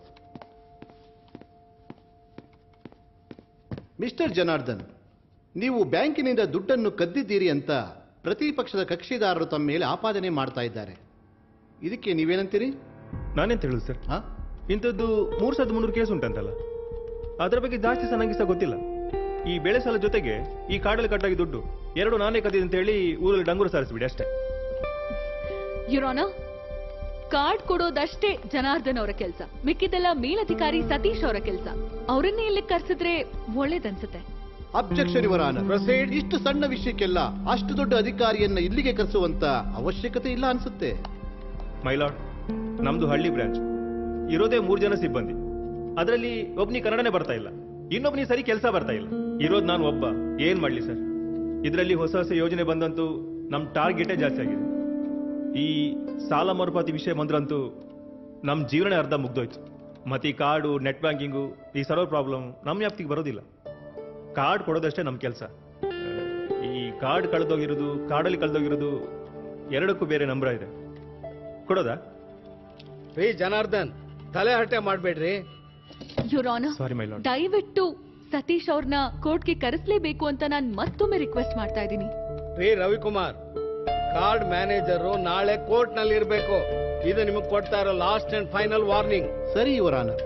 ಮಿಸ್ಟರ್ ಜನಾರ್ದನ್ ನೀವು ಬ್ಯಾಂಕಿನಿಂದ ದುಡ್ಡನ್ನು ಕದ್ದಿದ್ದೀರಿ ಅಂತ ಪ್ರತಿಪಕ್ಷದ ಕಕ್ಷಿದಾರರು ತಮ್ಮ ಮೇಲೆ ಆಪಾದನೆ ಮಾಡ್ತಾ ಇದ್ದಾರೆ ಇದಕ್ಕೆ ನೀವೇನಂತೀರಿ ನಾನೆಂತ ಹೇಳುದು ಸರ್ ಇಂಥದ್ದು ಮೂರ್ ಸಾವಿರದ ಮುನ್ನೂರು ಕೇಸ್ ಉಂಟಂತಲ್ಲ ಅದರ ಬಗ್ಗೆ ಜಾಸ್ತಿ ಸಹ ನಂಗೆ ಸಹ ಗೊತ್ತಿಲ್ಲ ಈ ಬೆಳೆ ಸಾಲ ಜೊತೆಗೆ ಈ ಕಾಡಲ್ಲಿ ಕಟ್ಟಾಗಿ ದುಡ್ಡು ಎರಡು ನಾನೇ ಕದ್ದಿದೆ ಅಂತ ಹೇಳಿ ಊರಲ್ಲಿ ಡಂಗೂರು ಸಾರಿಸ್ಬಿಡಿ ಅಷ್ಟೇ ಯುರೋನ ಕಾರ್ಡ್ ಕೊಡೋದಷ್ಟೇ ಜನಾರ್ದನ್ ಅವರ ಕೆಲಸ ಮಿಕ್ಕಿದೆಲ್ಲ ಮೇಲಧಿಕಾರಿ ಸತೀಶ್ ಅವರ ಕೆಲಸ ಅವರನ್ನೇ ಇಲ್ಲಿ ಕರ್ಸಿದ್ರೆ ಒಳ್ಳೇದನ್ಸುತ್ತೆ ಅಬ್ಜೆಕ್ಷನ್ ಯುವರ್ ಆನರ್ ಇಷ್ಟು ಸಣ್ಣ ವಿಷಯಕ್ಕೆಲ್ಲ ಅಷ್ಟು ದೊಡ್ಡ ಅಧಿಕಾರಿಯನ್ನ ಇಲ್ಲಿಗೆ ಕರೆಸುವಂತ ಅವಶ್ಯಕತೆ ಇಲ್ಲ ಅನ್ಸುತ್ತೆ ಮೈಲಾಡ್ ನಮ್ದು ಹಳ್ಳಿ ಬ್ರಾಂಚ್ ಇರೋದೇ ಮೂರ್ ಜನ ಸಿಬ್ಬಂದಿ ಅದರಲ್ಲಿ ಒಬ್ನಿ ಕನ್ನಡನೇ ಬರ್ತಾ ಇಲ್ಲ ಇನ್ನೊಬ್ನಿ ಸರಿ ಕೆಲಸ ಬರ್ತಾ ಇಲ್ಲ ಇರೋದ್ ನಾನು ಒಬ್ಬ ಏನ್ ಮಾಡ್ಲಿ ಸರ್ ಇದರಲ್ಲಿ ಹೊಸ ಹೊಸ ಯೋಜನೆ ಬಂದಂತೂ ನಮ್ ಟಾರ್ಗೆಟೇ ಜಾಸ್ತಿ ಆಗಿದೆ ಈ ಸಾಲ ಮರುಪಾವತಿ ವಿಷಯ ಬಂದ್ರಂತೂ ನಮ್ ಜೀವನ ಅರ್ಧ ಮುಗ್ದೋಯ್ತು ಮತ್ತೆ ಈ ಕಾರ್ಡು ನೆಟ್ ಬ್ಯಾಂಕಿಂಗು ಈ ಸರ್ವರ್ ಪ್ರಾಬ್ಲಮ್ ನಮ್ ವ್ಯಾಪ್ತಿಗೆ ಬರೋದಿಲ್ಲ ಕಾರ್ಡ್ ಕೊಡೋದಷ್ಟೇ ನಮ್ ಕೆಲಸ ಈ ಕಾರ್ಡ್ ಕಳೆದೋಗಿರೋದು ಕಾರ್ಡಲ್ಲಿ ಕಳೆದೋಗಿರೋದು ಎರಡಕ್ಕೂ ಬೇರೆ ನಂಬರ್ ಇದೆ ಕೊಡೋದಾ ರೀ ಜನಾರ್ದನ್ ತಲೆ ಹರಟೆ ಮಾಡ್ಬೇಡ್ರಿ ಯುರೋನ ಸಾರಿ ಮೈ ಲಾರ್ಡ್ ದಯವಿಟ್ಟು ಸತೀಶ್ ಅವ್ರನ್ನ ಕೋರ್ಟ್ಗೆ ಕರೆಸ್ಲೇಬೇಕು ಅಂತ ನಾನು ಮತ್ತೊಮ್ಮೆ ರಿಕ್ವೆಸ್ಟ್ ಮಾಡ್ತಾ ಇದ್ದೀನಿ ರೀ ರವಿಕುಮಾರ್ ಕಾರ್ಡ್ ಮ್ಯಾನೇಜರು ನಾಳೆ ಕೋರ್ಟ್ ನಲ್ಲಿ ಇರ್ಬೇಕು ಇದು ನಿಮಗೆ ಕೊಡ್ತಾ ಇರೋ ಲಾಸ್ಟ್ ಅಂಡ್ ಫೈನಲ್ ವಾರ್ನಿಂಗ್ ಸರಿ ಯುವರ್ ಆನರ್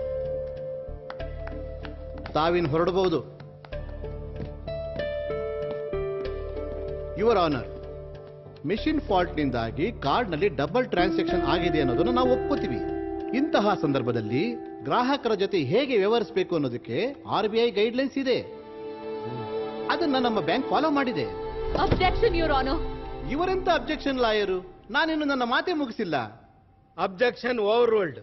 ತಾವಿನ್ ಹೊರಡಬಹುದು ಯುವರ್ ಆನರ್ ಮಿಷಿನ್ ಫಾಲ್ಟ್ನಿಂದಾಗಿ ಕಾರ್ಡ್ನಲ್ಲಿ ಡಬಲ್ ಟ್ರಾನ್ಸಾಕ್ಷನ್ ಆಗಿದೆ ಅನ್ನೋದನ್ನು ನಾವು ಒಪ್ಕೋತೀವಿ ಇಂತಹ ಸಂದರ್ಭದಲ್ಲಿ ಗ್ರಾಹಕರ ಜೊತೆ ಹೇಗೆ ವ್ಯವಹರಿಸಬೇಕು ಅನ್ನೋದಕ್ಕೆ ಆರ್ ಬಿ ಐ ಗೈಡ್ಲೈನ್ಸ್ ಇದೆ ಅದನ್ನ ನಮ್ಮ ಬ್ಯಾಂಕ್ ಫಾಲೋ ಮಾಡಿದೆ ಅಬ್ಜೆಕ್ಷನ್ ಯುರೋನೋ ಇವರೆಂತ ಅಬ್ಜೆಕ್ಷನ್ ಲಾಯರು ನಾನಿನ್ನು ನನ್ನ ಮಾತೇ ಮುಗಿಸಿಲ್ಲ objection overruled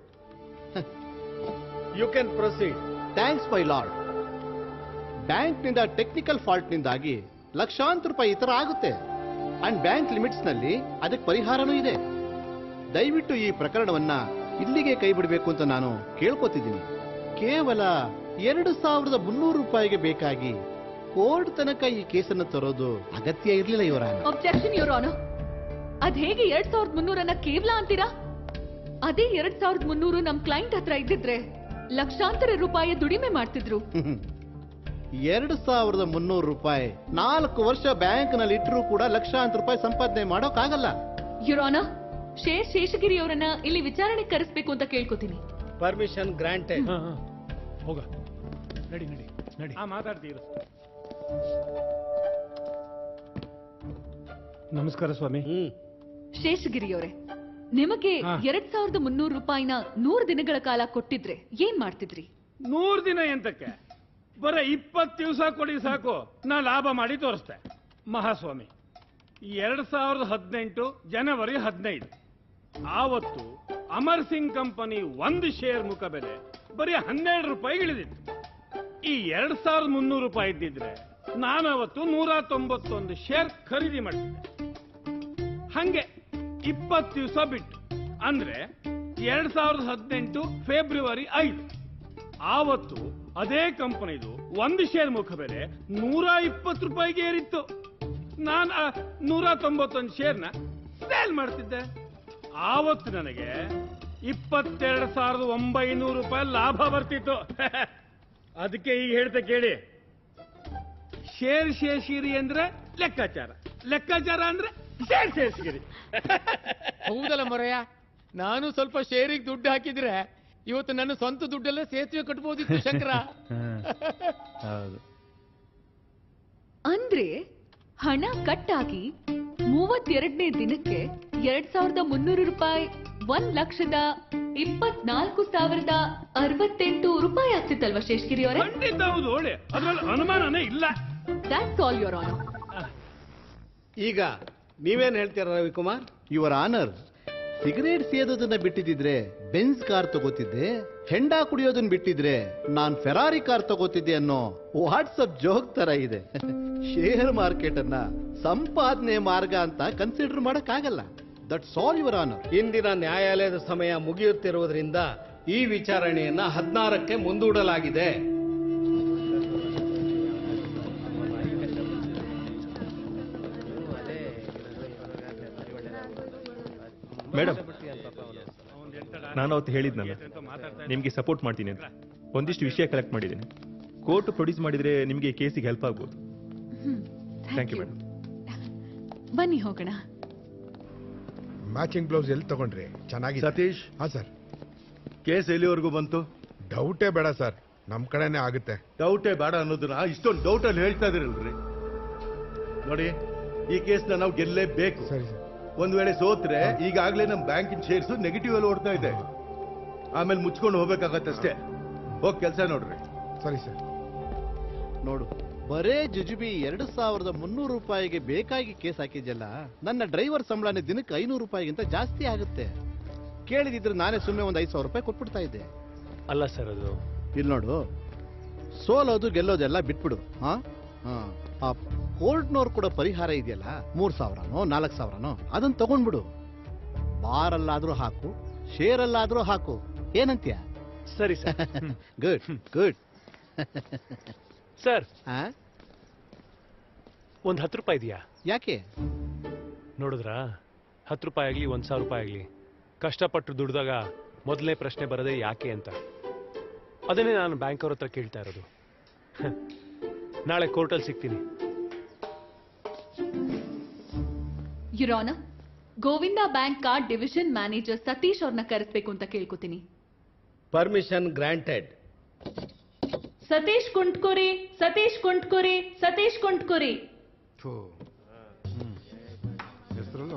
you can proceed thanks my lord ಬ್ಯಾಂಕ್ನಿಂದ ಟೆಕ್ನಿಕಲ್ ಫಾಲ್ಟ್ನಿಂದಾಗಿ ಲಕ್ಷಾಂತರ ರೂಪಾಯಿ ಈ ತರ ಆಗುತ್ತೆ ಅಂಡ್ ಬ್ಯಾಂಕ್ ಲಿಮಿಟ್ಸ್ ನಲ್ಲಿ ಅದಕ್ಕೆ ಪರಿಹಾರನೂ ಇದೆ ದಯವಿಟ್ಟು ಈ ಪ್ರಕರಣವನ್ನ ಇಲ್ಲಿಗೆ ಕೈ ಬಿಡಬೇಕು ಅಂತ ನಾನು ಕೇಳ್ಕೊತಿದ್ದೀನಿ ಕೇವಲ ಎರಡು ಸಾವಿರದ ಮುನ್ನೂರು ರೂಪಾಯಿಗೆ ಬೇಕಾಗಿ ಕೋರ್ಟ್ ತನಕ ಈ ಕೇಸನ್ನು ತರೋದು ಅಗತ್ಯ ಇರಲಿಲ್ಲ ಇವರ ಅಬ್ಜೆಕ್ಷನ್ ಯುರೋನೋ ಅದ್ ಹೇಗೆ ಎರಡ್ ಸಾವಿರದ ಮುನ್ನೂರನ್ನ ಕೇವಲ ಅಂತೀರಾ ಅದೇ ಎರಡ್ ಸಾವಿರದ ಮುನ್ನೂರು ನಮ್ ಕ್ಲೈಂಟ್ ಹತ್ರ ಇದ್ದಿದ್ರೆ ಲಕ್ಷಾಂತರ ರೂಪಾಯಿ ದುಡಿಮೆ ಮಾಡ್ತಿದ್ರು ಎರಡು ಸಾವಿರದ ಮುನ್ನೂರು ರೂಪಾಯಿ ನಾಲ್ಕು ವರ್ಷ ಬ್ಯಾಂಕ್ ನಲ್ಲಿ ಇಟ್ಟರೂ ಕೂಡ ಲಕ್ಷಾಂತರ ರೂಪಾಯಿ ಸಂಪಾದನೆ ಮಾಡೋಕ್ಕಾಗಲ್ಲ ಯುರೋನ ಶೇರ್ ಶೇಷಗಿರಿ ಅವರನ್ನ ಇಲ್ಲಿ ವಿಚಾರಣೆ ಕರೆಸ್ಬೇಕು ಅಂತ ಕೇಳ್ಕೊತೀನಿ ಪರ್ಮಿಷನ್ ಗ್ರಾಂಟೆಡ್ ಹೋಗ ನಡಿ ನಡಿ ನಡಿ ಹಾ ಮಾತಾಡ್ತೀರ ನಮಸ್ಕಾರ ಸ್ವಾಮಿ ಶೇಷಗಿರಿ ಅವರೇ ನಿಮಗೆ ಎರಡ್ ಸಾವಿರದ ಮುನ್ನೂರು ರೂಪಾಯಿನ ನೂರು ದಿನಗಳ ಕಾಲ ಕೊಟ್ಟಿದ್ರೆ ಏನ್ ಮಾಡ್ತಿದ್ರಿ ನೂರ್ ದಿನ ಎಂತಕ್ಕೆ ಬರೀ ಇಪ್ಪತ್ತು ದಿವಸ ಕೊಡಿ ಸಾಕು ನಾ ಲಾಭ ಮಾಡಿ ತೋರಿಸ್ತೆ ಮಹಾಸ್ವಾಮಿ ಎರಡ್ ಸಾವಿರದ ಹದಿನೆಂಟು ಜನವರಿ ಹದಿನೈದು ಆವತ್ತು ಅಮರ್ ಸಿಂಗ್ ಕಂಪನಿ ಒಂದು ಶೇರ್ ಮುಖ ಬೆಲೆ ಬರೀ ಹನ್ನೆರಡು ರೂಪಾಯಿ ಇಳಿದಿತ್ತು ಈ ಎರಡ್ ಸಾವಿರದ ಮುನ್ನೂರು ರೂಪಾಯಿ ಇದ್ದಿದ್ರೆ ನಾನು ಅವತ್ತು ನೂರ ತೊಂಬತ್ತೊಂದು ಶೇರ್ ಖರೀದಿ ಮಾಡಿದ್ದೆ ಹಂಗೆ ಇಪ್ಪತ್ತು ದಿವಸ ಬಿಟ್ಟು ಅಂದ್ರೆ ಎರಡ್ ಸಾವಿರದ ಹದಿನೆಂಟು ಫೆಬ್ರವರಿ ಐದು ಆವತ್ತು ಅದೇ ಕಂಪನಿದು ಒಂದು ಶೇರ್ ಮುಖ ಬೆಲೆ ನೂರ ಇಪ್ಪತ್ತು ರೂಪಾಯಿಗೆ ಏರಿತ್ತು ನಾನು ಆ ನೂರ ತೊಂಬತ್ತೊಂದು ಶೇರ್ನ ಸೇಲ್ ಮಾಡ್ತಿದ್ದೆ ಆವತ್ತು ನನಗೆ ಇಪ್ಪತ್ತೆರಡು ಸಾವಿರದ ಒಂಬೈನೂರು ರೂಪಾಯಿ ಲಾಭ ಬರ್ತಿತ್ತು ಅದಕ್ಕೆ ಈಗ ಹೇಳ್ತೆ ಕೇಳಿ ಶೇರ್ ಶೇಷಗಿರಿ ಅಂದ್ರೆ ಲೆಕ್ಕಾಚಾರ ಲೆಕ್ಕಾಚಾರ ಅಂದ್ರೆ ಶೇರ್ ಶೇಷಗಿರಿ ಹೌದಲ್ಲ ಮೊರೆಯ ನಾನು ಸ್ವಲ್ಪ ಶೇರಿಗೆ ದುಡ್ಡು ಹಾಕಿದ್ರೆ ಇವತ್ತು ನನ್ನ ಸ್ವಂತ ದುಡ್ಡೆಲ್ಲ ಸೇತುವೆ ಕಟ್ಬೋದಿತ್ತು ಶಂಕರ ಹೌದು ಅಂದ್ರೆ ಹಣ ಕಟ್ಟಾಗಿ ಮೂವತ್ತೆರಡನೇ ದಿನಕ್ಕೆ ಎರಡ್ ಸಾವಿರದ ಮುನ್ನೂರು ರೂಪಾಯಿ ಒಂದ್ ಲಕ್ಷದ ಇಪ್ಪತ್ನಾಲ್ಕು ಸಾವಿರದ ಅರವತ್ತೆಂಟು ರೂಪಾಯಿ ಆಗ್ತಿತ್ತಲ್ವಾ ಶೇಷಗಿರಿ ಅವರೇ ಖಂಡಿತ ಹೌದು ಒಳ್ಳೆ ಅದ್ರಲ್ಲಿ ಅನುಮಾನನೇ ಇಲ್ಲ ದಟ್ಸ್ ಆಲ್ ಯೋರ್ ಆನರ್ ಈಗ ನೀವೇನ್ ಹೇಳ್ತೀರ ರವಿಕುಮಾರ್ ಯುವರ್ ಆನರ್ ಸಿಗರೇಟ್ ಸೇದೋದನ್ನ ಬಿಟ್ಟಿದ್ರೆ ಬೆನ್ಸ್ ಕಾರ್ ತಗೋತಿದ್ದೆ ಹೆಂಡ ಕುಡಿಯೋದನ್ನ ಬಿಟ್ಟಿದ್ರೆ ನಾನ್ ಫೆರಾರಿ ಕಾರ್ ತಗೋತಿದ್ದೆ ಅನ್ನೋ ವಾಟ್ಸಪ್ ಜೋಕ್ ತರ ಇದೆ ಶೇರ್ ಮಾರ್ಕೆಟ್ ಅನ್ನ ಸಂಪಾದನೆ ಮಾರ್ಗ ಅಂತ ಕನ್ಸಿಡರ್ ಮಾಡಕ್ ಆಗಲ್ಲ ದಟ್ಸ್ ಆಲ್ ಯುವರ್ ಆನರ್ ಇಂದಿನ ನ್ಯಾಯಾಲಯದ ಸಮಯ ಮುಗಿಯುತ್ತಿರುವುದರಿಂದ ಈ ವಿಚಾರಣೆಯನ್ನ ಹದಿನಾರಕ್ಕೆ ಮುಂದೂಡಲಾಗಿದೆ ಮೇಡಮ್ ನಾನು ಅವತ್ತು ಹೇಳಿದ್ನಲ್ಲ ನಿಮಗೆ ಸಪೋರ್ಟ್ ಮಾಡ್ತೀನಿ ಅಂತ ಒಂದಿಷ್ಟು ವಿಷಯ ಕಲೆಕ್ಟ್ ಮಾಡಿದ್ದೀನಿ ಕೋರ್ಟ್ ಪ್ರೊಡ್ಯೂಸ್ ಮಾಡಿದ್ರೆ ನಿಮಗೆ ಕೇಸಿಗೆ ಹೆಲ್ಪ್ ಆಗ್ಬೋದು ಥ್ಯಾಂಕ್ ಯು ಮೇಡಮ್ ಬನ್ನಿ ಹೋಗೋಣ ಮ್ಯಾಚಿಂಗ್ ಬ್ಲೌಸ್ ಎಲ್ಲಿ ತಗೊಂಡ್ರಿ ಚೆನ್ನಾಗಿ ಸತೀಶ್ ಹಾ ಸರ್ ಕೇಸ್ ಎಲ್ಲಿವರೆಗೂ ಬಂತು ಡೌಟೇ ಬೇಡ ಸರ್ ನಮ್ ಕಡೆನೆ ಆಗುತ್ತೆ ಡೌಟೇ ಬೇಡ ಅನ್ನೋದನ್ನ ಇಷ್ಟೊಂದು ಡೌಟ್ ಅಲ್ಲಿ ಹೇಳ್ತಾ ಇದಿರಲ್ರಿ ನೋಡಿ ಈ ಕೇಸ್ನ ನಾವು ಗೆಲ್ಲೇಬೇಕು ಒಂದ್ ವೇಳೆ ಸೋತ್ರೆ ಈಗಾಗ್ಲೇ ನಮ್ ಬ್ಯಾಂಕಿನ ಶೇರ್ಸ್ ನೆಗೆಟಿವ್ ಅಲ್ಲಿ ಓಡ್ತಾ ಇದೆ ಆಮೇಲೆ ಮುಚ್ಕೊಂಡು ಹೋಗ್ಬೇಕಾಗತ್ತಷ್ಟೇ ಹೋಗ್ ಕೆಲಸ ನೋಡ್ರಿ ಸರಿ ಸರ್ ನೋಡು ಬರೇ ಜುಜುಬಿ ಎರಡು ಸಾವಿರದ ಮುನ್ನೂರು ರೂಪಾಯಿಗೆ ಬೇಕಾಗಿ ಕೇಸ್ ಹಾಕಿದ್ಯಲ್ಲ ನನ್ನ ಡ್ರೈವರ್ ಸಂಬಳನೇ ದಿನಕ್ಕೆ ಐನೂರು ರೂಪಾಯಿಗಿಂತ ಜಾಸ್ತಿ ಆಗುತ್ತೆ ಕೇಳಿದಿದ್ರೆ ನಾನೇ ಸುಮ್ಮನೆ ಒಂದು ಐದು ಸಾವಿರ ರೂಪಾಯಿ ಕೊಟ್ಬಿಡ್ತಾ ಇದ್ದೆ ಅಲ್ಲ ಸರ್ ಅದು ಇಲ್ಲಿ ನೋಡು ಸೋಲೋದು ಗೆಲ್ಲೋದೆಲ್ಲ ಬಿಟ್ಬಿಡು ಹಾ ಹಾ ಆ ಕೋರ್ಟ್ನವ್ರು ಕೊಡೋ ಪರಿಹಾರ ಇದೆಯಲ್ಲ ಮೂರ್ ಸಾವಿರನೋ ನಾಲ್ಕು ಸಾವಿರನೋ ಅದನ್ನ ತಗೊಂಡ್ಬಿಡು ಬಾರಲ್ಲಾದ್ರೂ ಹಾಕು ಶೇರಲ್ಲಾದ್ರೂ ಹಾಕು ಏನಂತೀಯ ಸರಿ ಸರ್ ಗುಡ್ ಗುಡ್ ಸರ್ ಒಂದ್ ಹತ್ತು ರೂಪಾಯಿ ಇದೆಯಾ ಯಾಕೆ ನೋಡಿದ್ರಾ ಹತ್ತು ರೂಪಾಯಿ ಆಗ್ಲಿ ಒಂದ್ ಸಾವಿರ ರೂಪಾಯಿ ಆಗ್ಲಿ ಕಷ್ಟಪಟ್ಟು ದುಡ್ದಾಗ ಮೊದಲನೇ ಪ್ರಶ್ನೆ ಬರೋದೇ ಯಾಕೆ ಅಂತ ಅದನ್ನೇ ನಾನು ಬ್ಯಾಂಕ್ ಅವ್ರ ಹತ್ರ ಕೇಳ್ತಾ ಇರೋದು ಹ. ನಾಳೆ ಕೋರ್ಟಲ್ಲಿ ಸಿಗ್ತೀನಿ your honour Govinda bank card division manager Satish ಅವ್ರನ್ನ ಕರೆಸ್ಬೇಕು ಅಂತ ಕೇಳ್ಕೊತೀನಿ ಪರ್ಮಿಷನ್ ಗ್ರಾಂಟೆಡ್ ಸತೀಶ್ ಕುಂಟ್ಕೋರಿ ಸತೀಶ್ ಕುಂಟ್ಕೋರಿ ಸತೀಶ್ ಕುಂಟ್ಕೋರಿ ಹೆಸರಲ್ಲೂ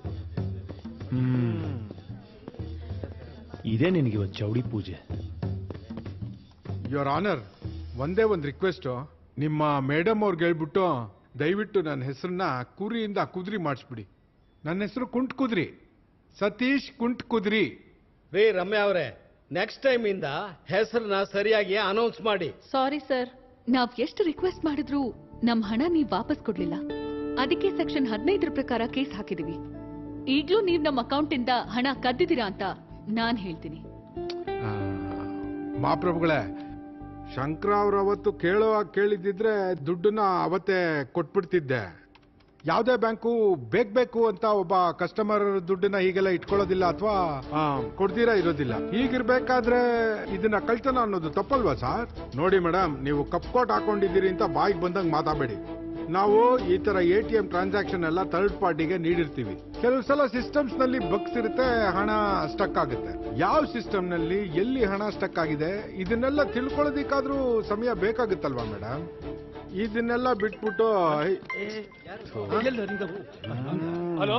ಇದೇ ನಿನಗೆ ಇವತ್ತು ಚೌಡಿ ಪೂಜೆ ಯುವರ್ ಆನರ್ ಒಂದೇ ಒಂದು ರಿಕ್ವೆಸ್ಟ್ ನಿಮ್ಮ ಮೇಡಮ್ ಅವ್ರಿಗೆ ಹೇಳ್ಬಿಟ್ಟು ದಯವಿಟ್ಟು ನನ್ನ ಹೆಸರನ್ನ ಕುರಿಯಿಂದ ಕುದ್ರಿ ಮಾಡಿಸ್ಬಿಡಿ ನನ್ನ ಹೆಸರು ಕುಂಟ್ ಕುದ್ರಿ ಸತೀಶ್ ಕುಂಟ್ ಕುದ್ರಿ ರೀ ರಮ್ಯಾ ಅವರೇ ನೆಕ್ಸ್ಟ್ ಟೈಮ್ ಇಂದ ಹೆಸರನ್ನ ಸರಿಯಾಗಿ ಅನೌನ್ಸ್ ಮಾಡಿ ಸಾರಿ ಸರ್ ನಾವ್ ಎಷ್ಟು ರಿಕ್ವೆಸ್ಟ್ ಮಾಡಿದ್ರು ನಮ್ ಹಣ ನೀವ್ ವಾಪಸ್ ಕೊಡ್ಲಿಲ್ಲ ಅದಕ್ಕೆ ಸೆಕ್ಷನ್ ಹದಿನೈದರ ಪ್ರಕಾರ ಕೇಸ್ ಹಾಕಿದೀವಿ ಈಗ್ಲೂ ನೀವ್ ನಮ್ ಅಕೌಂಟ್ ಇಂದ ಹಣ ಕದ್ದಿದ್ದೀರಾ ಅಂತ ನಾನ್ ಹೇಳ್ತೀನಿ ಮಹಾಪ್ರಭುಗಳೇ ಶಂಕರ ಅವ್ರು ಅವತ್ತು ಕೇಳುವಾಗ ಕೇಳಿದ್ದಿದ್ರೆ ದುಡ್ಡನ್ನ ಅವತ್ತೇ ಕೊಟ್ಬಿಡ್ತಿದ್ದೆ ಯಾವುದೇ ಬ್ಯಾಂಕು ಬೇಕ್ ಬೇಕು ಅಂತ ಒಬ್ಬ ಕಸ್ಟಮರ್ ದುಡ್ಡನ್ನ ಹೀಗೆಲ್ಲ ಇಟ್ಕೊಳ್ಳೋದಿಲ್ಲ ಅಥವಾ ಕೊಡ್ತೀರಾ ಇರೋದಿಲ್ಲ ಹೀಗಿರ್ಬೇಕಾದ್ರೆ ಇದನ್ನ ಕಳ್ತನ ಅನ್ನೋದು ತಪ್ಪಲ್ವಾ ಸರ್ ನೋಡಿ ಮೇಡಮ್ ನೀವು ಕಪ್ಕೋಟ್ ಹಾಕೊಂಡಿದ್ದೀರಿ ಅಂತ ಬಾಯಿಗೆ ಬಂದಂಗೆ ಮಾತಾಡಬೇಡಿ ನಾವು ಈ ತರ ಎ ಟಿ ಎಂ ಟ್ರಾನ್ಸಾಕ್ಷನ್ ಎಲ್ಲ ಥರ್ಡ್ ಪಾರ್ಟಿಗೆ ನೀಡಿರ್ತೀವಿ ಕೆಲವು ಸಲ ಸಿಸ್ಟಮ್ಸ್ ನಲ್ಲಿ ಬಗ್ಸ್ ಇರುತ್ತೆ ಹಣ ಸ್ಟಕ್ ಆಗುತ್ತೆ ಯಾವ ಸಿಸ್ಟಮ್ ನಲ್ಲಿ ಎಲ್ಲಿ ಹಣ ಸ್ಟಕ್ ಆಗಿದೆ ಇದನ್ನೆಲ್ಲ ತಿಳ್ಕೊಳ್ಳೋದಿಕ್ಕಾದ್ರೂ ಸಮಯ ಬೇಕಾಗುತ್ತಲ್ವಾ ಮೇಡಮ್ ಇದನ್ನೆಲ್ಲ ಬಿಟ್ಬಿಟ್ಟು ಹಲೋ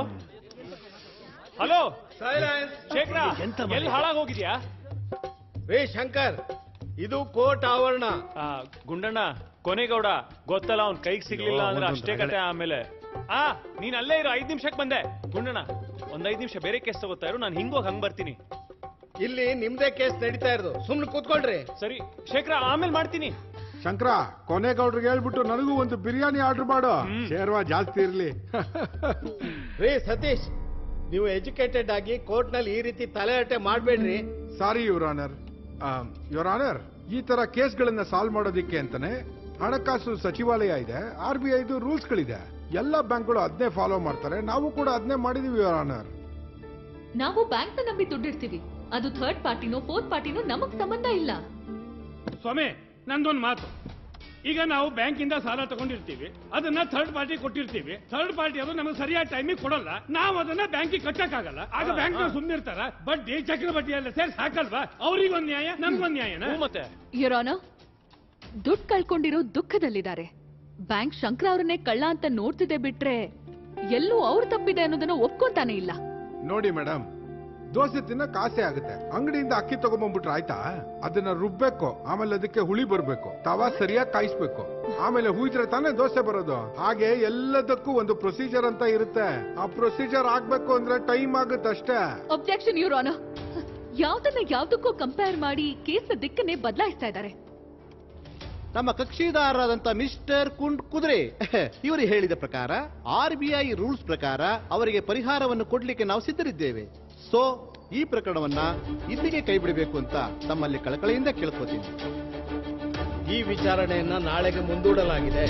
ಹಲೋ ಶೇಖರ ಎಲ್ಲಿ ಹಾಳಾಗಿ ಹೋಗಿದ್ಯಾ ರೇ ಶಂಕರ್ ಇದು ಕೋರ್ಟ್ ಆವರಣ ಆ, ಗುಂಡಣ್ಣ ಕೊನೆಗೌಡ ಗೊತ್ತಲ್ಲ ಅವ್ನ್ ಕೈಗೆ ಸಿಗ್ಲಿಲ್ಲ ಅಯ್ಯೋ, ಅಂದ್ರೆ ಒಂದೊಂದು ಅಷ್ಟೇ ಕತೆ ರಗಳೆ. ಆಮೇಲೆ ಆ ನೀನ್ ಅಲ್ಲೇ ಇರೋ ಐದ್ ನಿಮಿಷಕ್ಕೆ ಬಂದೆ ಗುಂಡಣ್ಣ ಒಂದ್ ಐದ್ ನಿಮಿಷ ಬೇರೆ ಕೇಸ್ ತಗೋತಾ ಇರು ನಾನು ಹಿಂಗೋಗಿ ಹಂಗ್ ಬರ್ತೀನಿ ಇಲ್ಲಿ ನಿಮ್ದೇ ಕೇಸ್ ನಡೀತಾ ಇರೋದು ಸುಮ್ನೆ ಕೂತ್ಕೊಳ್ರಿ ಸರಿ ಶೇಖರ ಆಮೇಲೆ ಮಾಡ್ತೀನಿ ಶಂಕರ ಕೊನೆಗೌಡ್ರಿಗೆ ಹೇಳ್ಬಿಟ್ಟು ನನಗೂ ಒಂದು ಬಿರಿಯಾನಿ ಆರ್ಡರ್ ಮಾಡು ಶೇರ್ವಾ ಜಾಸ್ತಿ ಇರ್ಲಿ ರೀ ಸತೀಶ್ ನೀವು ಎಜುಕೇಟೆಡ್ ಆಗಿ ಕೋರ್ಟ್ ನಲ್ಲಿ ಈ ರೀತಿ ತಲೆಹರಟೆ ಮಾಡ್ಬೇಡ್ರಿ sorry your honour your honour ಈ ತರ ಕೇಸ್ಗಳನ್ನ ಸಾಲ್ವ್ ಮಾಡೋದಿಕ್ಕೆ ಅಂತಾನೆ ಹಣಕಾಸು ಸಚಿವಾಲಯ ಇದೆ ಆರ್ ಬಿ ಐದು ರೂಲ್ಸ್ ಗಳಿದೆ ಎಲ್ಲ ಬ್ಯಾಂಕ್ಗಳು ಅದನ್ನೇ ಫಾಲೋ ಮಾಡ್ತಾರೆ ನಾವು ಕೂಡ ಅದನ್ನೇ ಮಾಡಿದೀವಿ ಯುವರ್ ಆನರ್ ನಾವು ಬ್ಯಾಂಕ್ ನ ನಂಬಿ ದುಡ್ಡಿಡ್ತೀವಿ ಅದು ಥರ್ಡ್ ಪಾರ್ಟಿನೋ ಫೋರ್ತ್ ಪಾರ್ಟಿನೋ ನಮಗ್ ಸಂಬಂಧ ಇಲ್ಲ ಸ್ವಾಮಿ ನಂದೊಂದು ಮಾತು ಈಗ ನಾವು ಬ್ಯಾಂಕಿಂದ ಸಾಲ ತಗೊಂಡಿರ್ತೀವಿ ಅದನ್ನ ಥರ್ಡ್ ಪಾರ್ಟಿ ಕೊಟ್ಟಿರ್ತೀವಿ ಥರ್ಡ್ ಪಾರ್ಟಿ ಅದು ನಮಗೆ ಸರಿಯಾದ ಟೈಮಿಗೆ ಕೊಡಲ್ಲ ನಾವು ಅದನ್ನ ಬ್ಯಾಂಕಿಗೆ ಕಟ್ಟಕ್ಕಾಗಲ್ಲ ಆಗ ಹಾ, ಬ್ಯಾಂಕ್ ಹಾ. ಸುಮ್ಮನಿರ್ತಾರ ಬಡ್ಡಿ ಚಕ್ರ ಬಡ್ಡಿ ಎಲ್ಲ ಸೇರಿ ಸಾಕಲ್ವಾ ಅವ್ರಿಗೊಂದ್ ನ್ಯಾಯ ನಮ್ಗೊಂದ್ ನ್ಯಾಯನ ಮತ್ತೆ ಯುರೋನ ದುಡ್ಡು ಕಳ್ಕೊಂಡಿರೋ ದುಃಖದಲ್ಲಿದ್ದಾರೆ ಬ್ಯಾಂಕ್ ಶಂಕರ ಅವ್ರನ್ನೇ ಕಳ್ಳ ಅಂತ ನೋಡ್ತಿದೆ ಬಿಟ್ರೆ ಎಲ್ಲೂ ಅವ್ರು ತಪ್ಪಿದೆ ಅನ್ನೋದನ್ನ ಒಪ್ಕೊಂತಾನೆ ಇಲ್ಲ ನೋಡಿ ಮೇಡಮ್ ದೋಸೆ ತಿನ್ನಕ್ ಆಸೆ ಆಗುತ್ತೆ ಅಂಗಡಿಯಿಂದ ಅಕ್ಕಿ ತಗೊಂಡ್ಬಂದ್ಬಿಟ್ರೆ ಆಯ್ತಾ ಅದನ್ನ ರುಬ್ಬೇಕು ಆಮೇಲೆ ಅದಕ್ಕೆ ಹುಳಿ ಬರ್ಬೇಕು ತವಾ ಸರಿಯಾಗಿ ಕಾಯಿಸ್ಬೇಕು ಆಮೇಲೆ ಹುಯ್ದ್ರೆ ತಾನೇ ದೋಸೆ ಬರೋದು ಹಾಗೆ ಎಲ್ಲದಕ್ಕೂ ಒಂದು ಪ್ರೊಸೀಜರ್ ಅಂತ ಇರುತ್ತೆ ಆ ಪ್ರೊಸೀಜರ್ ಆಗ್ಬೇಕು ಅಂದ್ರೆ ಟೈಮ್ ಆಗುತ್ತೆ ಅಷ್ಟೇ ಒಬ್ಜೆಕ್ಷನ್ ಯುರೋನ ಯಾವ್ದನ್ನ ಯಾವ್ದಕ್ಕೂ ಕಂಪೇರ್ ಮಾಡಿ ಕೇಸ್ನ ದಿಕ್ಕನ್ನೇ ಬದಲಾಯಿಸ್ತಾ ಇದ್ದಾರೆ ನಮ್ಮ ಕಕ್ಷಿದಾರರಾದಂತ ಮಿಸ್ಟರ್ ಕುಂಡ್ ಕುದುರೆ ಇವರು ಹೇಳಿದ ಪ್ರಕಾರ ಆರ್ ಬಿ ಐ ರೂಲ್ಸ್ ಪ್ರಕಾರ ಅವರಿಗೆ ಪರಿಹಾರವನ್ನು ಕೊಡ್ಲಿಕ್ಕೆ ನಾವು ಸಿದ್ಧರಿದ್ದೇವೆ ಸೊ ಈ ಪ್ರಕರಣವನ್ನ ಇಲ್ಲಿಗೆ ಕೈ ಬಿಡಬೇಕು ಅಂತ ತಮ್ಮಲ್ಲಿ ಕಳಕಳಿಯಿಂದ ಕೇಳ್ಕೋತೀನಿ ಈ ವಿಚಾರಣೆಯನ್ನ ನಾಳೆಗೆ ಮುಂದೂಡಲಾಗಿದೆ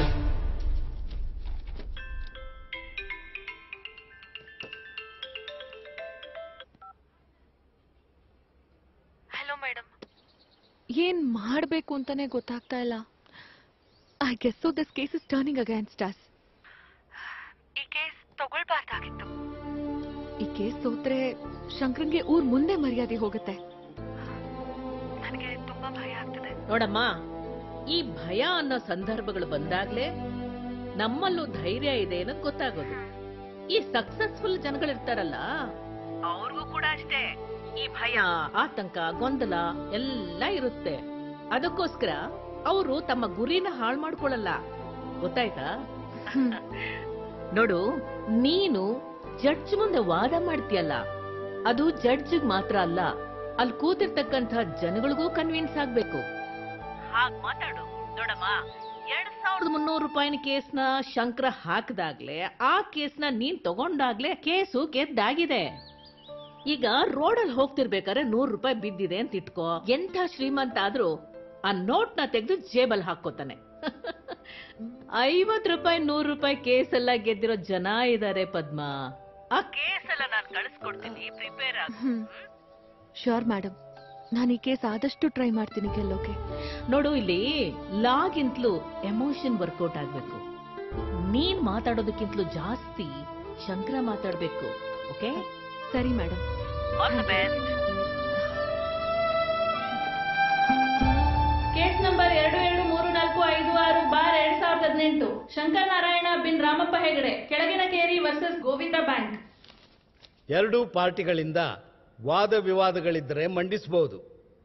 ಹಲೋ ಮೇಡಮ್ ಏನ್ ಮಾಡ್ಬೇಕು ಅಂತಾನೆ ಗೊತ್ತಾಗ್ತಾ ಇಲ್ಲ I guess so this case is turning against us ಈ ಕೇಸ್ ತಗೊಳ್ಬಾರ್ದಾಗಿತ್ತು ಈ ಕೇಸ್ ಸೋತ್ರೆ ಶಂಕರಂಗೆ ಊರ್ ಮುಂದೆ ಮರ್ಯಾದೆ ಹೋಗುತ್ತೆ ನನಗೆ ತುಂಬಾ ಭಯ ಆಗ್ತದೆ ನೋಡಮ್ಮ ಈ ಭಯ ಅನ್ನೋ ಸಂದರ್ಭಗಳು ಬಂದಾಗ್ಲೇ ನಮ್ಮಲ್ಲೂ ಧೈರ್ಯ ಇದೆ ಅನ್ನೋದು ಗೊತ್ತಾಗೋದು ಈ ಸಕ್ಸಸ್ಫುಲ್ ಜನಗಳಿರ್ತಾರಲ್ಲ ಅವ್ರಿಗೂ ಕೂಡ ಅಷ್ಟೇ ಈ ಭಯ ಆತಂಕ ಗೊಂದಲ ಎಲ್ಲ ಇರುತ್ತೆ ಅದಕ್ಕೋಸ್ಕರ ಅವರು ತಮ್ಮ ಗುರಿನ ಹಾಳು ಮಾಡ್ಕೊಳ್ಳಲ್ಲ ಗೊತ್ತಾಯ್ತಾ ನೋಡು ನೀನು ಜಡ್ಜ್ ಮುಂದೆ ವಾದ ಮಾಡ್ತೀಯಲ್ಲ ಅದು ಜಡ್ಜ್ ಮಾತ್ರ ಅಲ್ಲ ಅಲ್ಲಿ ಕೂತಿರ್ತಕ್ಕಂಥ ಜನಗಳಿಗೂ ಕನ್ವಿನ್ಸ್ ಆಗ್ಬೇಕು ಹಾಗ್ ಮಾತಾಡು ನೋಡಮ್ಮ ಎರಡ್ ಸಾವಿರದ ಮುನ್ನೂರು ರೂಪಾಯಿನ ಕೇಸ್ನ ಶಂಕರ ಹಾಕದಾಗ್ಲೆ ಆ ಕೇಸ್ನ ನೀನ್ ತಗೊಂಡಾಗ್ಲೆ ಕೇಸು ಗೆದ್ದಾಗಿದೆ ಈಗ ರೋಡಲ್ಲಿ ಹೋಗ್ತಿರ್ಬೇಕಾದ್ರೆ ನೂರು ರೂಪಾಯಿ ಬಿದ್ದಿದೆ ಅಂತ ಇಟ್ಕೋ ಎಂಥ ಶ್ರೀಮಂತ ಆದ್ರೂ ಆ ನೋಟ್ನ ತೆಗೆದು ಜೇಬಲ್ ಹಾಕೋತಾನೆ ಐವತ್ ರೂಪಾಯಿ ನೂರು ರೂಪಾಯಿ ಕೇಸ್ ಎಲ್ಲ ಗೆದ್ದಿರೋ ಜನ ಇದಾರೆ ಪದ್ಮ ಆ ಕೇಸ್ ಎಲ್ಲ ನಾನು ಕಳಿಸ್ಕೊಡ್ತೀನಿ ಪ್ರಿಪೇರ್ ಆಗ ಶೋರ್ ಮೇಡಮ್ ನಾನು ಈ ಕೇಸ್ ಆದಷ್ಟು ಟ್ರೈ ಮಾಡ್ತೀನಿ ಗೆಲ್ಲೋಕೆ ನೋಡು ಇಲ್ಲಿ ಲಾಗಿಂತಲೂ ಎಮೋಷನ್ ವರ್ಕೌಟ್ ಆಗ್ಬೇಕು ನೀನ್ ಮಾತಾಡೋದಕ್ಕಿಂತಲೂ ಜಾಸ್ತಿ ಶಂಕರ ಮಾತಾಡ್ಬೇಕು ಓಕೆ ಸರಿ madam all the best case number ಎರಡು ಎರಡು ಮೂರು ನಾಲ್ಕು ಐದು ಆರು ಬಾರ್ ಎರಡ್ ಸಾವಿರದ ಹದಿನೆಂಟು ಶಂಕರ್ ನಾರಾಯಣ ಬಿನ್ ರಾಮಪ್ಪ ಹೆಗಡೆ ಕೆಳಗಿನ ಕೇರಿ ವರ್ಸಸ್ ಗೋವಿಂದ ಬ್ಯಾಂಕ್ ಎರಡೂ ಪಾರ್ಟಿಗಳಿಂದ ವಾದ ವಿವಾದಗಳಿದ್ದರೆ ಮಂಡಿಸಬಹುದು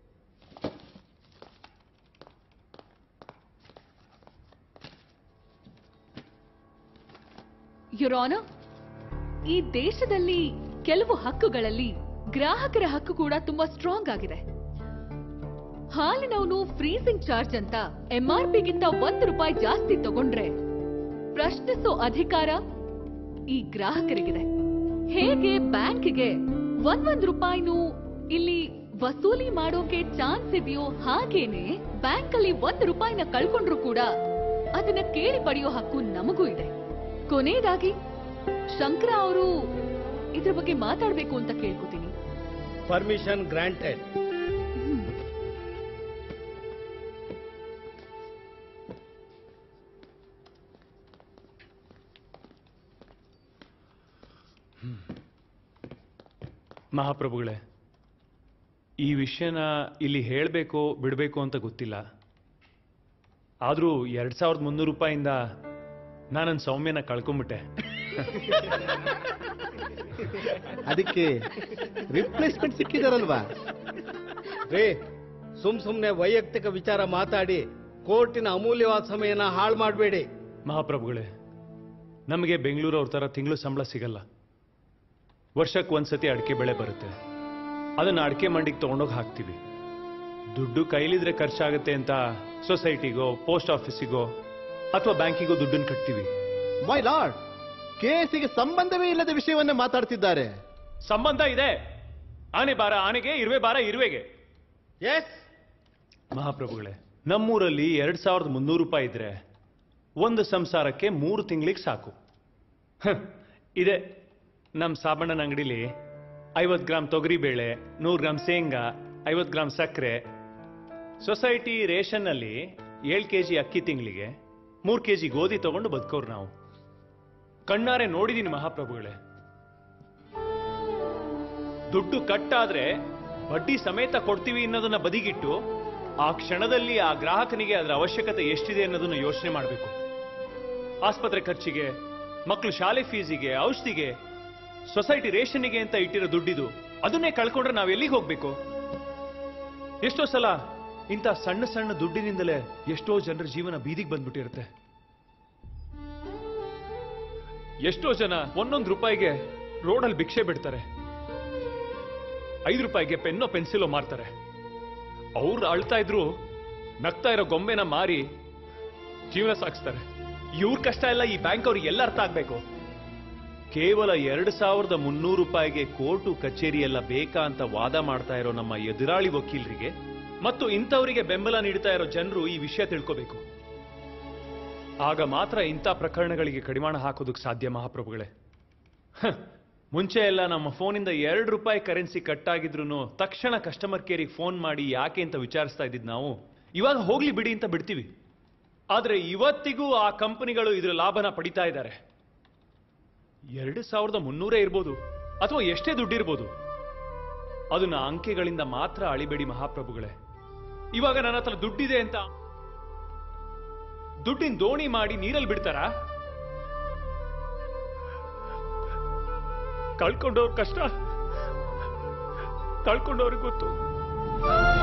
ಯುರೋನ ಈ ದೇಶದಲ್ಲಿ ಕೆಲವು ಹಕ್ಕುಗಳಲ್ಲಿ ಗ್ರಾಹಕರ ಹಕ್ಕು ಕೂಡ ತುಂಬಾ ಸ್ಟ್ರಾಂಗ್ ಆಗಿದೆ ಹಾಲಿನವನು ಫ್ರೀಸಿಂಗ್ ಚಾರ್ಜ್ ಅಂತ ಎಂಆರ್ ಪಿಗಿಂತ ಒಂದು ರೂಪಾಯಿ ಜಾಸ್ತಿ ತಗೊಂಡ್ರೆ ಪ್ರಶ್ನಿಸೋ ಅಧಿಕಾರ ಈ ಗ್ರಾಹಕರಿಗಿದೆ ಹೇಗೆ ಬ್ಯಾಂಕ್ಗೆ ಒಂದೊಂದ್ ರೂಪಾಯಿನೂ ಇಲ್ಲಿ ವಸೂಲಿ ಮಾಡೋಕೆ ಚಾನ್ಸ್ ಇದೆಯೋ ಹಾಗೇನೆ ಬ್ಯಾಂಕ್ ಅಲ್ಲಿ ಒಂದ್ ರೂಪಾಯಿನ ಕಳ್ಕೊಂಡ್ರು ಕೂಡ ಅದನ್ನ ಕೇಳಿ ಪಡೆಯೋ ಹಕ್ಕು ನಮಗೂ ಇದೆ ಕೊನೆಯದಾಗಿ ಶಂಕರ ಅವರು ಇದ್ರ ಬಗ್ಗೆ ಮಾತಾಡ್ಬೇಕು ಅಂತ ಕೇಳ್ಕೊತೀನಿ ಪರ್ಮಿಷನ್ ಗ್ರಾಂಟೆಡ್ ಮಹಾಪ್ರಭುಗಳೇ ಈ ವಿಷಯನ ಇಲ್ಲಿ ಹೇಳಬೇಕು ಬಿಡಬೇಕು ಅಂತ ಗೊತ್ತಿಲ್ಲ ಆದರೂ ಎರಡ್ ಸಾವಿರದ ಮುನ್ನೂರು ರೂಪಾಯಿಂದ ನಾನು ನನ್ನ ಸೌಮ್ಯನ ಕಳ್ಕೊಂಬಿಟ್ಟೆ ಅದಕ್ಕೆ ರಿಪ್ಲೇಸ್ಮೆಂಟ್ ಸಿಕ್ಕಿದಾರಲ್ವಾ ರೇ ಸುಮ್ ಸುಮ್ನೆ ವೈಯಕ್ತಿಕ ವಿಚಾರ ಮಾತಾಡಿ ಕೋರ್ಟಿನ ಅಮೂಲ್ಯವಾದ ಸಮಯನ ಹಾಳು ಮಾಡಬೇಡಿ ಮಹಾಪ್ರಭುಗಳೇ ನಮಗೆ ಬೆಂಗಳೂರು ಅವ್ರ ಥರ ತಿಂಗಳು ಸಂಬಳ ಸಿಗಲ್ಲ ವರ್ಷಕ್ಕೆ ಒಂದ್ಸತಿ ಅಡಿಕೆ ಬೆಳೆ ಬರುತ್ತೆ ಅದನ್ನ ಅಡಿಕೆ ಮಂಡಿಗೆ ತಗೊಂಡೋಗಿ ಹಾಕ್ತೀವಿ ದುಡ್ಡು ಕೈಲಿದ್ರೆ ಖರ್ಚಾಗುತ್ತೆ ಅಂತ ಸೊಸೈಟಿಗೋ ಪೋಸ್ಟ್ ಆಫೀಸಿಗೋ ಅಥವಾ ಬ್ಯಾಂಕಿಗೋ ದುಡ್ಡನ್ನು ಕಟ್ತೀವಿ ಮೈ ಲಾರ್ಡ್ ಕೇಸಿಗೆ ಸಂಬಂಧವೇ ಇಲ್ಲದ ವಿಷಯವನ್ನೇ ಮಾತಾಡ್ತಿದ್ದಾರೆ ಸಂಬಂಧ ಇದೆ ಆನೆ ಬಾರ ಆನೆಗೆ ಇರುವೆ ಬಾರ ಇರುವೆಗೆ ಎಸ್ ಮಹಾಪ್ರಭುಗಳೇ ನಮ್ಮೂರಲ್ಲಿ ಎರಡ್ ಸಾವಿರದ ಮುನ್ನೂರು ರೂಪಾಯಿ ಇದ್ರೆ ಒಂದು ಸಂಸಾರಕ್ಕೆ ಮೂರು ತಿಂಗಳಿಗೆ ಸಾಕು ಹ, ಇದೆ ನಮ್ಮ ಸಾಬಣ್ಣನ ಅಂಗಡಿಲಿ ಐವತ್ತು ಗ್ರಾಮ್ ತೊಗರಿ ಬೇಳೆ ನೂರು ಗ್ರಾಮ್ ಶೇಂಗಾ ಐವತ್ತು ಗ್ರಾಮ್ ಸಕ್ಕರೆ ಸೊಸೈಟಿ ರೇಷನ್ನಲ್ಲಿ ಏಳು ಕೆ ಜಿ ಅಕ್ಕಿ ತಿಂಗಳಿಗೆ ಮೂರು ಕೆ ಜಿ ಗೋಧಿ ತಗೊಂಡು ಬದುಕೋರು ನಾವು ಕಣ್ಣಾರೆ ನೋಡಿದೀನಿ ಮಹಾಪ್ರಭುಗಳೇ ದುಡ್ಡು ಕಟ್ಟಾದ್ರೆ ಬಡ್ಡಿ ಸಮೇತ ಕೊಡ್ತೀವಿ ಅನ್ನೋದನ್ನ ಬದಿಗಿಟ್ಟು ಆ ಕ್ಷಣದಲ್ಲಿ ಆ ಗ್ರಾಹಕನಿಗೆ ಅದರ ಅವಶ್ಯಕತೆ ಎಷ್ಟಿದೆ ಅನ್ನೋದನ್ನ ಯೋಚನೆ ಮಾಡಬೇಕು ಆಸ್ಪತ್ರೆ ಖರ್ಚಿಗೆ ಮಕ್ಕಳು ಶಾಲೆ ಫೀಸಿಗೆ ಔಷಧಿಗೆ ಸೊಸೈಟಿ ರೇಷನ್ನಿಗೆ ಅಂತ ಇಟ್ಟಿರೋ ದುಡ್ಡಿದು ಅದನ್ನೇ ಕಳ್ಕೊಂಡ್ರೆ ನಾವ್ ಎಲ್ಲಿಗೆ ಹೋಗ್ಬೇಕು ಎಷ್ಟೋ ಸಲ ಇಂಥ ಸಣ್ಣ ಸಣ್ಣ ದುಡ್ಡಿನಿಂದಲೇ ಎಷ್ಟೋ ಜನರ ಜೀವನ ಬೀದಿಗೆ ಬಂದ್ಬಿಟ್ಟಿರುತ್ತೆ ಎಷ್ಟೋ ಜನ ಒಂದೊಂದು ರೂಪಾಯಿಗೆ ರೋಡಲ್ಲಿ ಭಿಕ್ಷೆ ಬಿಡ್ತಾರೆ ಐದು ರೂಪಾಯಿಗೆ ಪೆನ್ನೋ ಪೆನ್ಸಿಲೋ ಮಾರ್ತಾರೆ ಅವ್ರು ಅಳ್ತಾ ಇದ್ರು ನಗ್ತಾ ಇರೋ ಗೊಂಬೆನ ಮಾರಿ ಜೀವನ ಸಾಗಿಸ್ತಾರೆ ಇವ್ರ ಕಷ್ಟ ಎಲ್ಲ ಈ ಬ್ಯಾಂಕ್ ಅವ್ರಿಗೆ ಎಲ್ಲ ಅರ್ಥ ಆಗ್ಬೇಕು ಕೇವಲ ಎರಡು ಸಾವಿರದ ಮುನ್ನೂರು ರೂಪಾಯಿಗೆ ಕೋರ್ಟು ಕಚೇರಿ ಎಲ್ಲ ಬೇಕಾ ಅಂತ ವಾದ ಮಾಡ್ತಾ ಇರೋ ನಮ್ಮ ಎದುರಾಳಿ ವಕೀಲರಿಗೆ ಮತ್ತು ಇಂಥವರಿಗೆ ಬೆಂಬಲ ನೀಡ್ತಾ ಇರೋ ಜನರು ಈ ವಿಷಯ ತಿಳ್ಕೋಬೇಕು ಆಗ ಮಾತ್ರ ಇಂಥ ಪ್ರಕರಣಗಳಿಗೆ ಕಡಿವಾಣ ಹಾಕೋದಕ್ಕೆ ಸಾಧ್ಯ ಮಹಾಪ್ರಭುಗಳೇ ಹ, ಮುಂಚೆ ಎಲ್ಲ ನಮ್ಮ ಫೋನಿಂದ ಎರಡು ರೂಪಾಯಿ ಕರೆನ್ಸಿ ಕಟ್ ಆಗಿದ್ರು ತಕ್ಷಣ ಕಸ್ಟಮರ್ ಕೇರಿಗೆ ಫೋನ್ ಮಾಡಿ ಯಾಕೆ ಅಂತ ವಿಚಾರಿಸ್ತಾ ಇದ್ದಿದ್ ನಾವು ಇವಾಗ ಹೋಗ್ಲಿ ಬಿಡಿ ಅಂತ ಬಿಡ್ತೀವಿ ಆದ್ರೆ ಇವತ್ತಿಗೂ ಆ ಕಂಪನಿಗಳು ಇದರ ಲಾಭನ ಪಡಿತಾ ಇದ್ದಾರೆ ಎರಡು ಸಾವಿರದ ಮುನ್ನೂರೇ ಇರ್ಬೋದು ಅಥವಾ ಎಷ್ಟೇ ದುಡ್ಡಿರ್ಬೋದು ಅದನ್ನ ಅಂಕೆಗಳಿಂದ ಮಾತ್ರ ಅಳಿಬೇಡಿ ಮಹಾಪ್ರಭುಗಳೇ ಇವಾಗ ನನ್ನ ಹತ್ರ ದುಡ್ಡಿದೆ ಅಂತ ದುಡ್ಡಿನ ದೋಣಿ ಮಾಡಿ ನೀರಲ್ಲಿ ಬಿಡ್ತಾರಾ ಕಳ್ಕೊಂಡವ್ರ ಕಷ್ಟ ಕಳ್ಕೊಂಡವ್ರಿಗೆ ಗೊತ್ತು